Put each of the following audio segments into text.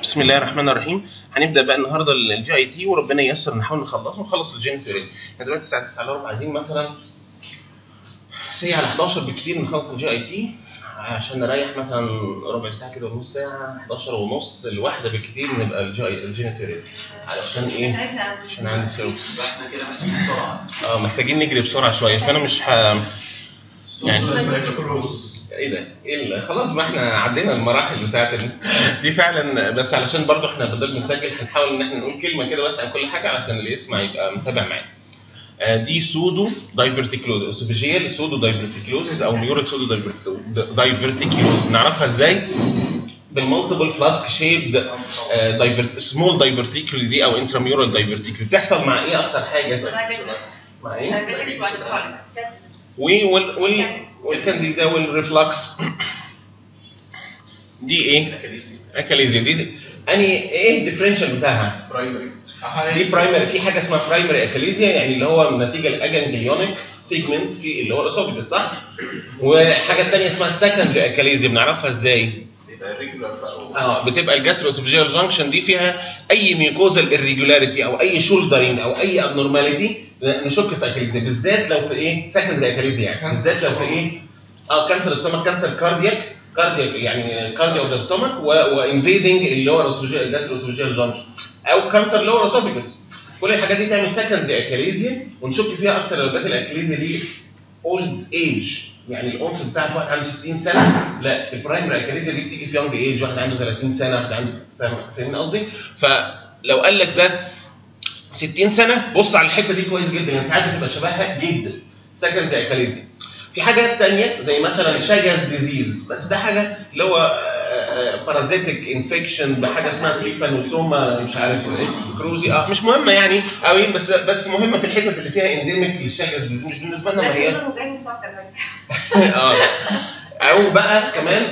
بسم الله الرحمن الرحيم هنبدا بقى النهارده الجي اي تي وربنا ييسر نحاول نخلصه ونخلص الجينيفيرين احنا دلوقتي الساعه 9 الا ربع عايزين مثلا ساعه على 11 بالكتير نخلص الجي اي تي عشان نريح مثلا ربع ساعه كده ونص ساعه 11 ونص الواحده بالكتير نبقى الجي الجينيفيرين علشان ايه؟ عشان عندي شغل احنا كده محتاجين بسرعه اه محتاجين نجري بسرعه شويه فانا مش ه... يعني- كروز ايه ده؟ ايه اللي- خلاص بقى احنا عدينا المراحل بتاعت ال- دي فعلا بس علشان برضه احنا بدل بنسجل هنحاول ان احنا نقول كلمه كده بس عن كل حاجه علشان اللي يسمع يبقى متابع معانا. آه، دي سودو دايفرتيكلوز اسوفيجيال سودو دايفرتيكلوزز او ميورال سودو دايفرتيكلوز نعرفها ازاي؟ بالمالتيبل فلاسك شيب سمول دايفرتيكول دي او انتراميورال دايفرتيكول بتحصل مع ايه اكتر حاجه؟ مع ايه؟ وال وال والكانديدا والريفلكس دي ايه؟ اكاليزيا دي اني ايه الديفرنشال بتاعها؟ برايمري دي برايمري في حاجه اسمها برايمري اكاليزيا يعني اللي هو نتيجه الاجنجليونيك سيجمنت في اللي هو الاسوفيجس صح؟ وحاجه ثانيه اسمها السكندري اكاليزيا بنعرفها ازاي؟ يبقى ريجولار اه بتبقى الجاستروسوفيجيال جانكشن دي فيها اي ميوكوزال irregularity او اي شولدرنج او اي abnormality نشك في اكاليزيا بالذات لو في ايه سكندري اكاليزيا يعني بالذات لو في ايه اه كانسر ستومك كانسر كاردياك كاردياك يعني كارديا اوف ذا ستومك وانفيدنج اللور الجاستروسوفيجيال جانكشن او كانسر لور اسوفيجس كل الحاجات دي تعمل سكندري اكاليزيا ونشك فيها اكتر لو جت الاكاليزيا دي اولد ايج يعني الانس بتاعك واحد عنده 60 سنه لا البرايمري اكاليزيا دي بتيجي في يونج ايج واحد عنده 30 سنه واحد عنده فاهم فاهمين قصدي؟ فلو قال لك ده 60 سنه بص على الحته دي كويس جدا يعني ساعات بتبقى شبهها جدا سكندري اكاليزيا في حاجات تانية زي مثلا شاجرز ديزيز بس ده حاجه اللي هو بارازيتك انفكشن بحاجه اسمها تريبانوسوما مش عارف ايه كروزي اه مش مهمه يعني قوي بس بس مهمه في الحتت اللي فيها انديميك للشاجرز ديزيز مش بالنسبه لنا ما هي اه او بقى كمان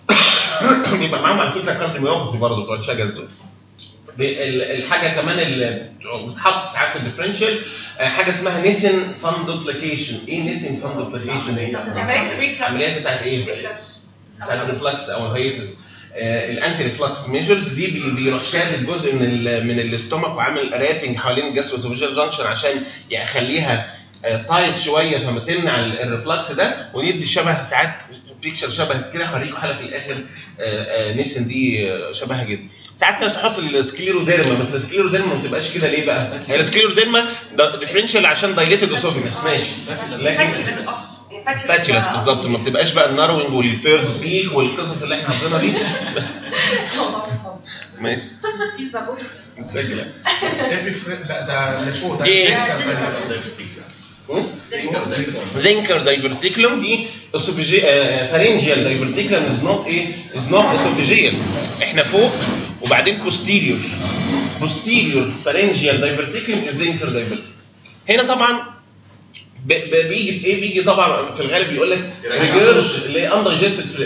بيبقى معاهم على فكره كارت ميوفسي برضه بتوع الشجر دول ب- ال- الحاجه كمان اللي بتتحط ساعات في الديفرنشال آه، حاجه اسمها نيسن فان دوبليكيشن ايه نيسن فان دوبليكيشن دي؟ العمليات بتاعت ايه؟ بتاعت الريفلكس او الهيتس الانتي ريفلكس ميجرز دي بي- بيروح شادد جزء من ال من الاستومك وعامل رابنج حوالين الجاستروسوفيجيال جانكشن عشان يخليها تايت شويه فما تمنع ال- الريفلكس ده ويدي شبه ساعات بيكتشر شبه كده هوريكم حاله في الاخر آه، آه، نيسن دي آه، شبهها جدا ساعات ناس تحط السكليروديرما بس السكليروديرما ما بتبقاش كده ليه بقى؟ هي السكليروديرما ديفرنشال عشان دايليتد اسوفيجس ماشي لكن فاتيولس بالظبط ما بتبقاش بقى الناروينج والبيرد بيك والقصص اللي احنا حافظينها دي ماشي مسجله لا ده ده شو ده دي إيه؟ ده- زينكر دايفرتيكلوم دي اسوفيجي فارنجيال دايفرتيكلوم از نوت ايه از نوت اسوفيجيال احنا فوق وبعدين بوستيريور بوستيريور فارنجيال دايفرتيكلوم از زينكر دايفرتيكلوم هنا طبعا ب- ب- بيجي بايه بيجي طبعا في الغالب بيقول لك ريجيرش لاندايجستد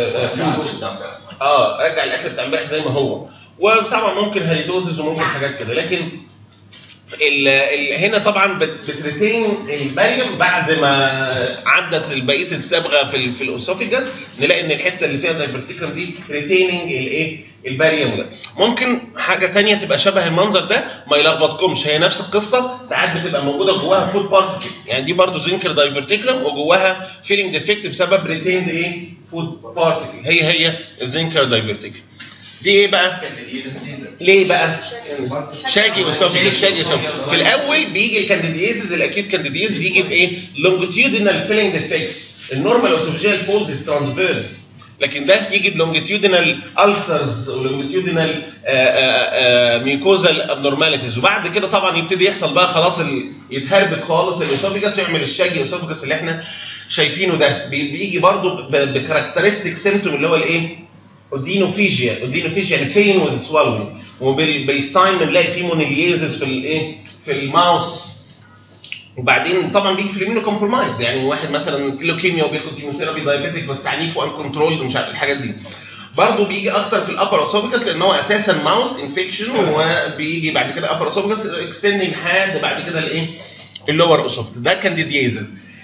اه رجع الاكل بتاع امبارح زي ما هو وطبعا ممكن هيدوزز وممكن حاجات كده لكن ال ال هنا طبعا بت- بتريتين الباريوم بعد ما عدت بقيه الصبغه في ال في الاسوفيجاس نلاقي ان الحته اللي فيها دايفرتيكلم دي ريتيننج الايه الباريوم ده ممكن حاجه تانية تبقى شبه المنظر ده ما يلخبطكمش هي نفس القصه ساعات بتبقى موجوده جواها فود بارتكل يعني دي برضو زنكر دايفرتيكلم وجواها فيلينج ديفكت بسبب ريتيند ايه فود بارتكل هي هي الزنكر دايفرتيكلم دي ايه بقى ليه بقى شاجي وسوفيجاس شاجي وسوفيجاس في الاول بيجي الكانديديزز الاكيوت كانديديز يجي بايه لونجيتيودينال فيلينج ديفكتس النورمال اوسوفيجيال فولز ترانسفيرس لكن ده يجي بلونجيتيودينال السرز ولونجيتيودينال ميوكوزال ابنورماليتيز وبعد كده طبعا يبتدي يحصل بقى خلاص ال- يتهربت خالص الاسوفيجاس ويعمل الشاجي اسوفيجاس اللي احنا شايفينه ده بي- بيجي برضو بكاركترستيك سيمتوم اللي هو الايه اودينوفيجيا اودينوفيجيا يعني بين وذ سوالوينج وبالساين بنلاقي فيه مونيليزز في الايه في الماوس وبعدين طبعا بيجي في اليمينو كومبرومايز يعني واحد مثلا لوكيميا وبياخد كيموثيرابي دايابيتك بس عنيف وان كنترول ومش عارف الحاجات دي برضه بيجي اكتر في الابر اوسوفيكس لان هو اساسا ماوس انفكشن وبيجي بعد كده ابر اوسوفيكس اكستندنج لحد بعد كده الايه اللور اوسوفيكس ده كانديديزز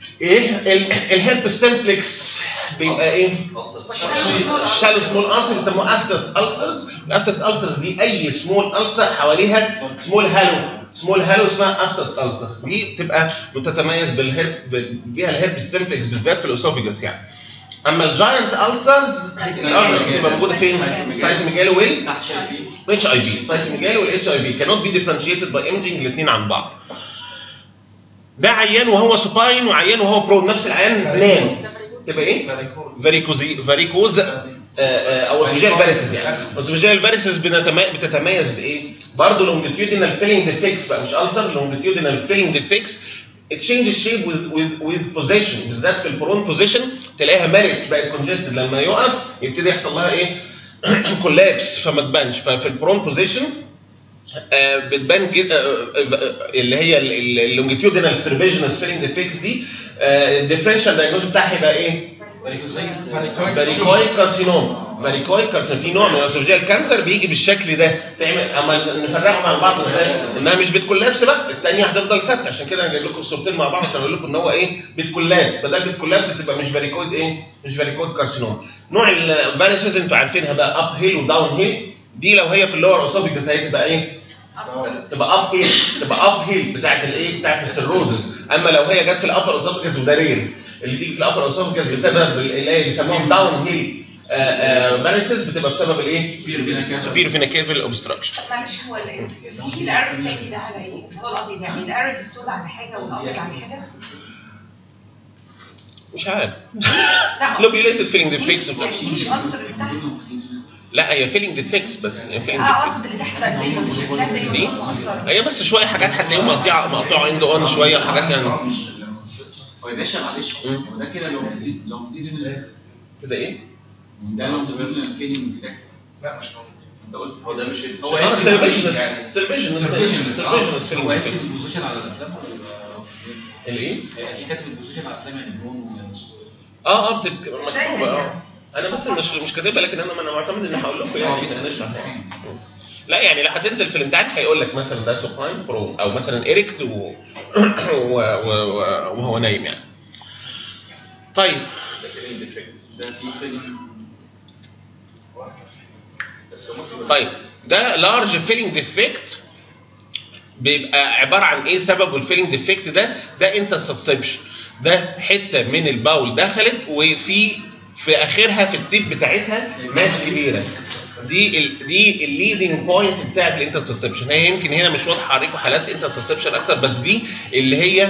ايه ال- الهيرب سيمبلكس بيبقى ايه؟ شالو سمول ألسر بيسموه أستس ألسرز الأستس ألسرز دي أي سمول ألسر حواليها سمول هالو سمول هالو اسمها أستس ألسر دي بتبقى بتتميز بالهيرب بيها الهيرب سيمبلكس بالذات في الأسوفيجاس يعني اما الجاينت ألسرز بتبقى موجوده فين؟ سايت ميجالو وال تحت شايفين اتش اي في سايت ميجالو والاتش اي في cannot be differentiated by imaging الاثنين عن بعض ده عيان وهو سوباين وعيان وهو برون نفس العيان نام تبقى ايه؟ فاريكوزي فاريكوز آه، آه، او اسوفيجيال فاريسز يعني اسوفيجيال فاريسز بتتميز بايه؟ برضه لونجيتيودينال فيلينج ديفكس بقى مش السر لونجيتيودينال فيلينج ديفكس تشينج شيب وذ وذ بوزيشن بالذات في البرون بوزيشن تلاقيها مالك بقت كونجستد لما يقف يبتدي يحصل لها ايه؟ كولابس فما تبانش ففي البرون بوزيشن آه، بتبان جد آه، آه، اللي هي اللونجيتيودينال سيرفيجنال فيلينج ديفكس دي الديفرنشال دايجنوز بتاعها يبقى ايه؟ فاريكويد كارسينوم فاريكويد كارسينوم في نوع من الاسوفيجيال كانسر بيجي بالشكل ده تعمل اما نفرقهم عن بعض ازاي؟ انها مش بتكولابس بقى الثانيه هتفضل ثابته عشان كده انا جايب لكم الصورتين مع بعض عشان اقول لكم ان هو ايه بتكولابس بدل بتكولابس تبقى مش فاريكويد ايه؟ مش فاريكويد كارسينوم نوع الفاريسز انتوا عارفينها بقى اب هيل وداون هيل دي لو هي في اللور اسوفيجاس هتبقى ايه؟ تبقى اب هيل تبقى اب هيل بتاعت الايه بتاعت السيروزز اما لو هي جت في الابر اسوفيجاس وده رير اللي تيجي في الابر اسوفيجاس بسبب اللي هي بيسموهم داون هيل فاريسز بتبقى بسبب الايه؟ سبير فينا كيفل اوبستراكشن معلش هو ال- في الارض التاني ده على ايه؟ هو الابيض يعني الارز السوداء على حاجه والابيض على حاجه؟ مش عارف لا لوبيوليتد فيلينج ديفكس يعني مش العنصر اللي تحت لا هي فيلينج ديفكس بس هي فيلينج اه اقصد اللي تحت بقى زي ما شكلها زي ما دي كنت عنصر هي بس شويه حاجات هتلاقيهم مقطعه مقطوعه اند اون شويه حاجات يعني هو يا باشا معلش مم. هو ده كده لو بتزيد لو بتزيد من كده ايه؟ ده لو بتزيد من الفيلم بتاعك لا مش موجود انت قلت هو ده مش هو اه ايه سيرفيجنس سيرفيجنس سيرفيجنس هو ايه فيلم البوزيشن على الافلام الايه؟ دي كاتب البوزيشن على الافلام يعني جون اه اه بتبقى مكتوبه اه انا بس مش مش كاتبها لكن انا انا معتمد اني هقول لكم يعني هنشرح يعني. لا يعني لو هتنزل في الامتحان هيقول لك مثلا ده سوبراين برو او مثلا ايريكت و... و... و... و... وهو نايم يعني. طيب ده فيلم ديفكت ده في فيلم طيب ده لارج فيلينج ديفكت بيبقى عباره عن ايه سبب الفيلينج ديفكت ده ده انت سسبشن ده حته من الباول دخلت وفي في اخرها في التيب بتاعتها ماس كبيره دي ال دي الليدنج بوينت بتاعت الانترسبشن هي يمكن هنا مش واضحه عليكم حالات انترسبشن اكتر بس دي اللي هي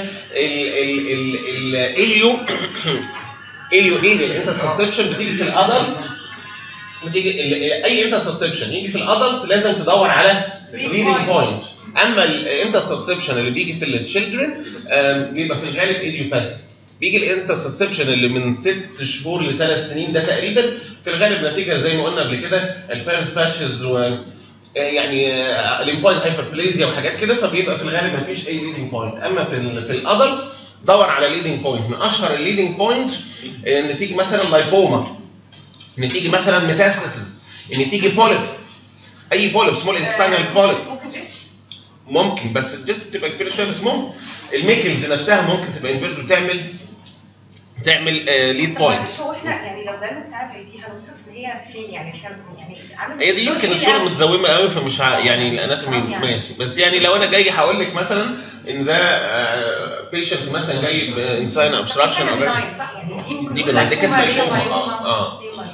الاليو اليو اليو الانترسبشن بتيجي في الادلت بتيجي ال- اي انترسبشن يجي في الادلت لازم تدور على ليدنج بوينت اما الانترسبشن اللي بيجي في التشيلدرن بيبقى في الغالب ايديوباثيك بيجي الانترسبشن اللي من ست شهور لثلاث سنين ده تقريبا في الغالب نتيجه زي ما قلنا قبل كده البيرنت باتشز و آه، يعني ليمفويد هايبربليزيا وحاجات كده فبيبقى في الغالب ما فيش اي ليدنج بوينت اما في ال في الادلت دور على ليدنج بوينت من اشهر الليدنج بوينت ان تيجي مثلا لايبوما ان تيجي مثلا ميتاستاسيس ان تيجي بوليب اي بوليب سمول انتستينال بوليب ممكن جسم ممكن بس الجسم بتبقى كبيره شويه بس ممكن الميكلز نفسها ممكن تبقى انفيرس وتعمل تعمل آه ليد طب بوينت معلش هو احنا يعني لو جالنا بتاع زي دي هنوصف ان هي فين يعني كام يعني عامل هي دي يمكن الصوره متزومه قوي فمش ع... يعني الاناتومي آه، يعني. ماشي بس يعني لو انا جاي هقول لك مثلا ان ده بيشنت مثلا جاي بانساين ابستراكشن او جاي صح يعني دي ممكن دي نقول بنعد كده لايكوما، لايكوما، ليوما، آه. ليوما.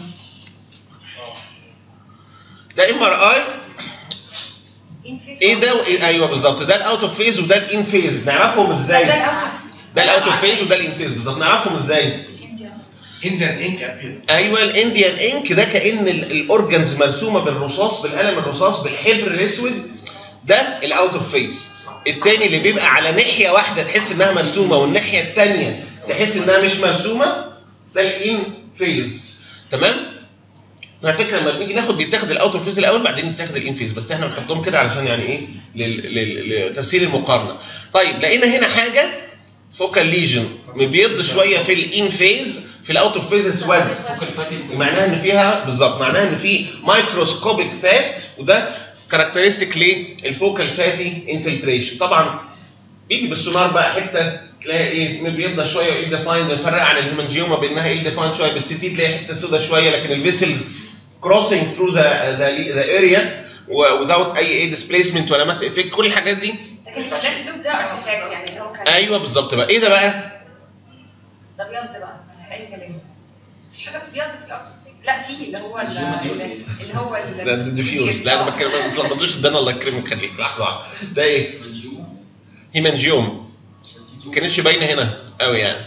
ده ام ار اي In-face ايه ده وايه ايوه بالظبط ده الاوت اوف فيز وده الان فيز نعرفهم ده ازاي الاوت ده الاوت اوف فيز وده الان فيز بالظبط نعرفهم ازاي انديان انك ابير ايوه الانديان انك ده كان ال- الاورجنز مرسومه بالرصاص بالقلم الرصاص بالحبر الاسود ده الاوت اوف فيس التاني اللي بيبقى على ناحيه واحده تحس انها مرسومه والناحيه التانيه تحس انها مش مرسومه ده الان فيز تمام على فكره لما بنيجي ناخد بيتاخد الاوت اوف فيز الاول بعدين بيتاخد الان فيز بس احنا بنحطهم كده علشان يعني ايه لل- لل- لتسهيل المقارنه طيب لقينا هنا حاجه فوكال ليجن مبيض شويه في الان فيز في الاوت اوف فيز اسود فوق الفاتي معناها ان فيها بالظبط معناها ان في مايكروسكوبيك فات وده كاركترستيك للفوكال فاتي انفلتريشن طبعا بيجي بالسونار بقى حته تلاقي ايه بيفضل شويه ايه ديفايند نفرق عن الهيمانجيوما بانها ايه ديفايند شويه بالسي تي تلاقي حته سودا شويه لكن الفيسل crossing through the the, the area و- without اي ايه displacement ولا ماس افكت كل الحاجات دي لكن الفلاش لوب ده ارتفاكت يعني اللي هو كان ايوه بالظبط بقى ايه ده بقى؟ ده بيض بقى اي كلام مش حاجه بتبيض في الارتفاكت لا في اللي هو ال- الجيومة دي ولا إيه؟ اللي هو ال- ده ديفيوز لا انا بتكلم ما تلخبطوش ده انا الله يكرمك خليك لحظه واحدة. ده ايه؟ منجيوم هيمانجيوم ما كانتش باينه هنا قوي يعني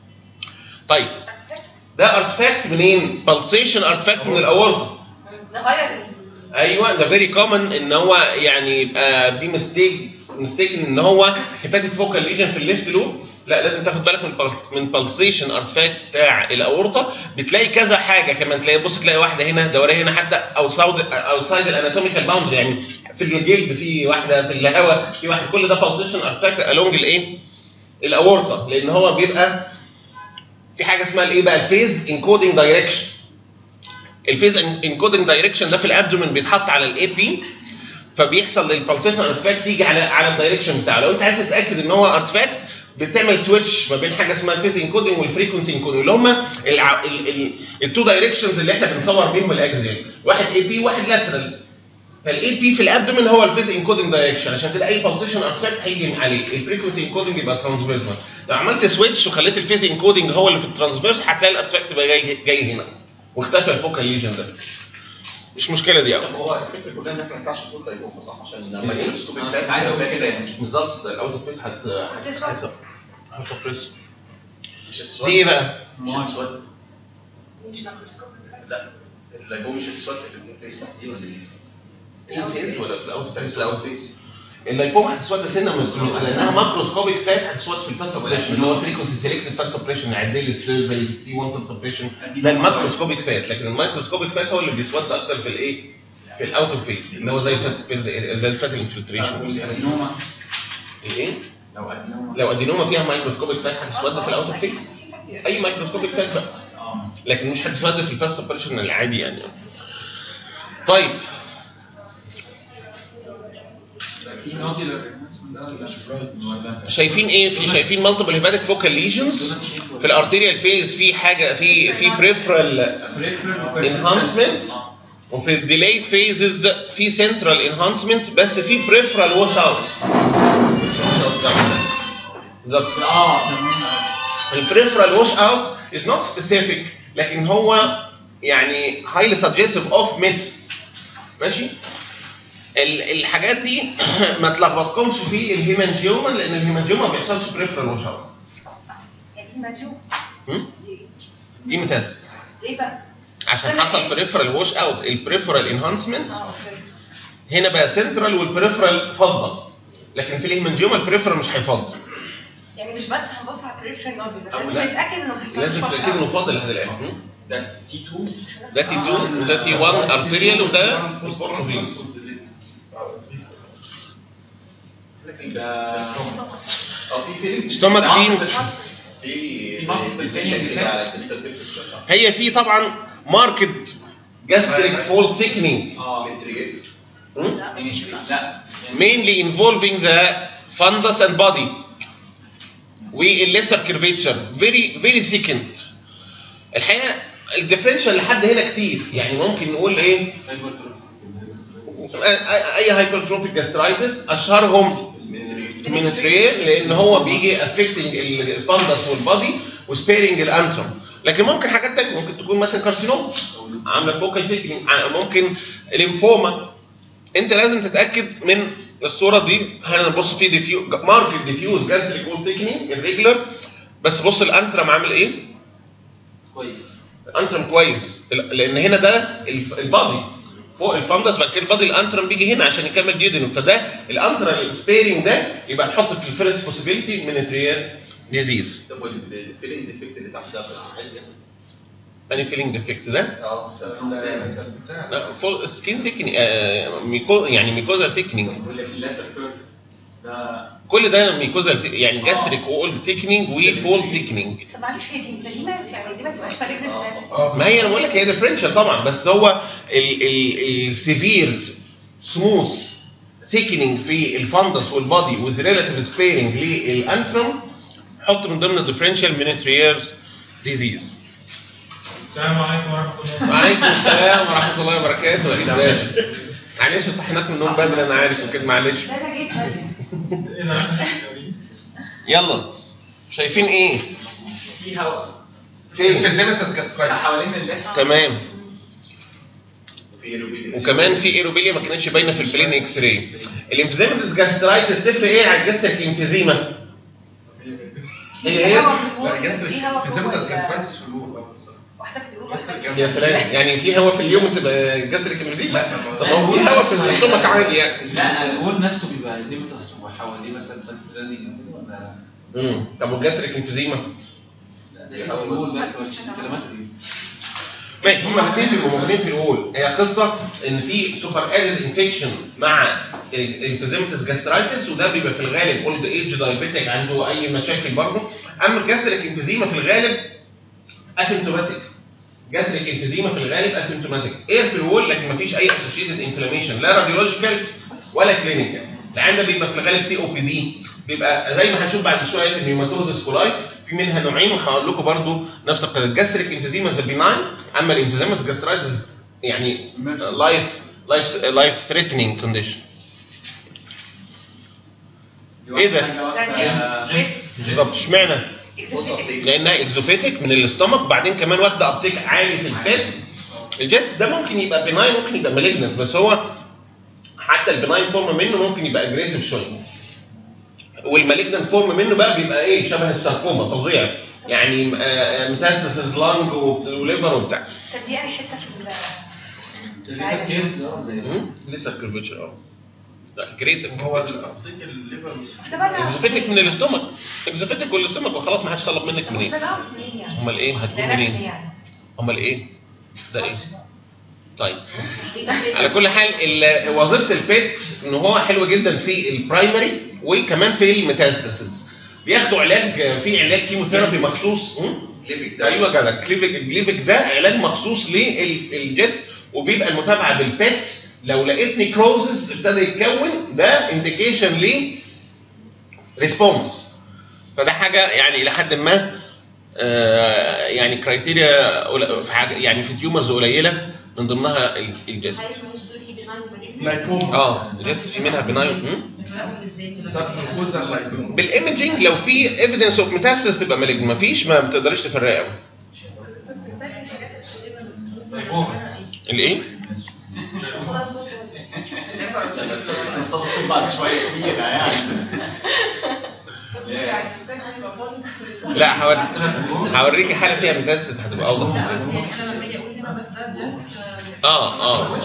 طيب artifact. ده ارتفاكت منين؟ بالسيشن ارتفاكت من الاورطه نغير ال- ايوه ده فيري كومن ان هو يعني يبقى بي ميستيك ميستيك ان هو هيباتيك فوكال ليجن في الليفت لوب لا لازم تاخد بالك من pulse- من بالسيشن ارتفاكت بتاع الاورطه بتلاقي كذا حاجه كمان تلاقي بص تلاقي واحده هنا دوريه هنا حتى اوتسايد اوتسايد الاناتوميكال باوندري يعني في الجلد في واحده في الهواء في واحده كل ده بالسيشن ارتفاكت الونج الايه؟ الاورطه لان هو بيبقى في حاجه اسمها الايه بقى الفيز انكودنج دايركشن الفيز انكودنج دايركشن ده في الابدومن بيتحط على الاي بي فبيحصل البلسيشن ارتفاكت يجي على على الدايركشن بتاعه لو انت عايز تتاكد ان هو ارتفاكت بتعمل سويتش ما بين حاجه اسمها الفيز انكودنج والفريكونسي انكودنج اللي هم التو دايركشنز اللي احنا بنصور بيهم الاجزاء واحد اي بي واحد لاترال فالاي بي في الابدومن هو الفيز انكودنج دايركشن عشان كده اي بلسيشن ارتفاكت هيجي عليه الفريكونسي انكودنج يبقى ترانسفيرسال لو عملت سويتش وخليت الفيز انكودنج هو اللي في الترانسفيرس هتلاقي الارتفاكت بقى جاي جاي هنا واختفى الفوكال ليجن ده مش مشكله دي قوي طب هو الفكره كلها ان احنا ما ينفعش نقول لايبوما صح عشان لما إيه؟ يمسكوا أنا بالفعل عايز أقول كده يعني. بالظبط ده الاوت اوف فيس هت هتسود. هتفرس مش دي هتسود ايه بقى؟ مش هتسود مش ماكروسكوب لا اللايبوما مش هتسود في الفيس دي ولا ايه؟ الفيس ولا في الاوت في الاوت فيس اللايبوما هتسود سنه من السنين لانها ماكروسكوبيك فات هتسود في الفات سبريشن اللي هو الفريكونسي سيلكتد فات سبريشن يعني زي الستير زي التي 1 فات سبريشن ده الماكروسكوبيك فات لكن المايكروسكوبيك فات هو اللي بيسود اكتر في الايه؟ في الاوت اوف فيس اللي هو زي الفات سبير زي الفات الانفلتريشن الادينوما ايه؟ لو ادينوما لو ادينوما فيها مايكروسكوبيك فات هتسود في الاوت اوف فيس اي مايكروسكوبيك فات بقى اه لكن مش هتسود في الفات سبريشن العادي يعني طيب في نوديولار ولا شايفين ايه في شايفين مالتيبل هيباتيك فوكال ليجنز في الارتيريال فيز في حاجه في في بريفرال انهانسمنت وفي الديلايد فيزز في سنترال انهانسمنت بس في بريفرال واش اوت بالظبط اه البريفرال واش اوت از نوت سبيسيفيك لكن هو يعني هايلي سبجيسيف اوف ميتس ماشي ال- الحاجات دي ما تلخبطكمش في الهيمانجيوما لان الهيمانجيوما ما بيحصلش بريفرال واش اوت يعني مجنون دي ميتاز ليه بقى؟ عشان حصل بريفرال واش اوت البريفرال انهانسمنت اه اوكي هنا بقى سنترال والبريفرال فضه لكن في الهيمانجيوما البريفرال مش هيفضل يعني مش بس هنبص على البريفرال نودي بس أو لازم لا. نتاكد انه ما حصلش لازم wash تتاكد out. انه فاضل لحد الان م? ده تي 2 ده تي 2 وده تي 1 ارتيريال وده بورتوفيز ده اه في فيلم ستومك فيه في في في multiple الفيشن tendon كده على defects. الدنتال بيكتشر هي في طبعا ماركت جاستريك فول ثيكنينج اه متريت لا ماشي لا يعني mainly involving the fundus and body والليسر كيرفيتشر very very thickened الحقيقه الديفرنشال لحد هنا كتير يعني ممكن نقول ايه اي هايبرتروفيك جاسترايتس اشهرهم متريت مينوتريال لان هو بيجي افكتنج الفندس والبادي وسبيرنج الانترم لكن ممكن حاجات تانية ممكن تكون مثلا كارسينوم عامله فوكال ثيكنينج ممكن ليمفوما انت لازم تتاكد من الصوره دي هنبص في ديفيو ماركت ديفيوز جاستريك وول ثيكنينج الريجولر بس بص الانترم عامل ايه؟ كويس الانترم كويس لان هنا ده الف- البادي فوق الفندس بعد كده البادي الانترم بيجي هنا عشان يكمل ديودينوم فده الانترم سبيرنج ده يبقى نحط في الفيرست بوسيبيلتي مينيتريال ديزيز طب والفيلنج ديفكت اللي تحت ده عادي يعني؟ اني فيلينج ديفكت ده اه لا فول سكين ثيكنينج ميكو يعني ميكوزا ثيكنينج ولا في اللاسر كيرف ده كل ده ميكوزا يعني جاستريك وول ثيكنينج وفول ثيكنينج طب معلش هي دي ده دي ماس يعني دي ما تبقاش مالجنت ماس ما هي انا بقول لك هي ديفرنشال طبعا بس هو السيفير سموث ثيكنينج في الفندس والبادي وذ ريلاتيف سبيرنج للانترم حط من ضمن الديفرنشال مينيتريير ديزيز السلام عليكم ورحمه الله وعليكم السلام ورحمه الله وبركاته ايه ده معلش صحيناك من النوم بدري انا عارف وكده معلش ده انا جيت بدري. ايه ده؟ يلا شايفين ايه؟ في هواء فين؟ انفيزيمتس جاسترايتس حوالين اللحم تمام وفي ايروبيلي وكمان في ايروبيليا ما كانتش باينه في البلين اكس راي الانفيزيمتس جاسترايتس تفرق ايه عن الجاستريك انفيزيما؟ هي هي هوا في الجول، لا في هوا جاستريك جوه انفيزيمتس ال- جاسترايتس في الجول اه بصراحة. واحده في الجروب جاستريك واحده في يا سلام يعني في هوا في اليوم تبقى جاستريك انفيزيما؟ لا، طب ما هو في هوا في الاستومك عادي يعني لا الجول نفسه بيبقى ليميتس وحواليه مثلا فانستراني ولا امم طب والجاستريك انفيزيما؟ لا ده يبقى الجول بس مش انفلاماتوري ماشي هما الاثنين بيبقوا موجودين في الوول هي قصه ان في سوبر ادد انفكشن مع الانفيزيمتس جاسترايتس وده بيبقى في الغالب اولد ايج دايبيتك عنده اي مشاكل برضه اما الجاستريك انفيزيما في الغالب اسيمتوماتيك جاستريك انفيزيما في الغالب اسيمتوماتيك اير في الوول لكن مفيش اي اسوشيتد انفلاميشن لا راديولوجيكال ولا كلينيكال العيان ده بيبقى في الغالب سي او بي دي بيبقى زي ما هنشوف بعد شويه في النيوماتوزس كولاي في منها نوعين وهقول لكم برضو نفس القصه الجاستريك انفيزيما ذا بيناين اما الانفيزيما جاسترايتس يعني لايف لايف لايف ثريتنينج كونديشن ايه ده؟ ده جيست جيست بالظبط اشمعنى؟ اكزيكتيف لانها اكزوفيتك من الاستومك وبعدين كمان واخده ابتيك عالي في البيت الجست ده ممكن يبقى بناين ممكن يبقى مالجنت بس هو حتى البناين فورم منه ممكن يبقى اجريسيف شويه والمالجنت فورم منه بقى بيبقى ايه شبه الساركوما فظيع يعني ميتاسيسز لانج وليفر وبتاع طب دي يعني حته في ال ده كيرف ده ولا ايه؟ مم؟ لسه الكرفيتشر اه لا جريتر هو كرفيتشر الابتيك الليفر مش ده بقى اكزوفيتك من الاستومك اكزوفيتك والاستومك وخلاص ما حدش طلب منك منين ده بقى منين يعني؟ امال ايه هتكون ده منين يعني امال ايه ده ايه طيب يبقى على كل حال ال- وظيفه البيت ان هو حلو جدا في البرايمري وكمان في الميتاستاسيس بياخدوا علاج في علاج كيموثيرابي مخصوص م? كليبك ده ايوه كده كليفك الجليفك ده علاج مخصوص للجست وبيبقى المتابعه بالبيت لو لقيت نيكروزز ابتدى يتكون ده انديكيشن ل ريسبونس فده حاجه يعني الى حد ما آه، يعني كرايتيريا في حاجه يعني في تيومرز قليله من ضمنها ال- الجست لايكوما اه الجست في منها بناين ساركوزا لايكوما بالايمجنج لو في ايفيدنس اوف ميتاسيس تبقى مالجن ما فيش ما بتقدرش تفرقها لايكوما الايه؟ نصطدم بعد شويه كتير يعني لا هوريك هوريكي حاله فيها ميتاسيس هتبقى اوضح اه اه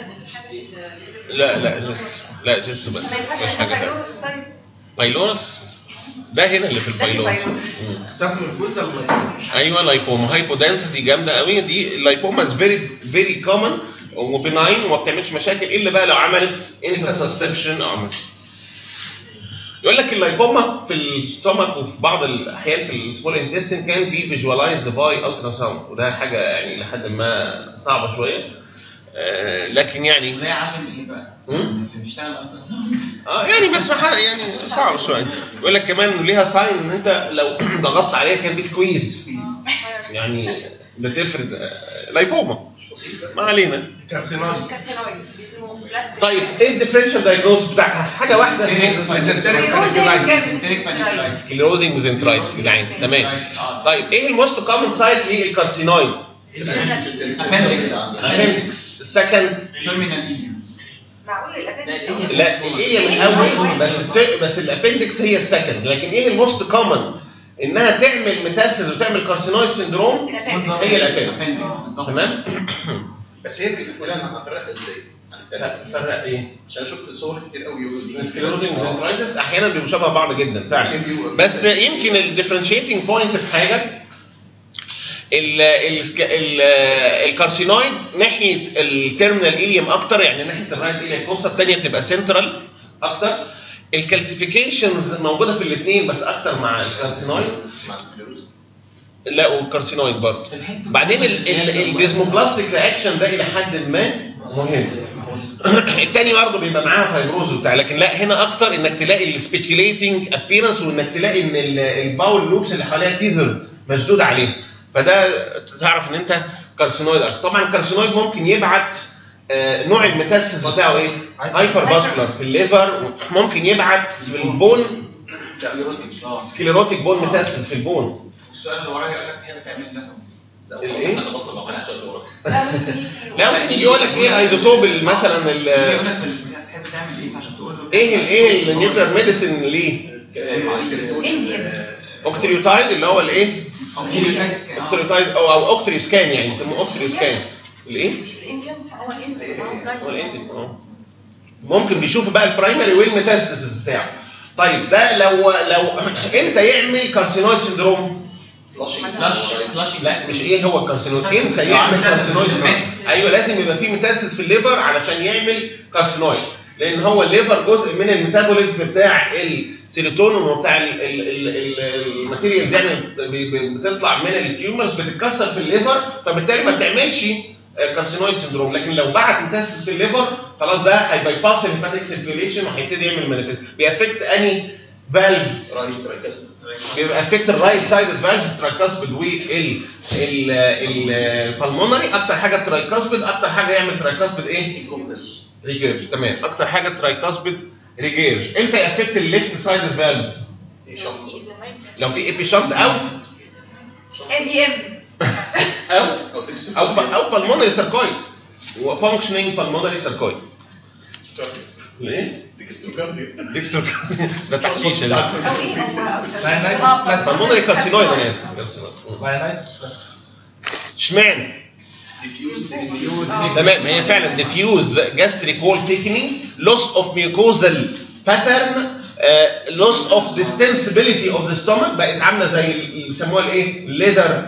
لا لا لسه لا جست بس ما ينفعش مش حاجه تانية فيروس طيب بايلورس ده هنا اللي في ده البايلورس الفيروس. مم. ساركوزا لايكوما ايوه لايبوما هايبو دنسيتي جامده قوي دي اللايبوما از فيري فيري كومن وبناين وما بتعملش مشاكل الا بقى لو عملت انترسبشن او عملت يقول لك اللايبوما في الستومك وفي بعض الاحيان في السمول انتستين كان بي فيجوالايزد باي الترا ساوند وده حاجه يعني لحد ما صعبه شويه آه لكن يعني زي عامل ايه بقى؟ مم؟ اللي بيشتغل الترا ساوند اه يعني بس ما حد- يعني صعب شويه يقول لك كمان ليها ساين ان انت لو ضغطت عليها كان بيسكويز يعني بتفرد آه، لايبوما ما علينا كارسينوز كارسينويد اسمه بلاستيك طيب ايه الديفرنشال دايجنوز بتاعها؟ حاجه واحده ميزنتريك سيريك سكليروزنج ميزنترايتس جدعان تمام طيب ايه الموست كومن سايت للكارسينويد؟ Appendix. الابندكس السكند تيرمينال ايليوم معقول الابندكس لا الايه من اول بس الت- بس الابندكس هي السكند لكن ايه الموست كومن انها تعمل ميتاسيس وتعمل كارسينويد سندروم هي الابندكس بالظبط تمام بس هي الفكره كلها انا هفرقها ازاي؟ هنستنى. فرق ايه؟ عشان شفت صور كتير قوي يقول دي سكليروزنج ميزنترايتس احيانا بيبقوا شبه بعض جدا فعلا بس يمكن الديفرنشيتنج بوينت في حاجه ال ال ال الكارسينويد ناحيه التيرمينال ايليوم اكتر يعني ناحيه الرايت ايليوم القصه الثانيه بتبقى سنترال اكتر الكالسيفيكيشنز موجوده في الاثنين بس اكتر مع الكارسينويد مع سكليروز لا والكارسينويد برضه بعدين الديزموبلاستيك رياكشن ده الى حد ما مهم التاني برضه بيبقى معاها فايبروز وبتاع لكن لا هنا اكتر انك تلاقي السبيكيوليتنج ابيرنس وانك تلاقي ان ال- الباول لوبس اللي حواليها تيزرد مشدود عليه فده تعرف ان انت كارسينويد أكتر. طبعا الكارسينويد ممكن يبعت آه، نوع الميتاسيس بتاعه ايه؟ هايبر فاسكولار في الليفر ممكن يبعت في البون سكليروتيك اه سكليروتيك بون ميتاسيس في البون السؤال اللي ورايا يقول لك هي بتعمل لها لا الإيه؟ احنا خلصنا مع السؤال اللي وراك لا ممكن يجي لا ممكن يجي يقول لك ايه ايزوتوب مثلا ال- يقول لك في البتاع تحب تعمل ايه عشان تقول له ايه ال- ايه النيوكلير ميديسن ليه؟ اوكتريوتايد اللي هو الايه؟ اوكتريوتايد او او اوكتريوسكان يعني بيسموه اوكتريوسكان الايه؟ الانديان هو الانديان هو الانديك اه ممكن بيشوف بقى البرايمري والميتاستاسيس بتاعه طيب ده لو لو امتى يعمل كارسينويد سندروم؟ فلاش فلاش لا مش ايه هو الكارسينويد امتى يعمل كارسينويد سندروم؟ ايوه لازم يبقى فيه ميتاستاسيس في الليفر علشان يعمل كارسينويد لان هو الليفر جزء من الميتابوليزم بتاع السيروتونين وبتاع ال- ال- ال- ال- الماتيريالز يعني ب- ب- بتطلع من التيومرز بتتكسر في الليفر فبالتالي ما بتعملش كارسينويد سندروم لكن لو بعت ميتاسيس في الليفر خلاص ده هيباي باس الهيباتيك سيركيوليشن وهيبتدي يعمل مانيفيست بيأفكت اني فالف رايت تركز بيبقى افكت الرايت سايد فالف ترايكاسبيد وال البلمونري اكتر حاجه ترايكاسبيد اكتر حاجه يعمل ترايكاسبيد ايه؟ الكونتنس ريجيرج تمام اكتر حاجه ترايكاسبيد ريجيرج امتى يأفكت الليفت سايد فالفز لو في ايبيشنت او اي بي ام او او ديكستر او او بالمونري سيركويد وفانكشنينج بالمونري سيركويد ليه؟ ديكستر ديكستر ده تحشيش ده او ايه هو Rhinitis بالمونري كارسينويد انا اسف Rhinitis plus. اشمعنى؟ ديفيوز تمام هي فعلا ديفيوز جاستريك وول ثيكنينج لوس اوف ميوكوزال باترن لوس اوف ديستنسبيليتي اوف ذا ستومك بقت عامله زي اللي بيسموها الايه؟ ليذر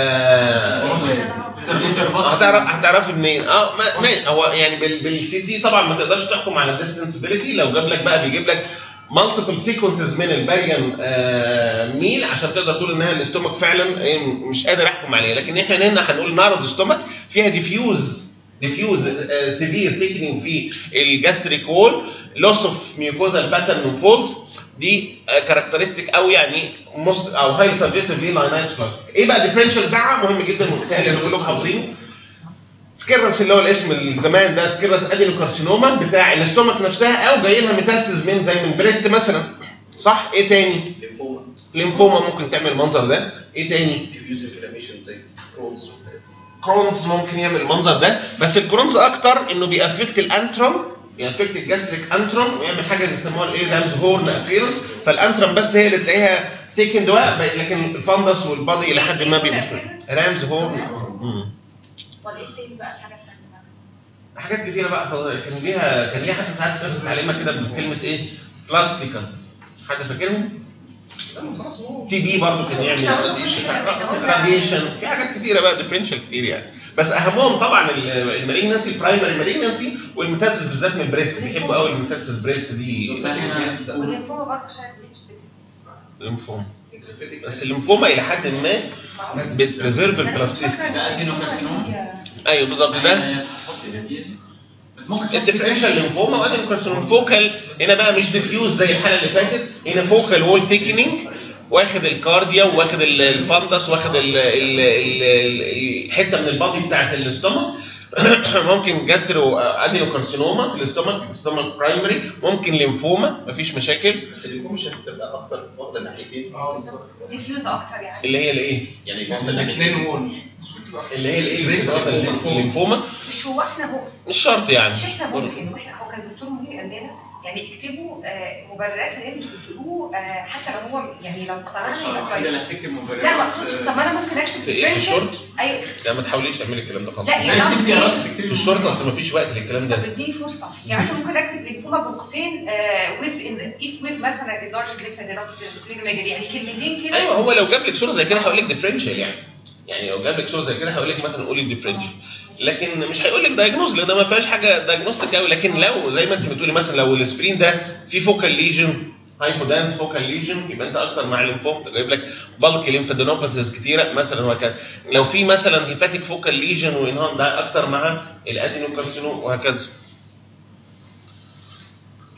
هتعرف هتعرفي منين؟ اه ما ما هو يعني بال بالسي دي طبعا ما تقدرش تحكم على الديستنسبيليتي لو جاب لك بقى بيجيب لك مالتيبل سيكونسز من الباريان ميل عشان تقدر تقول انها الاستومك فعلا إيه، مش قادر احكم عليها لكن احنا هنا هنقول نارد ستومك فيها ديفيوز ديفيوز سيفير ثيكنينج في الجاستريك وول لوس اوف ميوكوزال باترن فولز دي كاركترستيك او يعني most او هاي سجستيف ليه لاينايتس بلاستيك ايه بقى الديفرنشال بتاعها مهم جدا وسهل ان كلهم حافظينه سكيرس اللي هو الاسم الزمان ده سكيرس ادينوكارسينوما بتاع الاستومك نفسها او جاي لها ميتاستز من زي من بريست مثلا صح ايه تاني ليمفوما ليمفوما ممكن تعمل المنظر ده ايه تاني ديفيوز انفلاميشن زي كرونز كرونز ممكن يعمل المنظر ده بس الكرونز اكتر انه بيأفكت الانترم بيأفكت الجاستريك انترم ويعمل حاجه بيسموها الايه رامز هورن ابيرنس فالانترم بس هي اللي تلاقيها ثيكند لكن الفندس والبادي الى حد ما بيبقى رامز هورن مم. ولا ايه تاني بقى الحاجه التانيه بقى؟ حاجات كتيره بقى فضل- كان ليها كان ليها حتى ساعات بتاخد تعليمها كده بكلمه ايه؟ بلاستيكا حد فاكرهم؟ خلاص هو تي بي برضه كان يعمل راديشن في حاجات كتيره بقى ديفرنشال كتير يعني بس اهمهم طبعا المالينسي البرايمري مالينسي والميتاسيس بالذات من البريست بيحبوا قوي الميتاسيس بريست دي والليمفوما برضه شايف دي بتشتكي الليمفوما بس الليمفوما الى حد ما بتبريزيرف البلاستيسيتي ايوه بالظبط ده بس ممكن الديفرنشال ليمفوما وادي كارسينوم فوكال هنا بقى مش ديفيوز زي الحاله اللي فاتت هنا فوكال وول ثيكنينج واخد الكارديا واخد ال- الفندس واخد ال- ال- ال- الحته من البادي بتاعت الاستومك ممكن جاسترو ادينو كارسينوما في الاستومك الاستومك برايمري ممكن ليمفوما مفيش مشاكل بس الليمفوما مش هتبقى اكتر واخده الناحيتين ديفيوز اكتر يعني اللي هي الايه؟ يعني واخده الاثنين الناحيتين وول اللي هي الايه؟ الليمفوما مش هو احنا هو مش شرط يعني مش احنا ممكن واحنا هو كان دكتور منير قال لنا يعني اكتبوا آه، مبررات لان اللي بتقولوه آه، حتى لو هو يعني لو اقتنعنا يبقى كده كويس اللي هتكتب مبررات لا ما اقصدش طب ما انا ممكن اكتب في ايه في differential. الشورت؟ ايوه لا ما تحاوليش تعملي الكلام ده خالص لا يعني ماشي انت يا قصدي- راسي تكتبي في الشرطه اصل مفيش وقت للكلام ده طب اديني فرصه يعني مثلا ممكن اكتب ليمفوما بين قوسين with if with مثلا اللارج ليمفادينوباثي يعني كلمتين كده ايوه هو لو جاب لك صوره زي كده هقول لك ديفرنشال يعني يعني لو جاب لك صوره زي كده هقول لك مثلا قولي ديفرنشال لكن مش هيقول لك دايجنوز لان ده ما فيهاش حاجه دايجنوستيك قوي لكن لو زي ما انت بتقولي مثلا لو السبرين ده فيه فوكال ليجن هايبودانس فوكال ليجن يبقى انت اكتر مع الليمفوم جايب لك بالك ليمفادينوباثيز كتيره مثلا وهكذا لو في مثلا هيباتيك فوكال ليجن وانهان ده اكتر مع الادينوكارسينوم وهكذا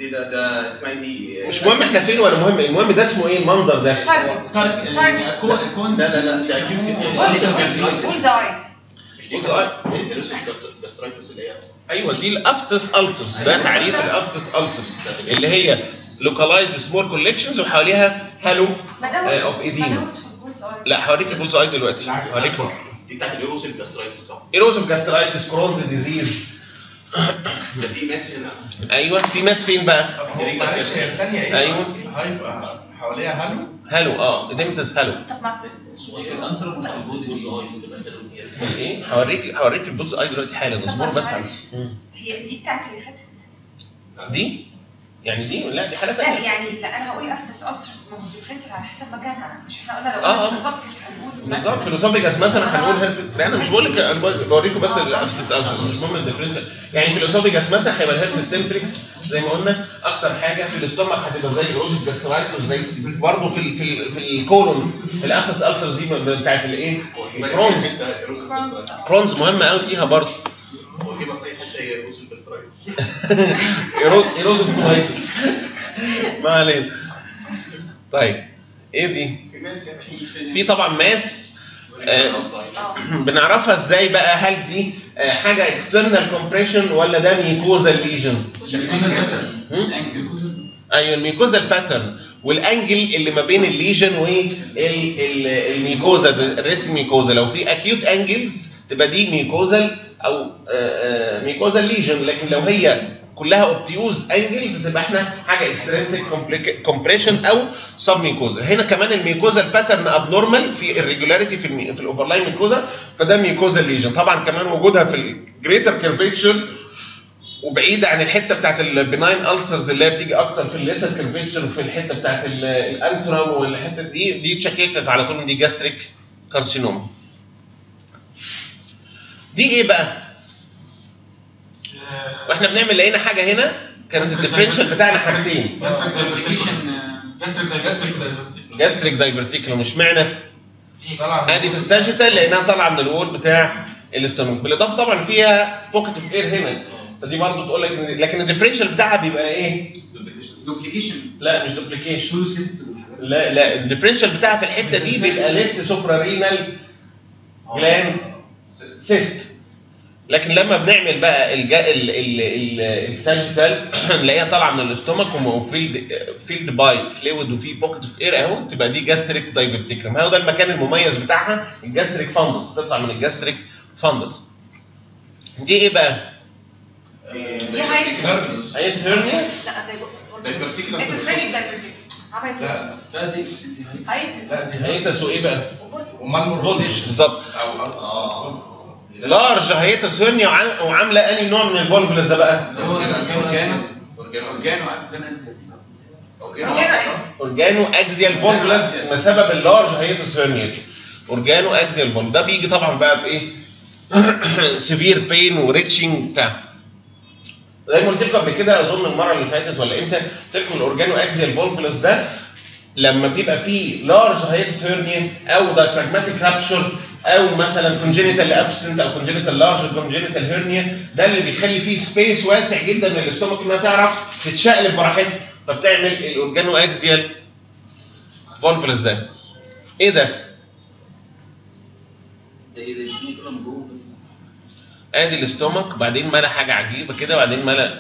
دي ده ده اسمها إيه دي مش مهم احنا فين ولا مهم المهم ده اسمه ايه المنظر ده تارجت تارك تارجت كون كون لا لا لا ده اكيد بولز اي مش دي كانت الروسيس جاسترايتس اللي هي ايوه دي الافتس السرز ده تعريف الافتس السرز اللي هي لوكالايزد سمول كولكشنز وحواليها هالو اوف ايديما لا هوريك البولز اي دلوقتي هوريك دي بتاعت الايروسيل جاسترايتس صح ايروزف جاسترايتس كرونز ديزيز ده في ماس هنا ايوه في ماس فين بقى؟ هو معلش هي الثانية ايه؟ أيوة. هيبقى حواليها هالو هالو اه اديمتس هالو طب ما في الانترا مش موجود دي ايه هوريك هوريك البولز اي دلوقتي حالا اصبر بس على مم. هي دي بتاعت اللي فاتت دي يعني دي لا دي حاله لا ثانيه يعني لا انا هقول افتس السرز ما هو ديفرنشال على حسب مكانها مش احنا قلنا لو آه، آه. قلنا بالظبط هنقول بالظبط فيلوسوفيكاس مثلا هنقول هيربس لا انا مش بقول لك انا بوريكم بس الافتس السرز مش مهم الديفرنشال يعني فيلوسوفيكاس مثلا هيبقى الهيربس سنتريكس زي ما قلنا اكتر حاجه في الاستومك هتبقى زي الاوروزيك جاسترايتس وزي برضه في ال في ال في الكولون الافتس السرز دي بتاعت الايه؟ الكرونز الايروسيل جاسترايتس كرونز مهمه قوي فيها برضه هو في بقى في اي حته هي ايروسيل جاسترايتس ايروزيك كولايتس ما علينا طيب ايه دي؟ في ماس يعني في طبعا ماس آه، اه بنعرفها ازاي بقى هل دي آه، حاجه اكسترنال كومبريشن ولا ده ميكوزال ليجن ايوه الميكوزال باترن والانجل اللي ما بين الليجن والميكوزا الريست ميكوزا لو في اكيوت انجلز تبقى دي ميكوزال او ميكوزال ليجن لكن لو هي كلها اوبتيوز انجلز تبقى احنا حاجه اكسترنسيك كومبريشن او سب ميكوزا هنا كمان الميكوزال باترن ابنورمال في الريجولاريتي في المي... في الاوفرلاين ميكوزا فده ميكوزال ليجن طبعا كمان وجودها في الجريتر كيرفيتشر وبعيده عن الحته بتاعت البناين السرز اللي هي بتيجي اكتر في الليسر كيرفيتشر وفي الحته بتاعت ال- الانترم والحته دي دي تشككك على طول ان دي جاستريك كارسينوما دي ايه بقى؟ واحنا بنعمل لقينا حاجه هنا كانت الديفرنشال بتاعنا حاجتين جاستريك دايفرتيكلوم مش معنى طلع ادي في الساجيتال لانها طالعه من الوول بتاع الاستومك بالاضافه طبعا فيها بوكيت اوف اير هنا فدي برضه تقول لك إن- لكن الديفرنشال بتاعها بيبقى ايه؟ دوبليكيشن لا مش دوبليكيشن لا لا الديفرنشال بتاعها في الحته دي بيبقى لسه سوبرا رينال جلاند سيست لكن لما بنعمل بقى الجا ال ال ال الساجيتال نلاقيها طالعه من الاستومك وفيلد فيلد باي فلويد وفي بوكيت اوف اير اهو تبقى دي جاستريك دايفرتيكلم هو ده المكان المميز بتاعها الجاستريك فاندس تطلع من الجاستريك فاندس دي ايه بقى؟ دي هايتس ايس هيرنيا لا دايفرتيكلم في دايفرتيكلم عملت لا ايه؟ لا دي هايتس لا دي هي هيتس وايه بقى؟ امال فولتج الروتيشن بالظبط او اه لارج هيتس هيرنيا وعام- وعامله انهي نوع من الفولفلز ده بقى؟ اورجانو اورجانو اورجانو اورجانو اورجانو اكزيال فولفلز بسبب اللارج هيتس هيرنيا دي اورجانو اكزيال فولف ده بيجي طبعا بقى بايه؟ سيفير بين وريتشنج بتاع زي ما قلت لكم قبل كده اظن المره اللي فاتت ولا امتى قلت لكم الاورجانو اكزيال فولفلز ده لما بيبقى فيه لارج هيتس هيرنيا او دايفراجماتيك رابشر او مثلا كونجينيتال ابسنت او كونجينيتال لارج كونجينيتال هيرنيا ده اللي بيخلي فيه سبيس واسع جدا للاستومك انها تعرف تتشقلب براحتها فبتعمل الاورجانو اكزيال فولفلز ده ايه ده؟ ده ايه ده دي كده من جوه ادي الاستومك بعدين ملا حاجه عجيبه كده بعدين ملا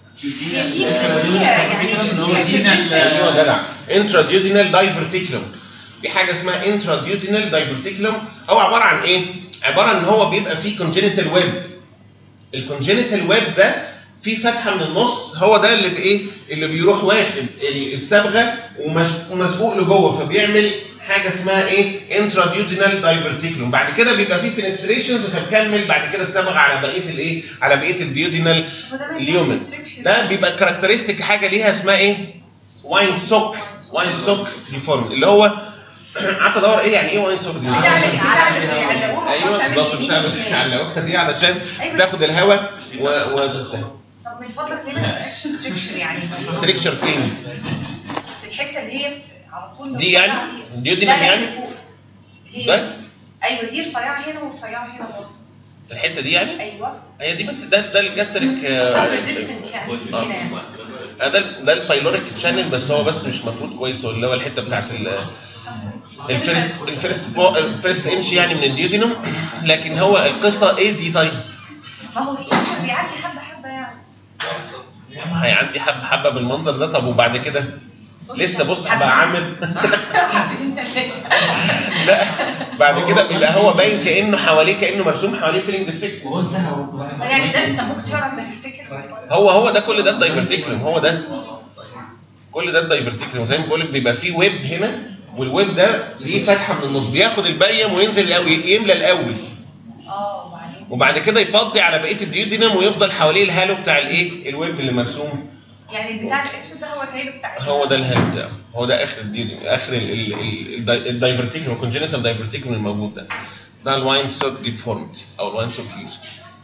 ايوه يا جدع انتراديودينال دايفرتيكلوم في حاجه اسمها انتراديودينال دايفرتيكلوم هو عباره عن ايه؟ عباره عن ان هو بيبقى فيه كونجينيتال ويب الكونجينيتال ويب ده في فتحه من النص هو ده اللي بايه؟ اللي بيروح واخد ال- الصبغه ومش- ومسبوق لجوه فبيعمل حاجه اسمها ايه؟ انتراديودينال دايفرتيكلوم بعد كده بيبقى فيه فينستريشنز فبكمل بعد كده الصبغه على بقيه الايه؟ على بقيه الديودينال اليومن ده بيبقى كاركترستيك حاجه ليها اسمها ايه؟ واين سوك واين سوك ديفورم اللي هو قعدت ادور ايه يعني ايه واين سوك ديفورم ايوه بالظبط بتاع بتعلقوها دي علشان تاخد الهواء و وتتسهل طب من فضلك ليه ما تبقاش ستريكشر يعني ستريكشر فين؟ في الحته اللي هي على طول دي يعني؟ ديودينم لا، لا، يعني؟ اللي فوق. هي- ده؟ ايوه دي رفيعه هنا ورفيعه هنا برضه الحته دي يعني ايوه هي دي بس ده ده الجاستريك ريزيستنت يعني آه. هنا يعني. آه، ده ده البايلوريك تشانل بس هو بس مش مفروض كويس هو اللي هو الحته بتاعت ال- الفيرست الفيرست بو- الفيرست انش يعني من الديودينوم لكن هو القصه ايه دي طيب ما هو السكشن بيعدي حبه حبه يعني هيعدي حبه حبه بالمنظر ده طب وبعد كده لسه بص هبقى عامل حبتين تلاته لا بعد كده بيبقى هو باين كانه حواليه كانه مرسوم حواليه فيلينج ديفكت يعني ده بيسموه تشارك ده تفتكر هو هو ده كل ده الدايفرتيكلوم هو ده كل ده الدايفرتيكلوم زي ما بقول لك بيبقى فيه ويب هنا والويب ده ليه فتحه من النص بياخد البريم وينزل الاول يملى الاول اه وبعدين وبعد كده يفضي على بقيه الديودينم ويفضل حواليه الهالو بتاع الايه الويب اللي مرسوم يعني البتاع الاسود ده هو الهيلو بتاع هو ده الهالو بتاعه هو ده اخر الديودينم اخر ال- ال- ال- ال- الدايفرتيكلوم الكونجنتال دايفرتيكلوم الموجود ده ده الواين سوت ديفورمتي او الواين سوت ليجن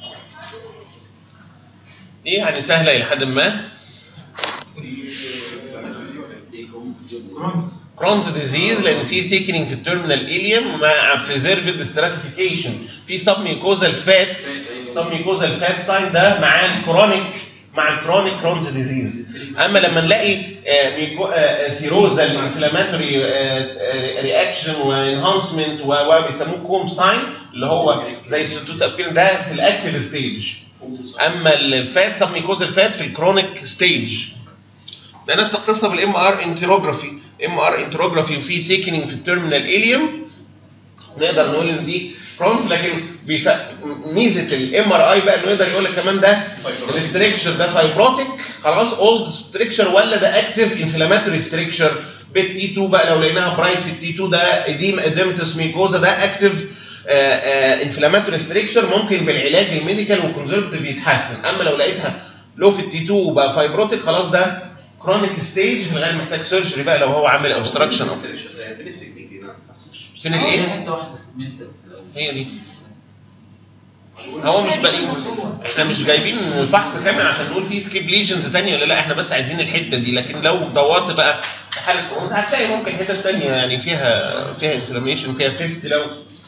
دي يعني سهله الى حد ما كرونز ديزيز لان في ثيكنينج في التيرمينال اليوم مع بريزيرفد ستراتيفيكيشن في سب ميكوزال فات سب ميكوزال فات ساين ده مع الكرونيك مع الكرونيك كرونز ديزيز اما لما نلاقي آه، ميكو سيروزال انفلاماتوري رياكشن وانهانسمنت وبيسموه كوم ساين اللي هو زي الستوت ابيرن ده في الاكتيف ستيج اما الفات سب ميكوزال فات في الكرونيك ستيج ده نفس القصه بالام ار انتروجرافي ام ار انتروجرافي وفي ثيكنينج في التيرمينال اليوم نقدر نقول ان دي كرونز لكن بيف... ميزه الام ار اي بقى انه يقدر يقول لك كمان ده الاستركشر ده فايبروتيك خلاص اولد ستركشر ولا ده اكتيف انفلاماتوري ستركشر بالتي 2 بقى لو لقيناها برايت في التي 2 ده اديم اديمتس ميكوزا ده اكتيف انفلاماتوري ستركشر ممكن بالعلاج الميديكال والكونزرفتيف يتحسن اما لو لقيتها لو في التي 2 وبقى فايبروتيك خلاص ده كرونيك ستيج في الغالب محتاج سيرجري بقى لو هو عامل اوبستراكشن او فين السكنيك دي؟ لا، فين الايه؟ حته واحده سمنتال هي دي هو مش باقيين احنا مش جايبين الفحص كامل عشان نقول فيه سكيب ليجنز تانية ولا لا احنا بس عايزين الحته دي لكن لو دورت بقى في حاله كورونا هتلاقي ممكن حتت تانية يعني فيها فيها انفلاميشن فيها فيستيلا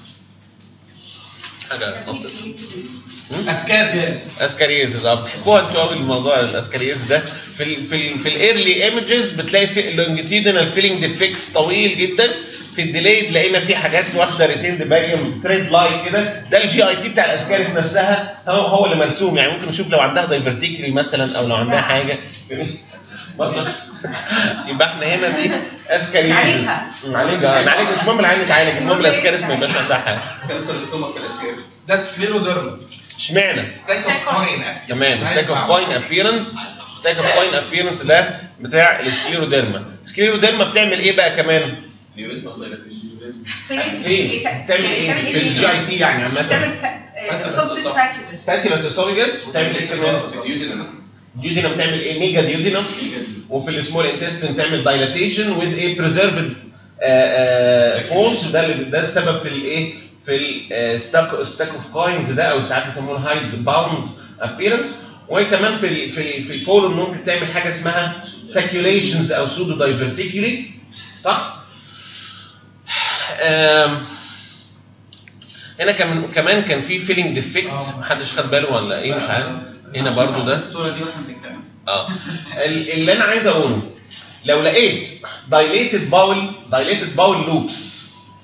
حاجه نقطة. هم؟ اسكاز اسكاريز اه بتحبوها انتوا قوي الموضوع الاسكاريز ده في ال في ال في الايرلي ايمجز بتلاقي في اللونجيتيودنال فيلينج ديفكس طويل جدا في الديليد لقينا في حاجات واخده ريتيند باريوم ثريد لايك كده ده الجي اي تي بتاع الاسكاريز نفسها هو هو اللي مرسوم يعني ممكن نشوف لو عندها دايفرتيكلي مثلا او لو عندها حاجه برضه. يبقى احنا هنا دي اسكاريز نعالجها. نعالجها نعالجها مش المهم العين يتعالج المهم الاسكاريز ما يبقاش عندها حاجه كانسر ستومك في الاسكارس ده سكليروديرما اشمعنى؟ ستاك اوف كوين تمام ستاك اوف كوين ابييرنس ستاك اوف كوين ابييرنس ده بتاع السكليروديرما السكليروديرما بتعمل ايه بقى كمان نيوريزم دايلاتيشن فين بتعمل ايه في الجي اي تي يعني عامه بتعمل صوت باتشز ساتيلاس اسوفيجاس بتعمل ايه كمان في الديودينم ديودينم بتعمل ايه ميجا ديودينم وفي السمول انتستين تعمل دايلاتيشن وذ ايه بريزرفد فولس ده اللي ده السبب في الايه في الستاك ستاك اوف كوينز ده او ساعات يسموه الهايد باوند ابييرنس وكمان في ال في ال في الكولون ممكن تعمل حاجه اسمها ساكيوليشنز او سودو دايفرتيكولي صح؟ آم، هنا كمان كمان كان في فيلينج ديفكت محدش خد باله ولا ايه مش عارف هنا برضو ده الصوره دي واحنا بنتكلم اه ال- اللي انا عايز اقوله لو لقيت دايليتد باول دايليتد باول لوبس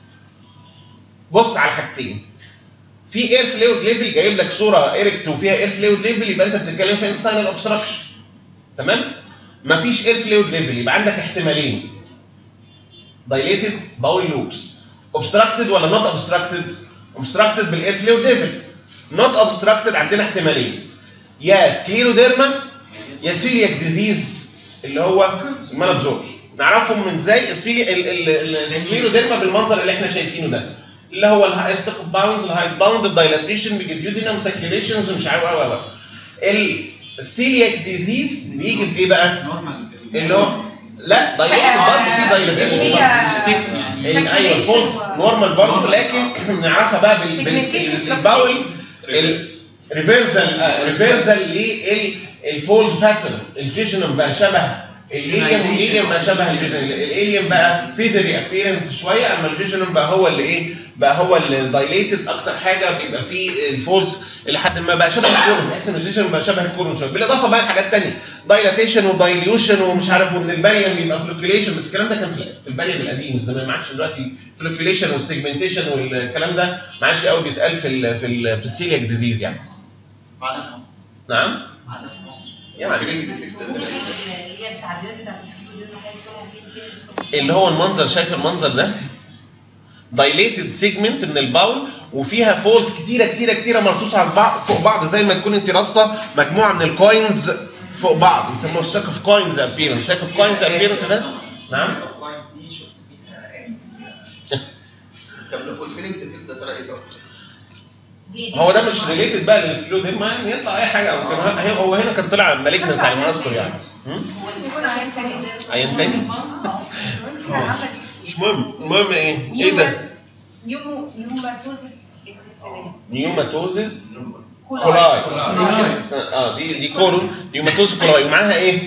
بص على حاجتين في اير فلويد ليفل جايب لك صوره ايركت وفيها اير فلويد ليفل يبقى انت بتتكلم في انسان اوبستراكشن تمام مفيش اير فلويد ليفل يبقى عندك احتمالين دايليتد باول لوبس اوبستراكتد ولا نوت اوبستراكتد اوبستراكتد بالاير فلويد ليفل نوت اوبستراكتد عندنا احتمالين يا سكليروديرما يا سيلياك ديزيز اللي هو المال ابزوربشن نعرفهم من ازاي السيلي ال- ال- ال- السكليروديرما بالمنظر اللي احنا شايفينه ده اللي هو الستيك اوف باوند الهايت باوند الدايلاتيشن بيجيودينم ساكيوليشنز مش عارف و و و. ال- السيلياك ديزيز بيجي بايه بقى؟ نورمال اللي هو لا دايلاتيشن برضه في دايلاتيشن هي ال- ايوه الفولس نورمال برضه لكن نعرفها بقى بال- بال- Segmentation بالباول ريفرس ريفيرزال ريفيرزال للفولد باترن الجيجنم بقى شبه الاليم الاليم بقى شبه الفيجن الاليم بقى فيزري ابيرنس شويه اما الفيجن بقى هو اللي ايه بقى هو اللي دايليتد اكتر حاجه بيبقى فيه الفولس لحد ما بقى شبه الكورون تحس ان الفيجن بقى شبه الكورون شويه بالاضافه بقى لحاجات ثانيه دايلاتيشن ودايليوشن ومش عارف وان الباليوم بيبقى فلوكيوليشن بس الكلام ده كان في في الباليوم القديم زمان ما عادش دلوقتي فلوكيوليشن والسيجمنتيشن والكلام ده ما عادش قوي بيتقال في ال في ال في السيلياك ديزيز يعني بعدها في مصر نعم بعدها في مصر يعني اللي هي التعبيرات بتاعت السكيبو دي الحاجات اللي هو فيه اللي هو المنظر شايف المنظر ده دايليتد سيجمنت من الباول وفيها فولز كتيره كتيره كتيره مرصوصه على بعض فوق بعض زي ما تكون انت راصه مجموعه من الكوينز فوق بعض بيسموه ستاك اوف كوينز ابيرنس ستاك اوف كوينز ابيرنس ده نعم طب لو الفيلم تفيد ده ترى ايه بقى؟ هو ده مش ريليتد بقى للفلويد ما يعني يطلع اي حاجه ممكن هو- هي- هو هنا كان طلع مالجنس على ما اذكر يعني هم؟ يكون عين تاني عين تاني؟ فيها عمل مش مهم المهم ايه ايه ده نيومو نيوماتوزيس انتستينال نيوماتوزيس كولاي كولاي كولاي. اه دي دي كولون نيوماتوز كولاي ومعاها ايه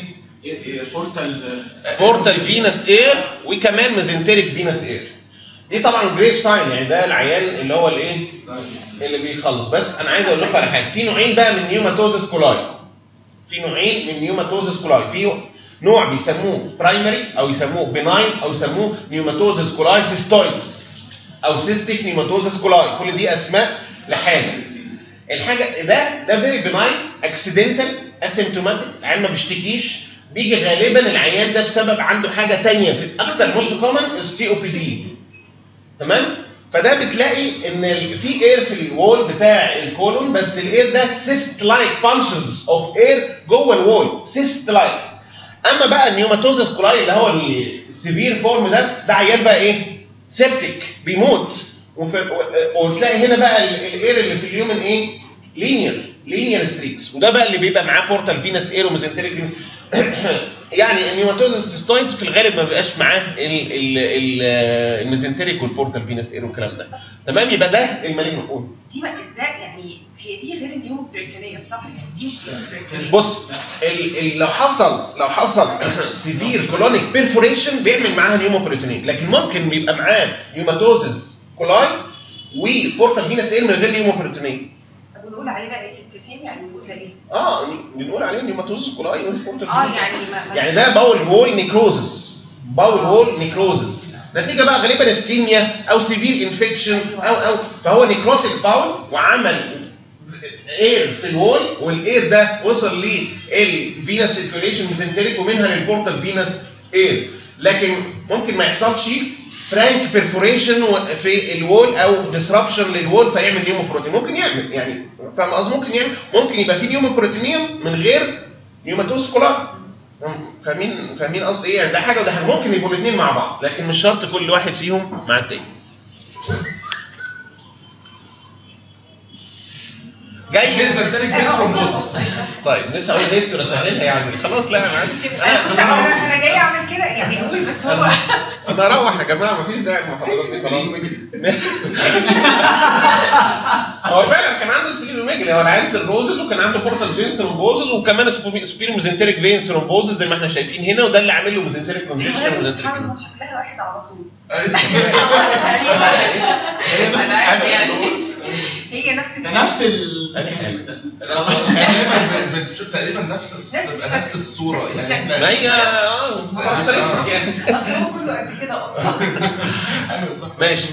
بورتال بورتال فينس اير وكمان ميزنتريك فينس اير دي طبعا جريت ساين يعني ده العيان اللي هو الايه اللي بيخلص بس انا عايز اقول لكم على حاجه في نوعين بقى من نيوماتوزس كولاي في نوعين من نيوماتوزس كولاي في نوع بيسموه برايمري او يسموه بناين او يسموه نيوماتوزس كولاي سيستويدز او سيستيك نيوماتوزس كولاي كل دي اسماء لحاجه الحاجه ده ده فيري بناين اكسيدنتال اسيمتوماتيك العيان ما بيشتكيش بيجي غالبا العيان ده بسبب عنده حاجه ثانيه في اكتر موست كومن السي او بي دي تمام فده بتلاقي ان ال- في اير في الوول بتاع الكولون بس الاير ده سيست لايك بانشز اوف اير جوه الوول سيست لايك اما بقى النيوماتوزس كولاي اللي هو السيفير فورم ده ده عيان بقى ايه سيبتيك بيموت وفي و- وتلاقي هنا بقى ال- الاير اللي في اليومن ايه لينير لينير ستريكس وده بقى اللي بيبقى معاه بورتال فينس اير وميزنتريك يعني النيوماتوزس سيستوينز في الغالب ما بيبقاش معاه ال- ال- ال- الميزنتريك والبورتال فينس اير والكلام ده تمام يبقى ده المالين نقول دي بقى ده يعني هي دي غير النيومو بريتونيه صح؟ يعني دي مش نيومو بريتونيه بص ال ال لو حصل لو حصل سيفير كولونيك بيرفوريشن بيعمل معاها نيوموبريتونين لكن ممكن بيبقى معاه نيوماتوزس كولاي وبورتال فينس اير من غير نيوموبريتونين طب ونقول عليه بقى ايه ست سين يعني نقول ده ايه؟ اه بنقول عليه نيوماتوزس كولاي وبورتال اه يعني ما ما- يعني ده باول وول نيكروزس باول وول نيكروزس نتيجه بقى غالبا اسكيميا او سيفير انفكشن او او فهو نيكروتيك باول وعمل اير في الوول والاير ده وصل للفينس سيركيوليشن ميزنتريك ومنها للبورتال فينس اير لكن ممكن ما يحصلش فرانك بيرفوريشن في الوول او ديسربشن للوول فيعمل نيومو بروتين ممكن يعمل يعني فاهم قصدي ممكن يعمل ممكن يبقى في نيومو بروتينيوم من غير نيوماتوز كولاي فاهمين فاهمين قصدي ايه يعني ده حاجه وده حاجه ممكن يبقوا الاثنين مع بعض لكن مش شرط كل واحد فيهم مع التاني جاي ميزنتريك فينس ترومبوزس طيب لسه اقول هيستوري اسهلها يعني خلاص لا انا عايز انا كنت انا انا جاي اعمل كده يعني اقول بس هو انا اروح يا جماعه مفيش داعي للمحاضرات دي خلاص هو فعلا كان عنده سبلينوميجلي هو العيان سيروزز وكان عنده بورتال فين ثرومبوزز وكمان سبيرو ميزنتريك فين ثرومبوزز زي ما احنا شايفين هنا وده اللي عامل له ميزنتريك كونجيشن المهم وميزنتريك سبحان الله شكلها واحد على طول هي نفس أنا عارفة الحاجه يعني. هي نفس ده نفس ال تقريبا بتشوف تقريبا نفس نفس تبقى الشكل. نفس الصوره نفس يعني ما هي اه مختلفة يعني اصل هو كله قد كده اصلا ايوه صح ماشي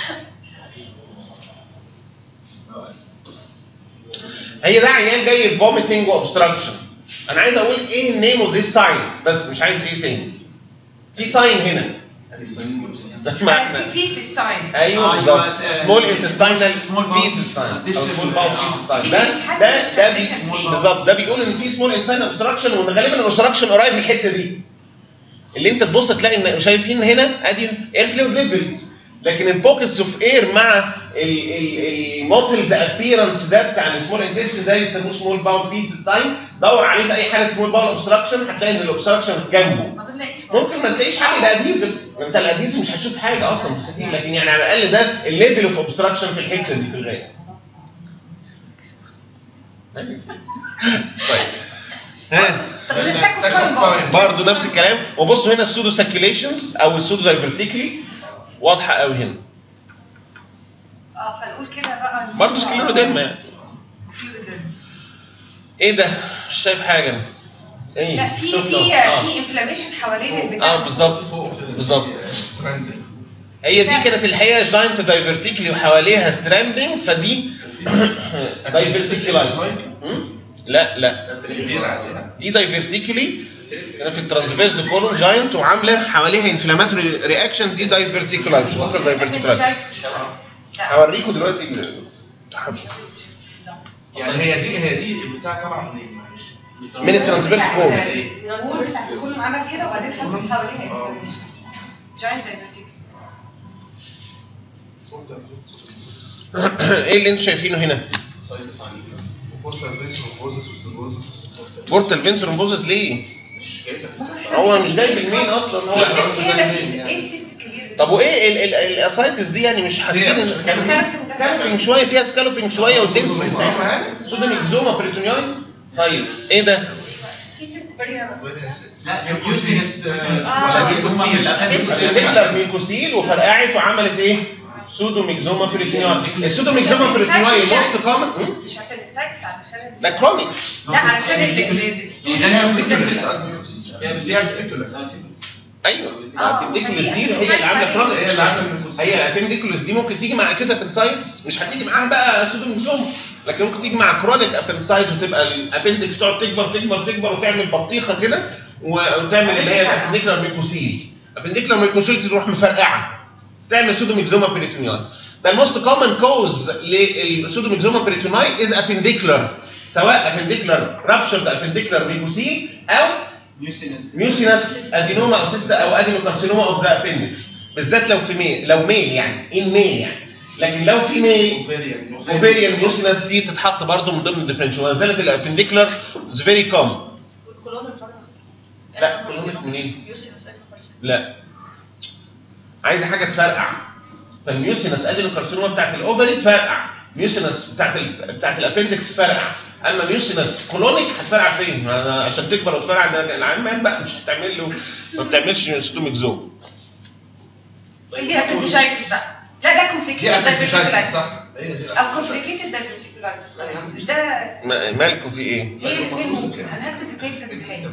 هي ده عيان جاي فوميتنج واوبستراكشن انا عايز اقول ايه النيم اوف ذيس ساين بس مش عايز ايه تاني في ساين هنا ما- في فيس الساين ايوه آه، بالظبط أيوة، سمول انتستينال small bowel فيسس ساين او addition سمول باول آه. فيسس ساين ده ده ده بي- بالظبط ده بيقول ان في سمول انسان اوبستراكشن وان غالبا الاوبستراكشن قريب من الحته دي اللي انت تبص تلاقي ان شايفين هنا ادي اير فلويد ليفلز لكن البوكيتس اوف اير مع الموتل ذا ابييرنس ده بتاع السمول انتستين ده بيسموه سمول باول فيسس ساين دور عليه في اي حاله سمول باول اوبستراكشن هتلاقي ان الاوبستراكشن جنبه ما بنلاقيش ممكن ما تلاقيش حاجه ده اديزل ما انت الاديزل مش هتشوف حاجه اصلا مستحيل لكن يعني على الاقل ده الليفل اوف اوبستراكشن في الحته دي في الغالب طيب ها طب الاستاك برضه نفس الكلام وبصوا هنا السودو ساكيليشنز او السودو دايفرتيكلي واضحه قوي هنا اه فنقول كده بقى إن برضه هو- سكليروديرما يعني سكليروديرما. ايه ده مش شايف حاجه ايه لا في شوف في لو- آه. في انفلاميشن حوالين البتاع اه بالظبط فوق بالظبط براندنج. هي دي كانت الحقيقه جاينت دايفرتيكلي وحواليها ستراندنج فدي دايفرتيكلايز لا لا كبير عليها دي دايفرتيكلي هنا في الترانسفيرس كولون جاينت وعامله حواليها انفلاماتوري رياكشن دي دايفرتيكلايز فكر دايفرتيكلايز لا. هوريكم دلوقتي ال- يعني هي دي هي دي البتاع طالعه منين معلش من الترانسفيرس كولون الجمهور بتاع كله عمل كده وبعدين حصل حواليها انفلاميشن جاينت دايفرتيكل ايه اللي انتوا شايفينه هنا؟ سايتس عنيفه وبوستر فينس وبوزس وسيروزس بورتال فين ثرومبوزس ليه؟ مش جايبه هو مش جايب المين اصلا هو ايه السيست هنا في- ايه السيست الكبير ده؟ طب وايه ال- ال- الاسايتس دي يعني مش حاسين ان سكالبينج شويه فيها سكالبينج شويه والدنس سودن اكزوما بريتونياي طيب ايه ده؟ في سيست بريئة لا البيوسينس آه. ولا دي هم في بتكتر ميكوسيل وفرقعت وعملت ايه؟ سودو ميكزوما بريتونياي السودو ميكزوما بريتونياي موست كومن مش عشان علشان ال- ده كرونيك لا علشان ال- ال- يعني فيها ريديكولس ايوه آه، الابنديكولس هي- دي هي اللي عامله كرونيك هي اللي عامله الميكوسيل. هي الابنديكولس دي ممكن تيجي مع كده ابنسايتس مش هتيجي معاها بقى سودو ميكزوما لكن ممكن تيجي مع كرونيك ابنسايتس وتبقى الابندكس تقعد تكبر تكبر تكبر وتعمل بطيخه كده وتعمل اللي هي الابنديكولار ميكوسيل الابنديكولار ميكوسيل تروح مفرقعه تعمل سودو ميكزوما بريتونياي ده الموست كومن كوز للسودو ميكزوما بريتونياي از ابنديكولار سواء ابنديكولار رابشرد ابنديكولار ميكوسيل او بيوسينس ميوسينس ادينوما او سيستا او ادينوكارسينوما اوف ذا ابندكس بالذات لو في ميل لو ميل يعني ان ميل يعني لكن لو في ميل اوفيريان اوفيريان ميوسينس دي تتحط برضه من ضمن الديفرنشال ولا زالت الابنديكولار از فيري كومن والكولون الفرع. لا كولونيك منين؟ يوسف أسأل لا عايزه حاجه تفرقع فالميوسينس ادينوكارسينوما بتاعت الاوفري تفرقع ميوسينس بتاعت ال... بتاعت الابندكس فرقع اما ميوسينس كولونيك هتفرقع فين؟ ما أنا عشان تكبر وتفرقع ده العيان بقى مش هتعمل له ما بتعملش ستوميك زوم دي ابنديشايتس بقى لا ده دي كومبليكيتد ابنديشايتس دايفرتيكولايتس صح هي دي او كومبليكيتد دايفرتيكولايتس مش ده ما- مالكم في ايه؟ هي الاثنين ممكن انا هكتب الاثنين في الامتحان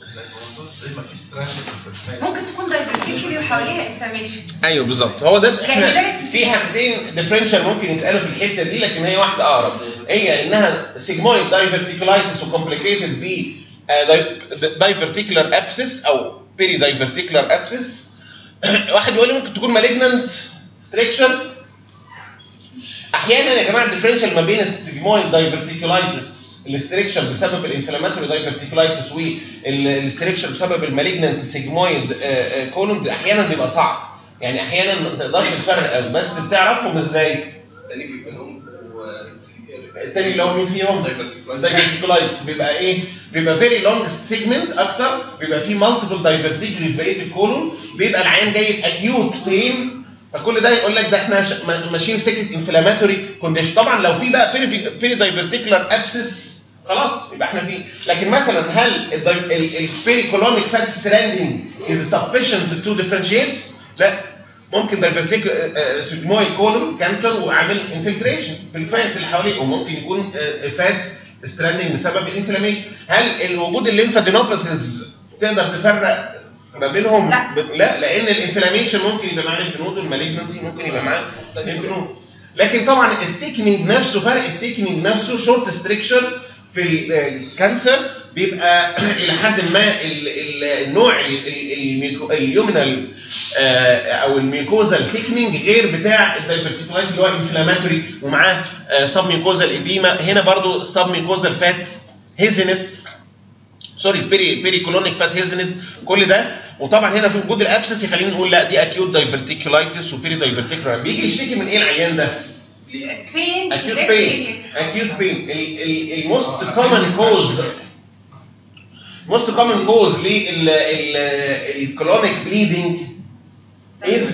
ما فيش ستراند ممكن تكون دايفرتيكولي وحواليها انفلاميشن ايوه بالظبط هو ده يعني ده احنا في حاجتين ديفرنشال ممكن يتقالوا في الحته دي لكن هي واحده اقرب هي انها سيجمويد دايفرتيكولايتس وكومبليكيتد ب دايفرتيكولار ابسس او بيري دايفرتيكولار ابسس واحد يقول لي ممكن تكون مالجنانت ستريكشر احيانا يا جماعه الديفرنشال ما بين السيجمويد دايفرتيكولايتس الاستريكشر بسبب الانفلاماتوري دايفرتيكولايتس والاستريكشر بسبب المالجنانت سيجمويد كولوم احيانا بيبقى صعب يعني احيانا ما تقدرش تفرق قوي بس بتعرفهم ازاي التاني بيبقى لون التاني اللي هو مين فيهم دايفرتيكولايتس بيبقى ايه بيبقى فيري لونج سيجمنت اكتر بيبقى فيه مالتيبل دايفرتيكولي في بقيه الكولون بيبقى العيان جاي اكيوت بين فكل ده يقول لك ده احنا ش- ما- ماشيين في سكه انفلاماتوري كونديشن طبعا لو في بقى بيري بيري دايفرتيكولار ابسس خلاص يبقى احنا فيه لكن مثلا هل البيري كولونيك فات ستراندنج از sufficient تو differentiate لا ممكن دايفرتيك سيجمويد كولون كانسر وعامل انفلتريشن في الفات اللي حواليه وممكن يكون فات ستراندنج بسبب الانفلاميشن هل الوجود الليمفادينوباثيز تقدر تفرق ما بينهم لا. ب... لا لان الانفلاميشن ممكن يبقى معاه ليمف نود والمالجنسي ممكن يبقى معاه ليمف نود لكن طبعا الثيكنينج نفسه فرق الثيكنينج نفسه شورت ستريكشر في الكانسر بيبقى الى حد ما ال- ال- النوع ال- ال- الميكو- اليومينال آه، او الميكوزال ثيكنينج غير بتاع الدايفرتيكولايز اللي هو انفلاماتوري ومعاه سب ميكوزال اديما هنا برضو سب ميكوزال فات هيزنس سوري بيري بيري كولونيك فات هيزنس كل ده وطبعا هنا في وجود الابسس يخلينا نقول لا دي اكيوت دايفرتيكولايتس وبيري دايفرتيكولار بيجي يشتكي من ايه العيان ده؟ بين acute pain acute pain الموست كومن كوز most common cause للكلونيك bleeding is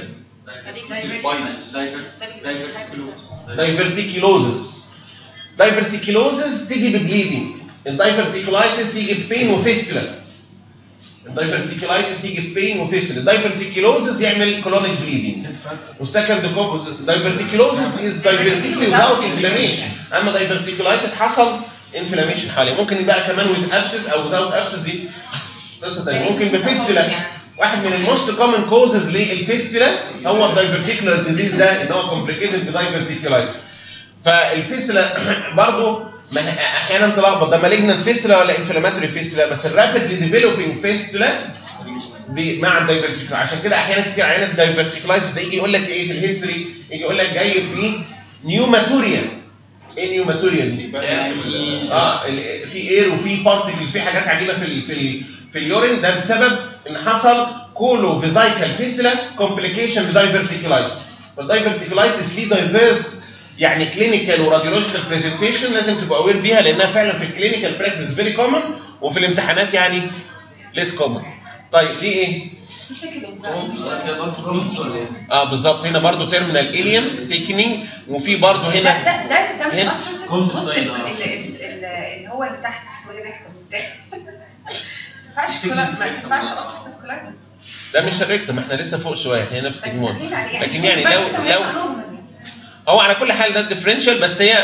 diverticulosis diverticulosis تيجي ببليدنج الدايفرتيكولايتس يجي بين وفيستولا الدايفرتيكولايتس يجي بين وفيستولا الدايفرتيكولوزس يعمل كولونيك بليدنج والسكند كوز دايفرتيكولوزس از دايفرتيكولي without inflammation اما دايفرتيكولايتس حصل انفلاميشن حواليه ممكن يبقى كمان with abscess او without abscess دي قصه تانيه ممكن بفيستولا واحد من الموست كومن كوزز للفيستولا هو الدايفرتيكولار ديزيز ده ان هو كومبليكيتد بدايفرتيكولايتس فالفيستولا برضه ما هي- احيانا تلخبط ده مالجنت فيستولا ولا انفلاماتوري فيستولا بس الرابيدلي ديفلوبينج فيستولا ب- مع الدايفرتيكولايتس عشان كده احيانا كتير عيان الدايفرتيكولايتس ده يجي يقول لك ايه في الهيستوري يجي يقول لك جاي في نيوماتوريا ايه نيوماتوريا دي؟ اه ال- في اير وفي بارتكل في حاجات عجيبه في ال في ال في اليورين ده بسبب ان حصل كولو فيزايكال فيستولا كومبليكيشن بدايفرتيكولايتس فالدايفرتيكولايتس ليه دايفيرس يعني كلينيكال وراديولوجيكال برزنتيشن لازم تبقى اوير بيها لانها فعلا في الكلينيكال براكتس فيري كومن وفي الامتحانات يعني ليس كومن طيب دي ايه؟ في شكل كده برضه فروتس ولا ايه؟ اه بالظبط هنا برضو تيرمينال اليم ثيكنينج وفي برضو ده هنا ده ده ده مش هنا. أبشر كومب بص الصيد، ال- آه. ال- ال- اللي هو اللي تحت اسمه ايه ريكتم بتاعي ما ينفعش كولا- ما ينفعش أبشر كولايتس ده مش الريكتم احنا لسه فوق شويه احنا نفس بس الجمهور داخلين عليه لكن شوف يعني بقى لو أنت ما لو يبقى normal يعني. هو على كل حال ده الديفرنشال بس هي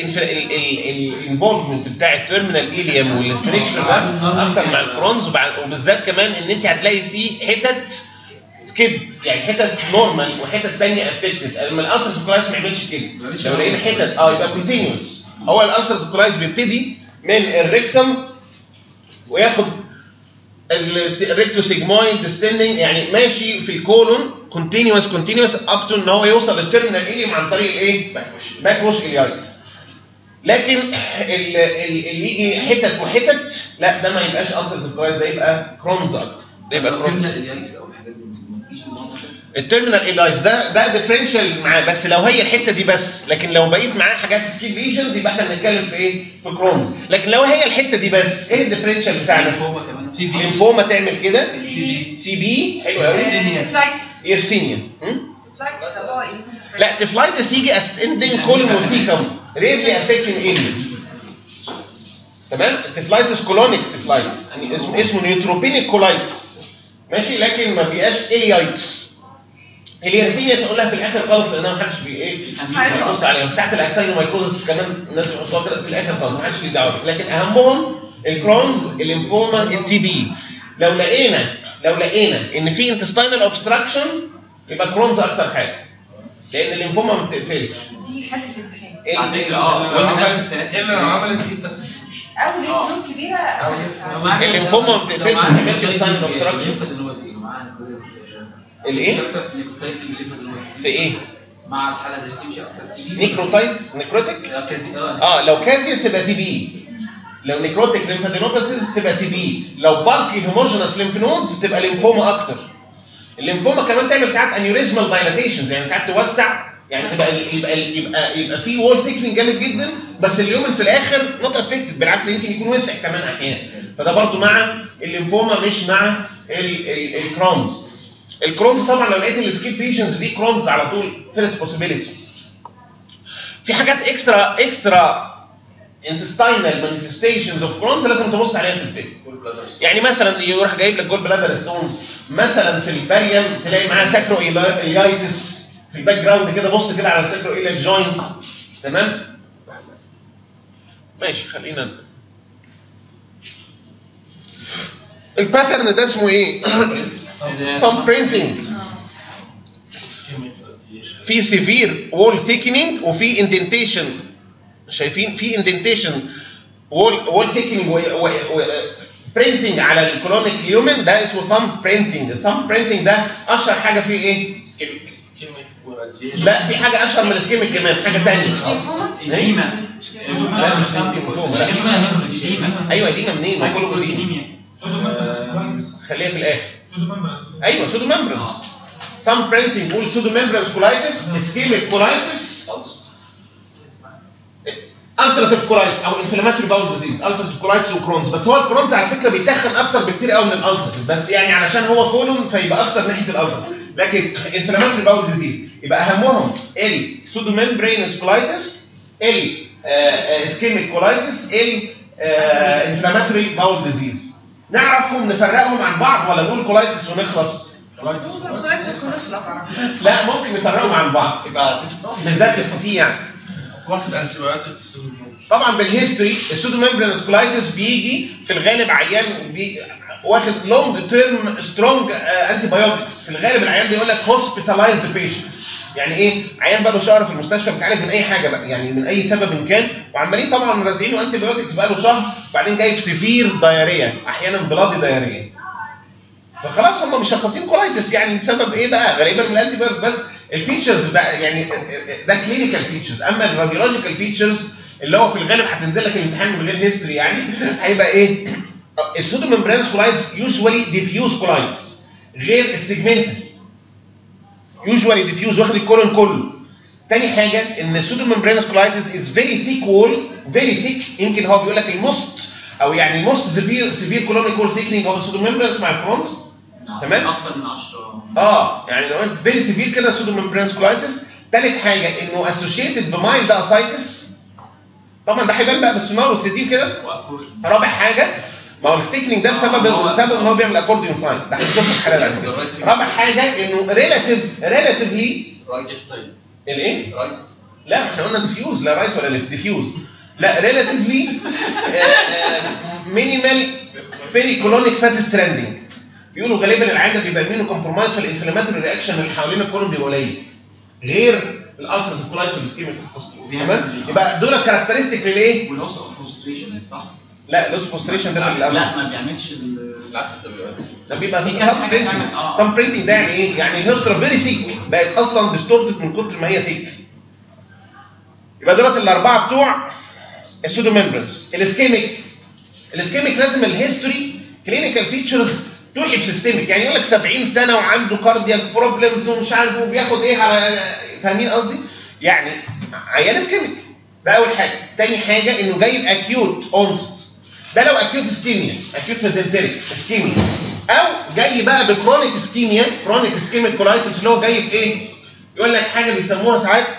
الانفولفمنت بتاع التيرمينال ايليوم والستريكشر ده اكتر مع الكرونز وبع- وبالذات كمان ان انت هتلاقي فيه حتت سكيب يعني حتت نورمال وحتت ثانيه افكتد لما الالتر سكولايتس ما يعملش كده لو لقينا حتت اه يبقى كونتينوس هو الالتر سكولايتس بيبتدي من الريكتم وياخد الريكتو سيجمويد ديستندنج يعني ماشي في الكولون كونتينوس كونتينوس اب تو ان هو يوصل للتيرمينال ايليوم عن طريق الايه؟ باك ووش اليايتس لكن ال- ال- اللي يجي حتت وحتت لا ده ما يبقاش التر سكولايتس ده يبقى كرونز اكتر ده يبقى كرونز كريمنال الياكس او الحاجات دي ما تجيش المنظر ده التيرمينال ايلايز ده ده ديفرنشال معاه بس لو هي الحته دي بس لكن لو بقيت معاه حاجات سكيب ليجنز يبقى احنا بنتكلم في ايه؟ في كرونز لكن لو هي الحته دي بس ايه الديفرنشال بتاعنا؟ لينفوما كمان في لينفوما تعمل كده تي بي تي بي حلو قوي فلايتس ايرسينيا فلايتس ده هو إيه؟ لا تفلايتس يجي اسندنج كولموسيكم ريرلي افكتنج ايليا تمام التفلايتس كولونيك تفلايتس يعني اسمه اسمه نيوتروبينيك كولايتس ماشي لكن ما بيبقاش اليايتس اليرسينيا تقولها في الاخر خالص لانها ما حدش بي ايه بيبص عليها ساعه الاكتينومايكوزس كمان الناس بيحطوها كده في الاخر خالص ما حدش ليه دعوه بيه. لكن اهمهم الكرونز الليمفوما التي بي لو لقينا لو لقينا ان في انتستينال اوبستراكشن يبقى كرونز اكتر حاجه لان الليمفوما ما بتقفلش دي حل الامتحان على فكره اه كل الناس في الثلاثه الا لو عملت ايه بس او ليه فلوس كبيره او الليمفوما ما بتقفلش ما بتعملش انسان اوبستراكشن الايه؟ في ايه؟ مع الحاله زي تمشي اكتر تي بي نيكروتايز نيكروتيك كذي اه اه لو كازيوس تبقى تي بي لو نيكروتيك ليمفادينوباثيز تبقى تي بي لو باركي هيموجينس ليمف نودز تبقى ليمفوما اكتر الليمفوما كمان تعمل ساعات انيوريزمال دايلاتيشنز يعني ساعات توسع يعني تبقى يبقى يبقى يبقى في وول ثيكنينج جامد جدا بس اليومن في الاخر نوت افكتد بالعكس يمكن يكون وسع كمان احيانا فده برضو مع الليمفوما مش مع ال- ال- الكرونز الكرونز طبعا لو لقيت السكيب ليجنز دي كرونز على طول فيرست بوسيبيليتي في حاجات اكسترا اكسترا intestinal manifestations of Crohn's لازم تبص عليها في الفيلم يعني مثلا يروح جايب لك جول بلادر ستونز مثلا في الباريوم تلاقي معاه ساكرو ايلايتس في الباك جراوند كده بص كده على الساكرو ايلايت جوينتس تمام ماشي خلينا الباترن ده اسمه ايه؟ ثumb printing في سيفير وول ثيكنينج وفي اندنتيشن شايفين في اندنتيشن وول وول ثيكنينج برينتنج على الكولونيك هيومن ده اسمه ثامب برينتنج الثامب برينتنج ده اشهر حاجه فيه ايه؟ لا في حاجه اشهر من السكيميك كمان حاجه ثانيه إديمة لا مش ليمفوما، لا. إديمة ايوه دي منين؟ ما كله جديد خليها في الاخر ايوه سودو ممبرانز ثامب برينتنج بقول سودو ممبرانز كولايتس اسكيميك كولايتس السراتيف كولايتس او انفلاماتوري باول ديزيز السراتيف كولايتس وكرونز بس هو الكرونز على فكره بيتخن اكتر بكتير قوي من الالسراتيف بس يعني علشان هو كولون فيبقى اكتر ناحيه الالسراتيف لكن انفلاماتوري باول ديزيز يبقى اهمهم السودو ممبرينس كولايتس ال اسكيميك كولايتس ال انفلاماتوري باول ديزيز نعرفهم نفرقهم عن بعض ولا نقول كولايتس ونخلص لا ممكن نفرقهم عن بعض يبقى بالذات السي يعني واخد انتي بايوتيك طبعا بالهيستوري السودو ميمبرانس كولايتس بيجي في الغالب عيان بي واخد لونج تيرم سترونج انتي بايوتكس في الغالب العيان بيقول لك هوسبيتالايزد بيشنت يعني ايه عيان بقى له شهر في المستشفى بيتعالج من اي حاجه بقى يعني من اي سبب كان وعمالين طبعا مرازقينه انتي بايوتكس بقى له شهر وبعدين جاي في سيفير دايريا احيانا بلادي دايريا فخلاص هم مش شخصين كولايتس يعني بسبب ايه بقى غالبا من الانتي بايوتكس بس الفيتشرز بقى يعني ده كلينيكال فيتشرز اما الراديولوجيكال فيتشرز اللي هو في الغالب هتنزل لك الامتحان من غير هيستوري يعني هيبقى ايه السودو ممبرانس كولايتس يوجوالي ديفيوز كولايتس غير السيجمنتال يوجوالي ديفيوز واخد الكولون كله تاني حاجه ان السودو ممبرانس كولايتس از فيري ثيك وول فيري ثيك يمكن هو بيقول لك الموست او يعني الموست سيفير سيفير كولونيك وول ثيكنينج هو السودو ممبرانس مع الكرونز تمام؟ اكثر من 10 اه يعني لو انت فيري سيفير كده سودو ممبرانس كولايتس تالت حاجه انه اسوشيتد بمايلد اسايتس طبعا ده هيبان بقى بالسونار والسيتير كده واكورد رابع حاجه ما هو الثيكنينج ده بسبب هو- بسبب ان هو بيعمل اكورديون ساين ده هنشوف في الحلقه بعد كده رابع حاجه انه ريلاتيف ريلاتيفلي رايت اف سايد الايه؟ رايت لا احنا قلنا ديفيوز لا رايت ولا ليفت ديفيوز لا ريلاتيفلي مينيمال بيريكولونيك فات ستراندنج بيقولوا غالبا العيان ده بيبقى منه كومبرومايز في الانفلاماتوري رياكشن اللي حوالين الكولون بيبقى قليل غير الالترا كولايت والسكيميك تمام يبقى دول كاركترستيك للايه؟ ولوس اوف كونستريشن صح؟ لا لوس بوستريشن ده في الأول. لا ما بيعملش ال بالعكس ده بيبقى ده بيبقى في في كذا تام حاجة برينتنج تعمل- آه. تام برينتنج ده يعني ايه؟ يعني الهيستوري فيري ثيك بقت اصلا ديستورتد من كتر ما هي ثيك يبقى دولت الاربعه بتوع السودو ميمبرنز الاسكيميك الاسكيميك لازم الهيستوري كلينيكال فيتشرز توحي بسيستميك يعني يقول لك 70 سنه وعنده كاردياك بروبلمز ومش عارف وبياخد ايه على فاهمين قصدي؟ يعني عيان اسكيميك ده اول حاجه تاني حاجه انه جايب اكيوت اونست ده لو اكيوت اسكيميا اكيوت ميزنتريك اسكيميا او جاي بقى بكرونيك اسكيميا كرونيك اسكيميك كولايتس اللي هو جاي في ايه؟ يقول لك حاجه بيسموها ساعات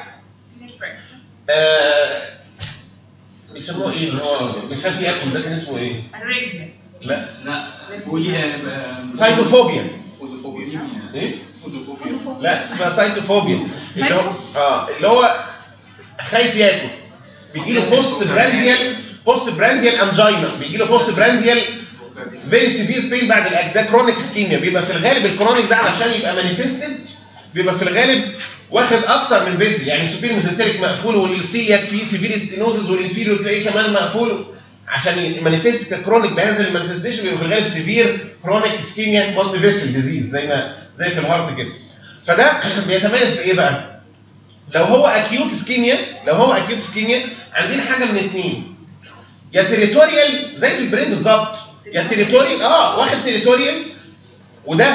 آه بيسموها ايه اللي هو بيخاف ياكل ده كان اسمه ايه؟ انوركسيا لا لا بولي سايتوفوبيا فودوفوبيا ايه؟ فودوفوبيا لا اسمها سايتوفوبيا اللي هو اه اللي هو خايف ياكل بيجي له بوست برانديال بوست برانديال انجينا بيجي له بوست برانديال فيري سيفير بين بعد الاكل ده كرونيك اسكيميا بيبقى في الغالب الكرونيك ده علشان يبقى مانيفستد بيبقى في الغالب واخد اكتر من فيزل يعني سوبير ميزنتريك مقفول والسيلياك فيه سيفير ستينوزز والانفيريور تلاقيه كمان مقفول عشان مانيفست ككرونيك بهذا المانيفستيشن بيبقى في الغالب سيفير كرونيك اسكيميا مالتي فيسل ديزيز زي ما زي في الهارت كده فده بيتميز بايه بقى؟ لو هو اكيوت اسكيميا لو هو اكيوت اسكيميا عندنا حاجه من اتنين يا تريتوريال زي في البرين بالظبط يا تريتوريال اه واخد تريتوريال وده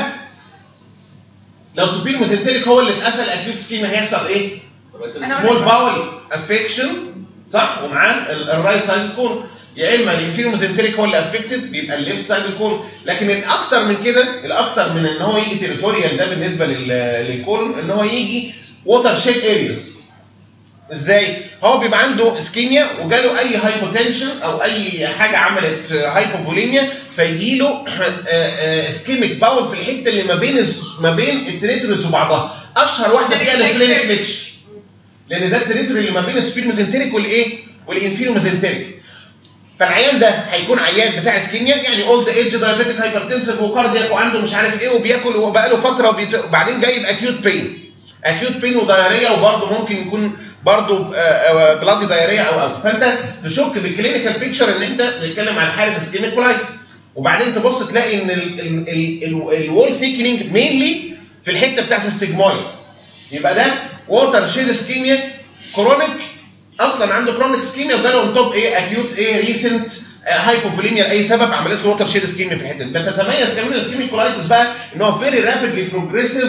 لو سوبير ميزنتريك هو اللي اتقفل اكيوت اسكيميا هيحصل ايه؟ أنا سمول أقول لك. باول افكشن صح ومعاه ال- الرايت سايد الكون يا اما الانفيرو ميزنتريك هو اللي افكتد بيبقى الليفت سايد الكون لكن الاكتر من كده الاكتر من ان هو يجي تريتوريال ده بالنسبه لل- للكولون ان هو يجي ووتر شيد ارياز ازاي؟ هو بيبقى عنده اسكيميا وجاله اي هايبوتنشن او اي حاجه عملت هايبوفوليميا فيجي له اسكيميك باول في الحته اللي ما بين الس- ما بين التريتوريز وبعضها اشهر واحده فيها السبلينك فليكش لان ده التريتوري اللي ما بين السوبير ميزنتريك والايه؟ والانفيرو ميزنتريك فالعيان ده هيكون عيان بتاع اسكيميا يعني اولد ايدج دايابيتيك هايبرتنسيف وكاردياك وعنده مش عارف ايه وبياكل وبقاله فتره وبيت... وبعدين جايب اكيوت بين اكيوت بين ودايريا وبرده ممكن يكون برضه بلادي دايريا او او فانت تشك بالكلينيكال بيكتشر ان انت بنتكلم عن حاله اسكيميك كولايتس وبعدين تبص تلاقي ان الوول ثيكنينج مينلي في الحته بتاعت السيجمويد يبقى ده ووتر شيد اسكيميا كرونيك اصلا عنده كرونيك اسكيميا وجاله اون توب ايه اكيوت ايه ريسنت هايبوفوليميا لاي سبب عملت له ووتر شيد اسكيميا في الحته دي بتتميز كمان الاسكيميك كولايتس بقى ان هو فيري رابيدلي بروجريسيف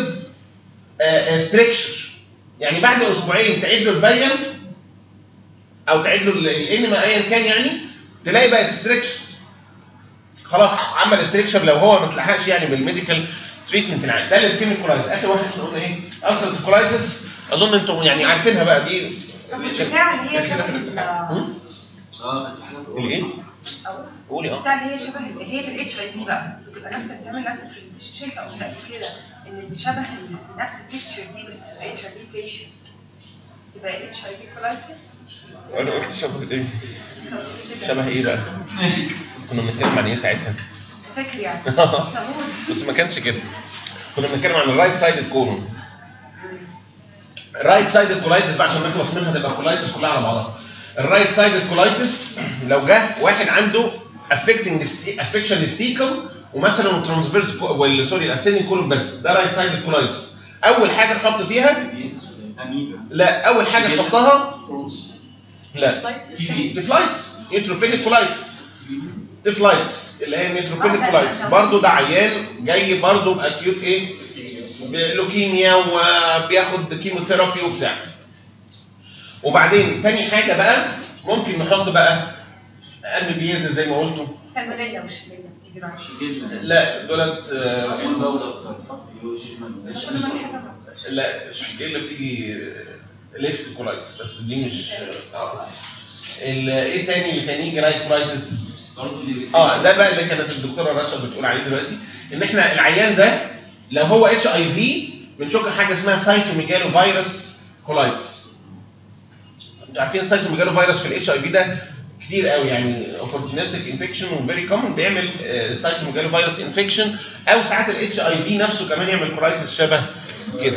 ستريكشر يعني بعد اسبوعين تعيد له البين او تعيد له الانما ايا كان يعني تلاقي بقت ستريكشر خلاص عمل ستريكشر لو هو ما اتلحقش يعني بالميديكال تريتمنت العادي ده الاسكيميك كولايتس اخر واحد احنا قلنا ايه الترا كولايتس اظن انتم يعني عارفينها بقى دي طب البتاع اللي هي اسئلة في شبه الامتحان. ال- هم؟ اه كانت في حاجه في الايه؟ او قولي اه بتاع اللي هي شبه اللي هي في الاتش اي في بقى بتبقى نفس بتعمل نفس البرزنتيشن شايفه او لا كده ان اللي شبه ال- نفس البيكتشر دي بس اتش اي في بيشنت يبقى اتش اي في كولايتس انا قلت شبه ايه شبه ايه بقى كنا بنتكلم عن ايه ساعتها فاكر يعني تمام بس ما كانش كده كنا بنتكلم عن الرايت سايد كولون الرايت سايد كولايتس بقى عشان نخلص منها تبقى كولايتس كلها على بعضها الرايت سايد كولايتس لو جه واحد عنده افكتنج افكشن للسيكم ومثلا ترانسفيرس ولا سوري الاسيني كولون بس ده رايت سايد كولايتس اول حاجه نحط فيها اميبا لا اول حاجه نحطها لا سي بي ديفلايتس نيوتروبينيك كولايتس ديفلايتس اللي هي نيوتروبينيك كولايتس برضه ده عيان جاي برضه باكيوت ايه بلوكيميا وبياخد كيموثيرابي وبتاع وبعدين تاني حاجه بقى ممكن نحط بقى امبيازا زي ما قلتوا سالمونيلا مش ليلا تيجي رايح لا دولت آه، كل ما الحاجه ما لا الشجيله بتيجي ليفت كولايتس بس دي مش اه ال- ايه تاني اللي كان يجي رايت كولايتس اه ده بقى اللي كانت الدكتوره رشا بتقول عليه دلوقتي ان احنا العيان ده لو هو اتش اي في بنشك حاجه اسمها سايتوميجالو فيروس كولايتس انتوا عارفين السايتوميجالو فيروس في الاتش اي في ده كتير قوي يعني اوبورتونستيك انفكشن وفيري كومن بيعمل سايتوميجالو فيروس انفكشن او ساعات الاتش اي في نفسه كمان يعمل كولايتس شبه كده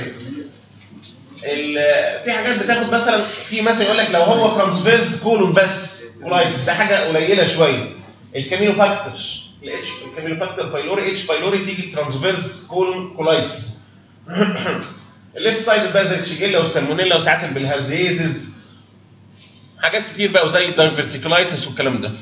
ال- في حاجات بتاخد مثلا في مثلا يقول لك لو هو ترانسفيرس كولون بس كولايتس ده حاجه قليله شويه الكامينوباكتر الاتش الكامينوباكتر بايلوري اتش بايلوري تيجي ترانسفيرس كولون كولايتس الليفت سايد بقى زي الشيجيلا والسالمونيلا وساعات البلهارزيزز حاجات كتير بقى وزي الدايفرتيكولايتس والكلام ده